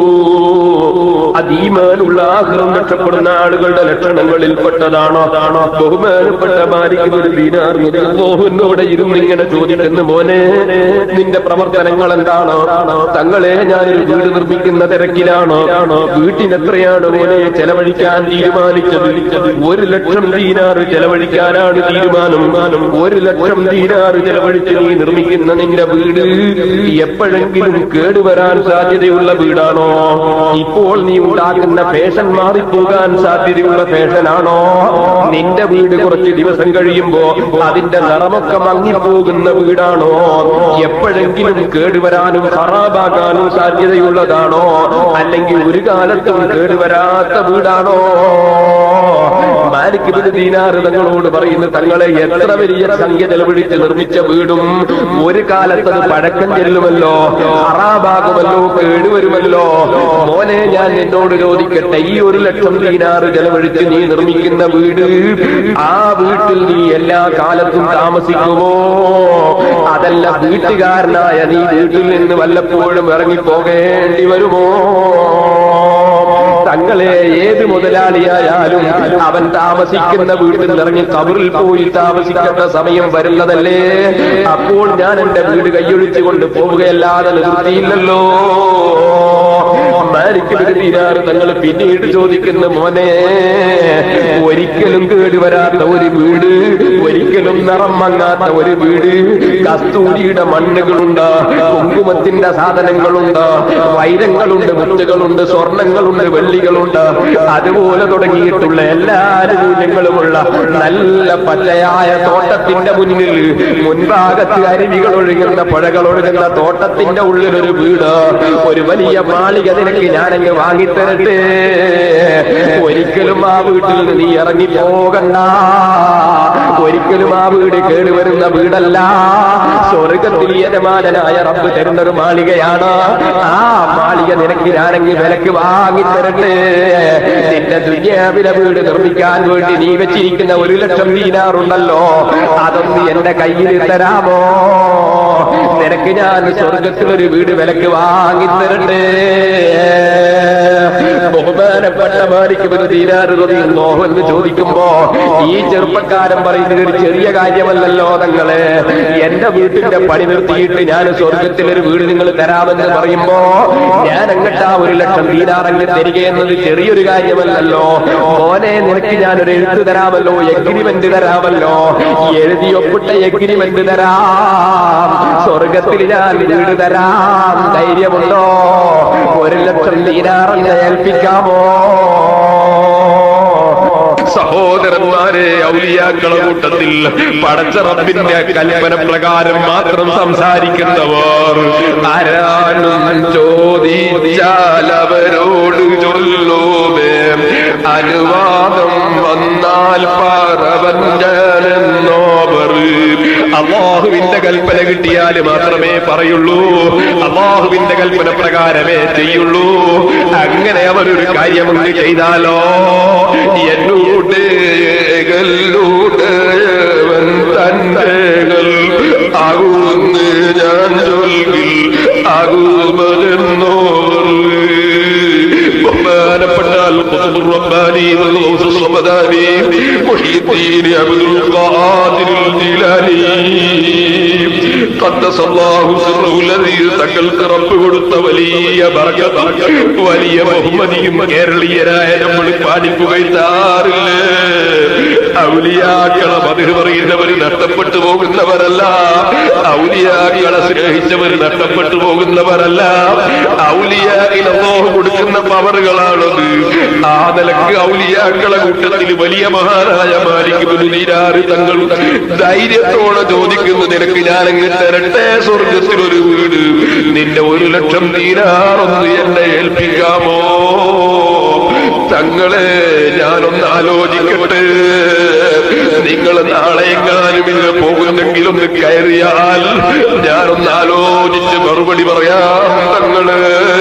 [SPEAKER 4] അതീമാനുള്ള ആഹ്ലം രക്ഷപ്പെടുന്ന ആളുകളുടെ ലക്ഷണങ്ങളിൽ പെട്ടതാണോ അതാണോ ബഹുമാനപ്പെട്ട മാലിക് ബിൻ ദീനാർ റളിയല്ലാഹുവിനോട് ഇരുന്ന് ഇങ്ങനെ ചോദിക്കുന്നു മോനെ നിന്റെ പ്രവർത്തനങ്ങൾ എന്താണോ തങ്ങളെ ഞാനൊരു വീട് നിർമ്മിക്കുന്ന തിരക്കിലാണോ വീട്ടിന് എത്രയാണ് മോനെ ചെലവഴിക്കാൻ തീരുമാനിച്ചത് ഒരു ലക്ഷം ദീനാറ് ചെലവഴിക്കാനാണ് തീരുമാനം ഒരു ലക്ഷം ദീനാറ് ചെലവഴിച്ച് നീ നിർമ്മിക്കുന്ന നിന്റെ വീട് എപ്പോഴെങ്കിലും കേടുവരാൻ സാധ്യതയുള്ള വീടാണോ ഇപ്പോൾ നീ ഉണ്ടാക്കുന്ന ഫാഷൻ മാറിപ്പോകാൻ സാധ്യതയുള്ള ഫാഷനാണോ നിന്റെ വീട് കുറച്ച് ദിവസം കഴിയുമ്പോ അതിന്റെ നിറമൊക്കെ മങ്ങിപ്പോകുന്ന വീടാണോ എപ്പോഴെങ്കിലും കേടുവരാനും ഹറാബാകാനും സാധ്യതയുള്ളതാണോ അല്ലെങ്കിൽ ഒരു കാലത്തും കേടുവരാത്ത വീടാണോ മാലിക് ബിൻ ദീനാർ തങ്ങളോട് പറയുന്നു തങ്ങളെ എത്ര വലിയ സംഖ്യ ചെലവഴിച്ച് നിർമ്മിച്ച വീടും ഒരു കാലത്ത് അത് പഴക്കം ചെല്ലുമല്ലോ ഹറാബാകുമല്ലോ കേടുവരുമല്ലോ മോനെ ഞാൻ എന്നോട് ചോദിക്കട്ടെ ഈ ഒരു ലക്ഷം ദീനാറ് ചെലവഴിച്ച് നീ നിർമ്മിക്കുന്ന വീട് ആ വീട്ടിൽ നീ എല്ലാ കാലത്തും താമസിക്കുമോ അതല്ല വീട്ടുകാരനായ നീ വീട്ടിൽ നിന്ന് വല്ലപ്പോഴും ഇറങ്ങിപ്പോകേണ്ടി വരുമോ തങ്ങളെ ഏത് മുതലാളിയായാലും അവൻ താമസിക്കുന്ന വീട്ടിൽ ഇറങ്ങി കബറിൽ പോയി താമസിക്കേണ്ട സമയം വരുന്നതല്ലേ അപ്പോൾ ഞാൻ എന്റെ വീട് കൈയൊഴിച്ചു കൊണ്ട് പോവുകയല്ലാതെ നിവൃത്തിയില്ലല്ലോ മാലിക്കിന് ദീനാർ തങ്ങൾ പിന്നീട് ചോദിക്കുന്ന മോനെ ഒരിക്കലും കേട് വരാത്ത ഒരു വീട് ഒരിക്കലും നിറം മങ്ങാത്ത ഒരു വീട് കസ്തൂരിയുടെ മണ്ണുകളുണ്ട് കുങ്കുമത്തിന്റെ സാധനങ്ങളുണ്ട് വൈരങ്ങളുണ്ട് മുത്തുകളുണ്ട് സ്വർണങ്ങളുണ്ട് വെള്ളികളുണ്ട് അതുപോലെ തുടങ്ങിയിട്ടുള്ള എല്ലാ ആനുകൂല്യങ്ങളുമുള്ള നല്ല പച്ചയായ തോട്ടത്തിന്റെ മുന്നിൽ മുൻഭാഗത്ത് അരുവികൾ ഒഴുകുന്ന പുഴകൾ ഒഴുകുന്ന തോട്ടത്തിന്റെ ഉള്ളിൽ ഒരു വീട് ഒരു വലിയ മാളിക നിനക്ക് ഞാനങ്ങ് വാങ്ങിത്തരട്ടെ ഒരിക്കലും ആ വീട്ടിൽ നിന്ന് നീ ഇറങ്ങി പോകണ്ട ഒരിക്കലും ആ വീട് കേടുവരുന്ന വീടല്ല സ്വർഗത്തിൽ യജമാനായ റബ്ബ് തരുന്ന ഒരു മാളികയാണ് ആ മാളിക നിനക്ക് ഞാനങ്ങ് വിലക്ക് വാങ്ങിത്തരട്ടെ നിന്റെ ദുര്യാവിലെ വീട് നിർമ്മിക്കാൻ വേണ്ടി നീ വെച്ചിരിക്കുന്ന ഒരു ലക്ഷം ദീനാറുണ്ടല്ലോ അതൊന്ന് എന്റെ കയ്യിൽ തരാമോ നിനക്ക് ഞാൻ സ്വർഗത്തിൽ ഒരു വീട് വിലക്ക് വാങ്ങിത്തരട്ടെ ബഹുമാനപ്പെട്ട മാലിക്ക് ഒരു തീരാറുന്നോ എന്ന് ചോദിക്കുമ്പോ ഈ ചെറുപ്പക്കാരൻ പറയുന്നത് ഒരു ചെറിയ കാര്യമല്ലല്ലോ തങ്ങളെ എന്റെ വീട്ടിന്റെ പണി നിർത്തിയിട്ട് ഞാൻ സ്വർഗത്തിൽ ഒരു വീട് നിങ്ങൾ തരാമെന്ന് പറയുമ്പോ ഞാൻ അങ്ങട്ടാ ഒരു ലക്ഷം തീരാറങ്ങ് തരിക എന്നത് ചെറിയൊരു കാര്യമല്ലല്ലോ മോനെ നിനക്ക് ഞാൻ ഒരു എഴുത്ത് തരാമല്ലോ എഗ്രിമെന്റ് തരാമല്ലോ എഴുതി ഒപ്പിട്ട എഗ്രിമെന്റ് തരാം സ്വർഗത്തിൽ ഞാൻ വീട് തരാം ധൈര്യമുണ്ടോ ഒരു ലക്ഷം തീരാറങ്ങ് ഏൽപ്പിക്കാമോ
[SPEAKER 3] സഹോദരന്മാരെ ഔലിയാക്കള കൂട്ടത്തിൽ പടച്ച റബ്ബിന്റെ കൽപ്പന പ്രകാരം മാത്രം സംസാരിക്കുന്നവർ ആരാനും ചോദിച്ചാൽ അവരോട് ചൊല്ലോമേ അനുവാദം വന്നാൽ പറവഞ്ചനെന്നോവർ അള്ളാഹുവിന്റെ കൽപ്പന കിട്ടിയാൽ മാത്രമേ പറയുള്ളൂ അള്ളാഹുവിന്റെ കൽപ്പന പ്രകാരമേ ചെയ്യുള്ളൂ അങ്ങനെ അവരൊരു കാര്യം അങ്ങ് ചെയ്താലോ എന്നൂടെ കല്ലൂടവൻ തൻ്റെകൾ ആകുമെന്ന് ഞാൻ ചൊൽകിൽ ആകുമെന്നോർ ബഹുമാനപ്പെട്ട القطب الرباني والغوث الصمداني محي الدين عبد القادر الجيلاني قدس الله سره الذي തങ്ങൾക്ക് റബ്ബ് കൊടുത്ത വലിയ ബർക്കത്ത് വലിയ ബഹുമതിയും കേരളീയരായ നമ്മൾ പാടിപ്പുകഴ്ത്താറില്ലേ ഔലിയാക്കളെ മതിർ പറയുന്നവര് നഷ്ടപ്പെട്ടു പോകുന്നവരല്ല ഔലിയാക്കളെ സ്നേഹിച്ചവർ നഷ്ടപ്പെട്ടു പോകുന്നവരല്ല ഔലിയാക്കിലോ കൊടുക്കുന്ന പവറുകളാണത് ആ നിലക്ക് ഔലിയാക്കളെ കൂട്ടത്തിൽ വലിയ മഹാനായ മാലിക്കുമെന്ന് നീരാറ് തങ്ങൾ ധൈര്യത്തോടെ ചോദിക്കുന്നു നിനക്ക് ഞാനങ്ങ് തരട്ടെ സ്വർഗത്തിൽ ഒരു വീട് നിന്റെ ഒരു ലക്ഷം തീരാറൊന്ന് എന്നെ ഏൽപ്പിക്കാമോ തങ്ങളെ ഞാനൊന്ന് ആലോചിക്കട്ടെ നിങ്ങൾ നാളെ എങ്ങാനും ഇന്ന് പോകുന്നെങ്കിൽ ഒന്ന് കയറിയാൽ ഞാനൊന്ന് ആലോചിച്ച് മറുപടി പറയാം തങ്ങള്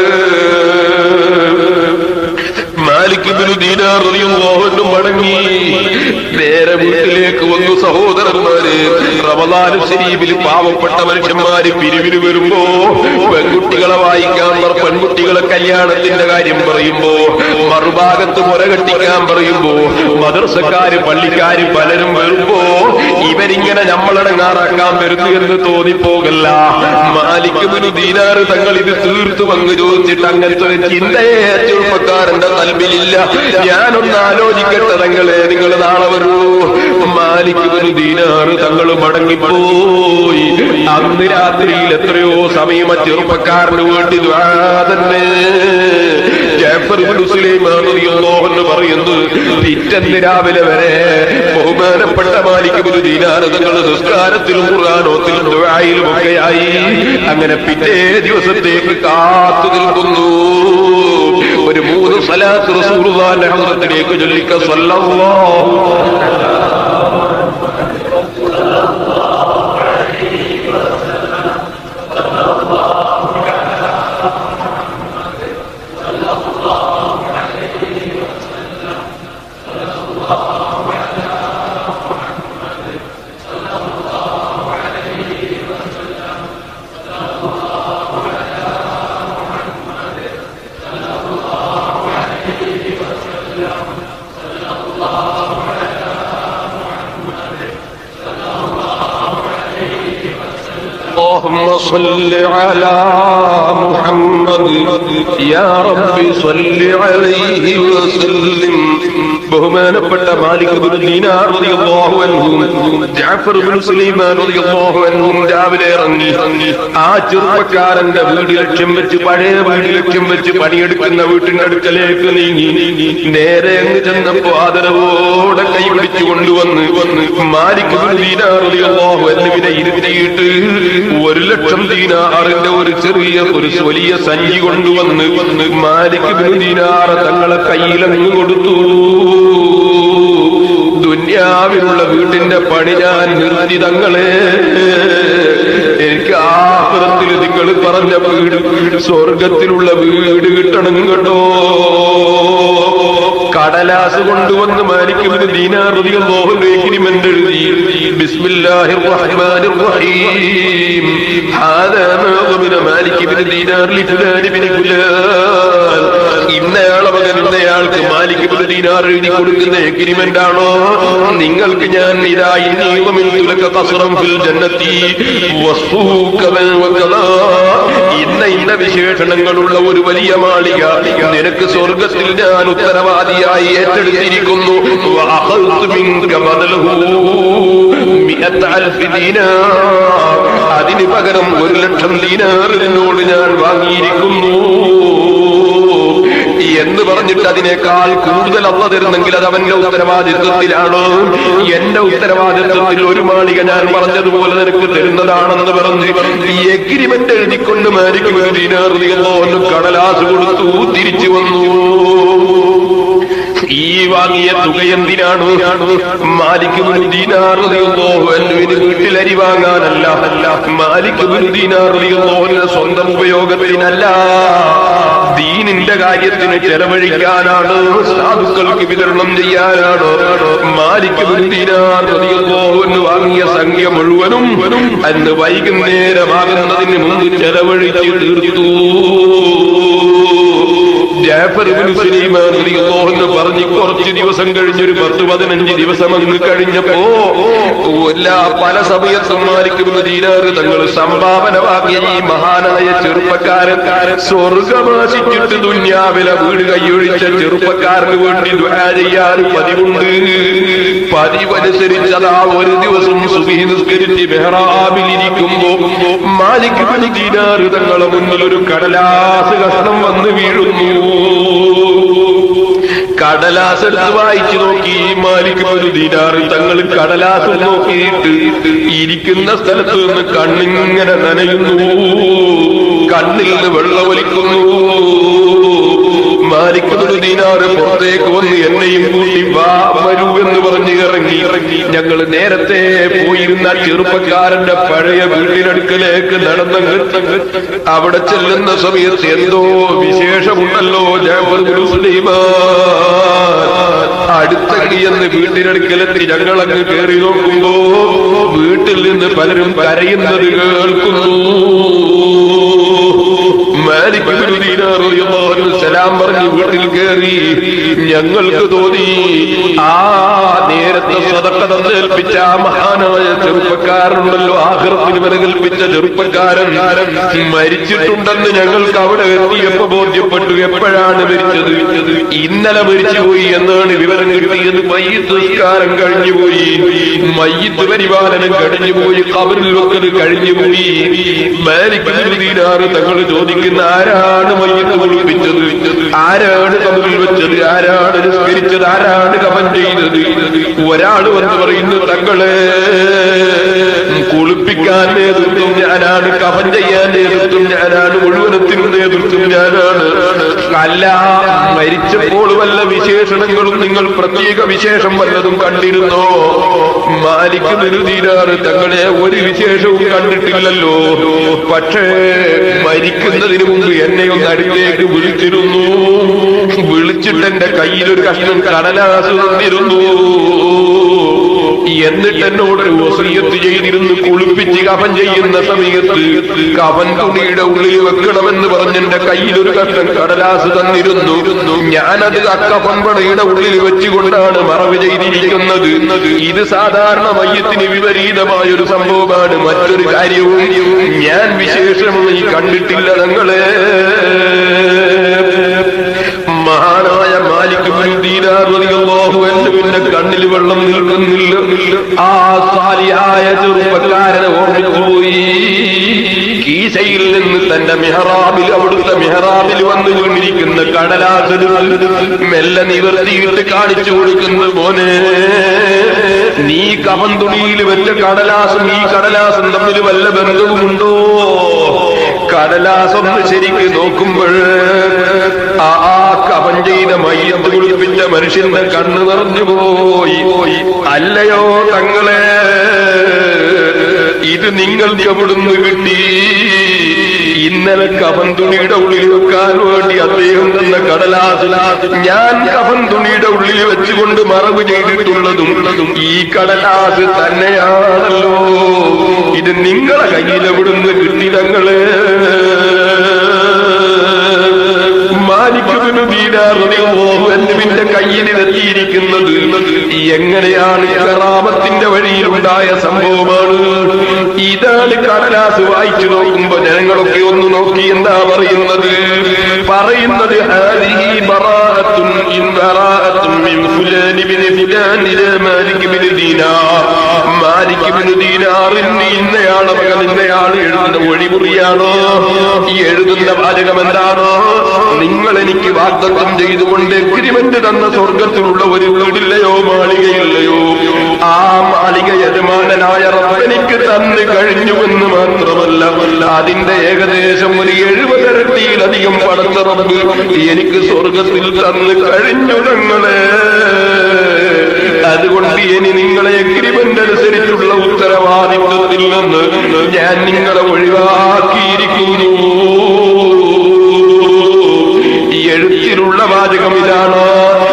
[SPEAKER 3] മാലിക്കുബിനു ദീനാറിയുള്ളവനും മടങ്ങി നേരെ വീട്ടിലേക്ക് വന്നു സഹോദരന്മാര് റമദാനു ശരീഫിൽ പാവപ്പെട്ട മനുഷ്യന്മാര് പിരിവിന് വരുമ്പോ പെൺകുട്ടികളെ വായിക്കാൻ പറ പെൺകുട്ടികളെ കല്യാണത്തിന്റെ കാര്യം പറയുമ്പോ മറുഭാഗത്ത് മുര കെട്ടിക്കാൻ പറയുമ്പോ മദർസക്കാര് പള്ളിക്കാര് പലരും വരുമ്പോ ഇവരിങ്ങനെ നമ്മളടങ്ങാറാക്കാൻ വരുന്നു എന്ന് തോന്നിപ്പോകല്ല മാലിക്കുബിനു ദീനാറ് തങ്ങൾ ഇത് തീർത്തു പങ്കു ചോദിച്ചിട്ട് അങ്ങനത്തെ ഒരു ചിന്തയെ ചെറുപ്പക്കാരന്റെ തലമ്പിലില്ല ഞാനൊന്ന് ആലോചിക്കട്ടെ തങ്ങളെ നിങ്ങൾ നാളെ വരൂ മാലിക്കുബിനു ദീനാറ് തങ്ങൾ മടങ്ങിപ്പോയി അന്ന് രാത്രിയിൽ എത്രയോ സമയം ആ ചെറുപ്പക്കാരന് വേണ്ടി ദ്വാ തന്നെ ജാഫർ ഇബ്നു സുലൈമാൻ റളിയല്ലാഹു അൻഹു പറയുന്നു പിറ്റന്ന് രാവിലെ വരെ ബഹുമാനപ്പെട്ട മാലിക്കുബിനു ദീനാറ് തങ്ങളുടെ സംസ്കാരത്തിലും ഖുർആാനോത്തിലും ദുആയിലും ഒക്കെയായി അങ്ങനെ പിറ്റേ ദിവസത്തേക്ക് കാത്തു നിൽക്കുന്നു ഒരു മൂന്ന് സലാത്ത് റസൂലുള്ളാഹിന്റെ ഹദ്റത്തിലേക്ക് ചൊല്ലിക്ക സല്ലല്ലാഹു اللهم صل على محمد محمد يا رب صل عليه وسلم ബഹുമാനപ്പെട്ട മാലിക് ബിൻ ദീനാർ റളിയല്ലാഹു അൻഹും ജഅഫർ ബിൻ സുലൈമാൻ റളിയല്ലാഹു അൻഹും രാവിലെ ഇറങ്ങി ആ ചെറുപ്പക്കാരന്റെ വീട് ലക്ഷ്യം വെച്ച് പഴയ വീട് ലക്ഷ്യം വെച്ച് പണിയെടുക്കുന്ന വീട്ടിന്റെ അടുക്കലേക്ക് നീങ്ങി നേരെ അങ്ങ് ചെന്നപ്പോ ആദരവോടെ കൈ പിടിച്ചു കൊണ്ടുവന്ന് വന്ന് മാലിക് ബിൻ ദീനാർ റളിയല്ലാഹു അൻഹുവിനെ ഇരുത്തിയിട്ട് ഒരു ലക്ഷം ദീനാറിന്റെ ഒരു ചെറിയ ഒരു വലിയ സഞ്ചി കൊണ്ടുവന്ന് വന്ന് മാലിക് ബിൻ ദീനാർ തങ്ങളെ കയ്യിലങ്ങ് കൊടുത്തു ദുന്യാവിലുള്ള വീട്ടിന്റെ പണി ഞാൻ നിർത്തി തങ്ങളെ എനിക്ക് ആഹ്റത്തിൽ നിങ്ങൾ പറഞ്ഞ വീട് സ്വർഗത്തിലുള്ള വീട് കിട്ടണം കേട്ടോ കടലാസ് കൊണ്ടുവന്ന് മാലിക്കുമെന്ന് ദീനാറുതികൾ മോഹൻ എഗ്രിമെന്റ് എഴുതി ബിസ്മില്ലാഹിർ റഹ്മാനിർ റഹീം ഹാദാ മാ ضمن مالك بن دينار لفلان بن فلان ഇന്നയാളെ മകൻ ഇന്നയാൾക്ക് മാലിക് ബിൻ ദീനാർ എഴുതി കൊടുക്കുന്ന എഗ്രിമെന്റ് ആണോ നിങ്ങൾക്ക് ഞാൻ ഇതാ ഇന്നീവമിൽ തുലക കസ്റം ഫിൽ ജന്നത്തി വസ്ഫൂക ബിൽ വകലാ. ഇന്ന ഇന്ന വിശേഷണങ്ങളുള്ള ഒരു വലിയ മാളിക നിനക്ക് സ്വർഗത്തിൽ ഞാൻ ഉത്തരവാദിയായി ഏറ്റെടുത്തിരിക്കുന്നു വഅഖദ്തു മിൻക ബദലഹു മിഅത്ത അൽഫി ദീനാർ. അതിന് പകരം ഒരു ലക്ഷം ദീനാർ നിന്നോട് ഞാൻ വാങ്ങിയിരിക്കുന്നു എന്ന് പറഞ്ഞിട്ട് അതിനേക്കാൾ കൂടുതൽ അള്ള തരുന്നെങ്കിൽ അത് അവന്റെ ഉത്തരവാദിത്വത്തിലാണ് എന്റെ ഉത്തരവാദിത്വത്തിൽ ഒരു മാളിക ഞാൻ പറഞ്ഞതുപോലെ നിനക്ക് തരുന്നതാണെന്ന് പറഞ്ഞ് ഈ എഗ്രിമെന്റ് എഴുതിക്കൊണ്ട് മാരിക്കും ഒന്ന് കടലാസ് കൊടുത്തു തിരിച്ചു വന്നു ഈ വാങ്ങിയ തുക എന്തിനാണ് മാലിക് ബിൻ ദീനാർ റളിയല്ലാഹു അൻഹുവിന് വീട്ടിൽ അരി വാങ്ങാനല്ല മാലിക് ബിൻ ദീനാർ റളിയല്ലാഹു അൻഹു സ്വന്തം ഉപയോഗത്തിനല്ല ദീനിന്റെ കാര്യത്തിന് ചെലവഴിക്കാനാണ് സാധുക്കൾക്ക് വിതരണം ചെയ്യാനാണ് മാലിക് ബിൻ ദീനാർ റളിയല്ലാഹു അൻഹു വാങ്ങിയ സംഖ്യ മുഴുവനും അന്ന് വൈകുന്നേരമാകുന്നതിന് മുമ്പ് ചെലവഴിച്ച് തീർത്തു ജാഫർ ഇബ്നു സുലൈമാൻ റളിയല്ലാഹു അൻഹു പറഞ്ഞു കുറച്ച് ദിവസം കഴിഞ്ഞൊരു പത്ത് പതിനഞ്ച് ദിവസം അങ്ങ് കഴിഞ്ഞപ്പോ എല്ലാ പല സമയത്തും മാലിക് ഇബ്നു ദീനാർ തങ്ങൾ സംഭാവന വാങ്ങിയ ഈ മഹാനായ ചെറുപ്പക്കാരൻ സ്വർഗമാശിച്ചിട്ട് ദുന്യാവിലെ വീട് കൈയൊഴിച്ച ചെറുപ്പക്കാരന് വേണ്ടി ദുആ ചെയ്യാൻ പതിവുണ്ട് പതിവനുസരിച്ച് അതാ ഒരു ദിവസം സുബഹി നിസ്കരിച്ച് മെഹ്റാബിൽ ഇരിക്കുമ്പോ മാലിക് ഇബ്നു ദീനാർ തങ്ങളെ മുന്നിൽ ഒരു കടലാസ് കഷ്ണം വന്ന് വീഴുന്നു കടലാസ് എടുത്ത് വായിച്ചു നോക്കി മാലിക് ഒരു ദീനാർ തങ്ങൾ കടലാസ് നോക്കിയിട്ട് ഇരിക്കുന്ന സ്ഥലത്ത് നിന്ന് കണ്ണിങ്ങനെ നനയുന്നു കണ്ണിൽ നിന്ന് വെള്ളമൊലിക്കുന്നു മാലിക്കുന്നൊരു ദീനാറ് പുറത്തേക്ക് വന്ന് എന്നെയും കൂട്ടി വാ വരൂ എന്ന് പറഞ്ഞ് ഇറങ്ങി ഇറങ്ങി ഞങ്ങൾ നേരത്തെ പോയിരുന്ന ചെറുപ്പക്കാരന്റെ പഴയ വീട്ടിനടുക്കലേക്ക് നടന്നങ്ങ് അവിടെ ചെല്ലുന്ന സമയത്ത് എന്തോ വിശേഷമുണ്ടല്ലോ ജാഫർ ബിൻ സുലൈമാൻ അടുത്തങ്ങി എന്ന് വീട്ടിനടുക്കലെത്തി ഞങ്ങളങ്ങ് കയറി നോക്കുമ്പോ വീട്ടിൽ നിന്ന് പലരും കരയുന്നത് കേൾക്കുന്നു മാലിക് ഇബ്നു ദീനാർ റളിയല്ലാഹു അൻഹു സലാം പറഞ്ഞ് വീട്ടിൽ കയറി ഞങ്ങൾക്ക് തോന്നി ആ നേരത്തെ സ്വതക്ക തന്നേൽപ്പിച്ച ആ മഹാനായ ചെറുപ്പക്കാരനുണ്ടല്ലോ ആഹൃത്തിന് വിലകൽപ്പിച്ച ചെറുപ്പക്കാരൻ മരിച്ചിട്ടുണ്ടെന്ന് ഞങ്ങൾക്ക് അവിടെ എത്തിയപ്പോ ബോധ്യപ്പെട്ടു എപ്പോഴാണ് മരിച്ചത് ഇന്നലെ മരിച്ചുപോയി എന്നാണ് വിവരം കിട്ടിയത് മയ്യത്ത് നിസ്കാരം കഴിഞ്ഞുപോയി മയ്യത്ത് പരിപാലനം കഴിഞ്ഞുപോയി കബറിൽ വെക്കൽ കഴിഞ്ഞുപോയി മാലിക് ഇബ്നു ദീനാർ തങ്ങൾ ചോദിക്കുന്ന ആരാണ് മയ്യത്ത് കുളിപ്പിച്ചത് ആരാണ് കബറിൽ വെച്ചത് ആരാണ് നിസ്കരിച്ചത് ആരാണ് കമൻ ചെയ്തത് ഒരാൾ വന്ന് പറയുന്നു തങ്ങളെ കുളിപ്പിക്കാൻ നേതൃത്വം ഞാനാണ് കഫൻ ചെയ്യാൻ നേതൃത്വം ഞാനാണ് മുഴുവനത്തിനും നേതൃത്വം ഞാനാണ് അല്ല മരിച്ചപ്പോൾ വല്ല വിശേഷണങ്ങളും നിങ്ങൾ പ്രത്യേക വിശേഷം വല്ലതും കണ്ടിരുന്നോ മാലിക് നിരുതീരാറ് തങ്ങളെ ഒരു വിശേഷവും കണ്ടിട്ടില്ലല്ലോ പക്ഷേ മരിക്കുന്നതിന് മുമ്പ് എന്നെ ഒന്ന് അടുത്തേക്ക് വിളിച്ചിരുന്നു വിളിച്ചിട്ട് എന്റെ കയ്യിൽ ഒരു കഷ്ണം കടലാസ് തന്നിരുന്നു എന്നിട്ട് എന്നോടൊരു വസീയത്ത് ചെയ്തിരുന്നു കുളിപ്പിച്ച് കഫൻ ചെയ്യുന്ന സമയത്ത് കഫൻ തുണിയുടെ ഉള്ളിൽ വെക്കണമെന്ന് പറഞ്ഞ് എന്റെ കയ്യിൽ ഒരു കഷ്ണം കടലാസ് തന്നിരുന്നു ഞാനത് അക്കഫൻ പടയുടെ ഉള്ളിൽ വെച്ചുകൊണ്ടാണ് മറവ് ചെയ്തിരിക്കുന്നത് ഇത് സാധാരണ മയ്യത്തിന് വിപരീതമായ ഒരു സംഭവമാണ് മറ്റൊരു കാര്യവും ഞാൻ വിശേഷമായി കണ്ടിട്ടില്ല തങ്ങളെ മഹാനായ മാലിക് ബിൻ ദീനാർ റളിയല്ലാഹു അൻഹുവിന്റെ കണ്ണിൽ വെള്ളം നിൽക്കുന്നില്ല ആ സാലിയായ ചെറുപ്പക്കാരനെ ഓർമ്മിച്ചുപോയി കീശയിൽ നിന്ന് തന്റെ മെഹറാബിൽ അവിടുത്തെ മെഹറാബിൽ വന്നു വീണിരിക്കുന്ന കടലാസിൽ മെല്ലെ നിവർത്തിയിട്ട് കാണിച്ചു കൊടുക്കുന്നു മോനെ നീ കവൻ തുണിയിൽ വെച്ച കടലാസും ഈ കടലാസും തമ്മിൽ വല്ല ബന്ധവുമുണ്ടോ കടലാസൊന്ന് ശരിക്ക് നോക്കുമ്പോൾ ആ ആ കവൻ ചെയ്ത മയ്യത്ത് കുളിപ്പിച്ച മനുഷ്യന്റെ കണ്ണ് നിറഞ്ഞു പോയി അല്ലയോ തങ്ങളെ ഇത് നിങ്ങൾക്ക് എവിടുന്ന് കിട്ടി ഇന്നലെ കഫൻ തുണിയുടെ ഉള്ളിൽ വെക്കാൻ വേണ്ടി അദ്ദേഹം തന്ന കടലാസിലാസ് ഞാൻ കഫൻ തുണിയുടെ ഉള്ളിൽ വെച്ചുകൊണ്ട് മറവ് ചെയ്തിട്ടുള്ളതും ഈ കടലാസ് തന്നെയാണല്ലോ ഇത് നിങ്ങളെ കയ്യിൽ എവിടുന്ന് കിട്ടി തങ്ങളെ മാലിക്കുബിന് ദീനാറിന്റെ കയ്യിൽ എത്തിയിരിക്കുന്നത് എങ്ങനെയാണ് കറാമത്തിന്റെ വഴിയിലുണ്ടായ സംഭവമാണ് ഇതാണ് കടലാസ് വായിച്ചു നോക്കുമ്പോ ജനങ്ങളൊക്കെ ഒന്ന് നോക്കി എന്താ പറയുന്നത് പറയുന്നത് ഹാദിഹി ബറാഅത്തുൻ ഇൻ ബറാഅത്തുൻ മിൻ ഫുലാൻ ഇബ്നു ഫുലാൻ ഇലാ മാലിക് ഇബ്നു ദീനാർ മാലിക് ഇബ്നു ദീനാറിന് ഇന്നയാളെ മകൻ ഇന്നയാൾ എഴുതുന്ന ഒഴിമുറിയാണോ ഈ എഴുതുന്ന വാചകം എന്താണോ നിങ്ങൾ എനിക്ക് വാഗ്ദത്തം ചെയ്തുകൊണ്ട് എഗ്രിമെന്റ് തന്ന സ്വർഗത്തിലുള്ള ഒരു വീടില്ലയോ മാളികയില്ലയോ ആ മാളിക യജമാനനായ റബ്ബനിക്ക് തന്നു കഴിഞ്ഞുവെന്ന് മാത്രമല്ല അതിന്റെ ഏകദേശം ഒരു എഴുപതിരട്ടിയിലധികം പടച്ച റബ്ബ് എനിക്ക് സ്വർഗത്തിൽ തന്നു കഴിഞ്ഞു ഞങ്ങളെ അതുകൊണ്ട് ഇനി നിങ്ങളെ എഗ്രിമെന്റ് അനുസരിച്ചുള്ള ഉത്തരവാദിത്വത്തിൽ നിന്ന് ഞാൻ നിങ്ങളെ ഒഴിവാക്കിയിരിക്കുന്നു ഈ എഴുത്തിലുള്ള വാചകം ഇതാണ്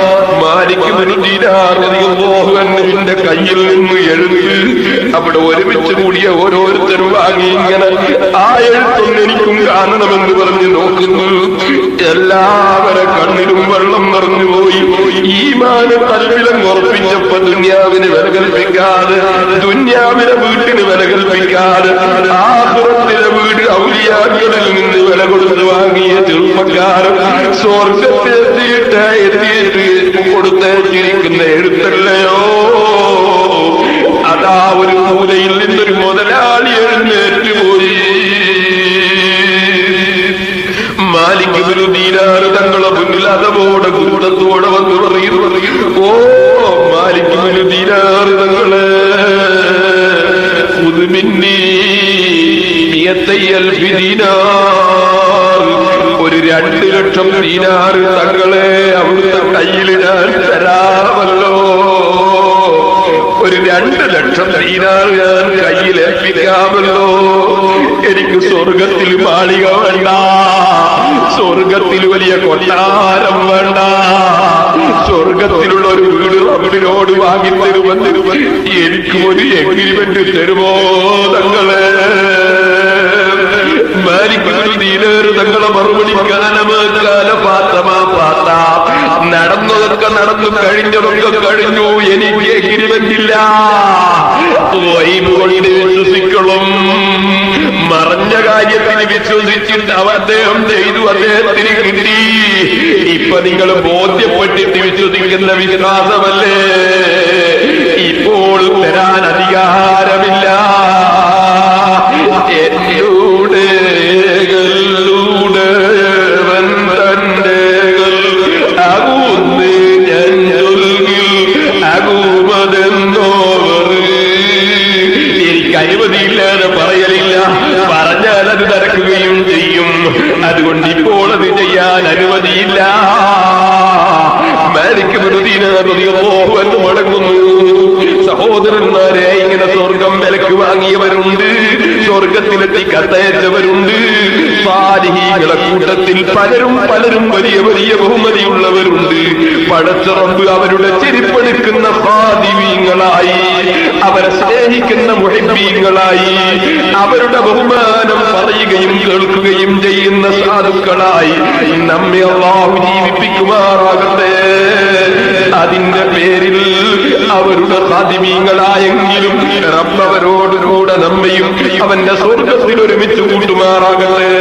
[SPEAKER 3] മാലിക്കുവിന്റെ കയ്യിൽ നിന്ന് എഴുതി അവിടെ ഒരുമിച്ച് കൂടിയ ഓരോരുത്തരും വാങ്ങി ഇങ്ങനെ ആ എഴുത്തൊന്ന് എനിക്കും കാണണമെന്ന് പറഞ്ഞ് നോക്കുന്നു എല്ലാവരെ കണ്ണിലും വെള്ളം നിറഞ്ഞു പോയി ഈ മാന തൽവിലം ഉറപ്പിച്ചപ്പോ ദുന്യാവിന് വില കൽപ്പിക്കാതെ ദുന്യാവിനെ വീട്ടിന് വില കൽപ്പിക്കാതെ ആപുറത്തിലെ വീട് ഔലിയാക്കളിൽ നിന്ന് വില കൊടുത്ത് വാങ്ങിയ ചെറുപ്പക്കാരൻ സ്വർഗത്തെത്തിയിട്ട് എത്തിയിട്ട് കൊടുത്തേച്ചിരിക്കുന്ന എഴുത്തല്ലയോ അതാ ഒരു മൂലയിൽ നിന്നൊരു മുതലാളി എഴുന്നേറ്റ് പോയി മാലിക്കുബിനു ദീനാറ് തങ്ങളെ മുന്നിൽ അതവോടെ കൂട്ടത്തോടെ വന്ന് പറയുന്നു ഓ മാലിക്കുബിനു ദീനാറ് തങ്ങളെ പുതുമിന്നി മിയത്തയ്യൽ ദീനാർ ഒരു രണ്ട് ലക്ഷം ദീനാറ് തങ്ങളെ അവിടുത്തെ കയ്യിൽ ഞാൻ തരാമല്ലോ ഒരു രണ്ട് ലക്ഷം ദീനാറ് ഞാൻ കയ്യിൽ ഏൽപ്പിക്കാമല്ലോ എനിക്ക് സ്വർഗത്തിൽ മാളിക വേണ്ട സ്വർഗത്തിൽ വലിയ കൊട്ടാരം വേണ്ട സ്വർഗത്തിലുള്ള ഒരു വീട് റബ്ബിനോട് വാങ്ങി തരുമെന്ന് എനിക്ക് ഒരു എഗ്രിമെന്റ് തരുമോ തങ്ങളെ മാലിക്കുബിനു ദീനാറ് തങ്ങളെ മറുപടി കാലമ കാല പാത്തമാ പാത്ത നടന്നതൊക്കെ നടന്നു കഴിഞ്ഞതൊക്കെ കഴിഞ്ഞു എനിക്ക് എഗ്രിമെന്റില്ല വൈബ് കൊണ്ട് വിശ്വസിക്കണം മറഞ്ഞ കാര്യത്തിന് വിശ്വസിച്ചിട്ട് അവ അദ്ദേഹം ചെയ്തു അദ്ദേഹത്തിന് കിട്ടി ഇപ്പൊ നിങ്ങൾ ബോധ്യപ്പെട്ടിട്ട് വിശ്വസിക്കുന്ന വിശ്വാസമല്ലേ ഇപ്പോൾ തരാൻ അധികാരമില്ല എന്നൂടെ കല്ലൂടവൻ തന്റെ അകൂന്ന് ഞാൻ അകൂമതെന്നോവർ എനിക്ക് അനുമതിയില്ലാതെ പറയലില്ല പറഞ്ഞാൽ അത് നടക്കുകയും ചെയ്യും അതുകൊണ്ട് ഇപ്പോൾ അത് ചെയ്യാൻ അനുമതിയില്ല എന്ന് മടങ്ങുന്നു സഹോദരന്മാരെ ഇങ്ങനെ സ്വർഗം വിലക്ക് വാങ്ങിയവരുണ്ട് സ്വർഗത്തിലെത്തി കത്തയച്ചവരുണ്ട് സാലിഹീങ്ങളെ കൂട്ടത്തിൽ പലരും പലരും വലിയ വലിയ ബഹുമതിയുള്ളവരുണ്ട് പടച്ചറമ്പ് അവരുടെ ചെരിപ്പെടുക്കുന്ന സാദിവീങ്ങളായി അവരെ സ്നേഹിക്കുന്ന മുഹിബീങ്ങളായി അവരുടെ ബഹുമാനം പറയുകയും കേൾക്കുകയും ചെയ്യുന്ന സാധുക്കളായി നമ്മെ അള്ളാഹു ജീവിപ്പിക്കുമാറാകട്ടെ അതിന്റെ പേരിൽ അവരുടെ സാധിമീങ്ങളായെങ്കിലും റബ്ബവരോടുകൂടെ നമ്മയും അവന്റെ സ്വർഗത്തിൽ ഒരുമിച്ച് കൂട്ടുമാറാകട്ടെ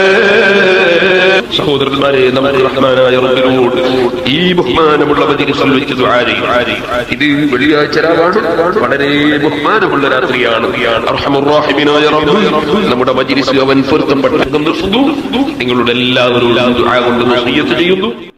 [SPEAKER 3] സഹോദരന്മാരെ നമുക്ക് റഹ്മാനായ റബ്ബിനോട് ഈ ബഹുമാനമുള്ള മജിലിസിൽ വെച്ച് ദുആ ചെയ്യും. ഇത് വെള്ളിയാഴ്ച രാവാണ് വളരെ ബഹുമാനമുള്ള രാത്രിയാണ് അർഹമുറാഹിമിനായ റബ്ബ് നമ്മുടെ മജിലിസ് അവൻ പൊരുത്തപ്പെട്ട നിർത്തുന്നു നിങ്ങളുടെ എല്ലാവരോടും ദുആ കൊണ്ട് വസിയ്യത്ത് ചെയ്യുന്നു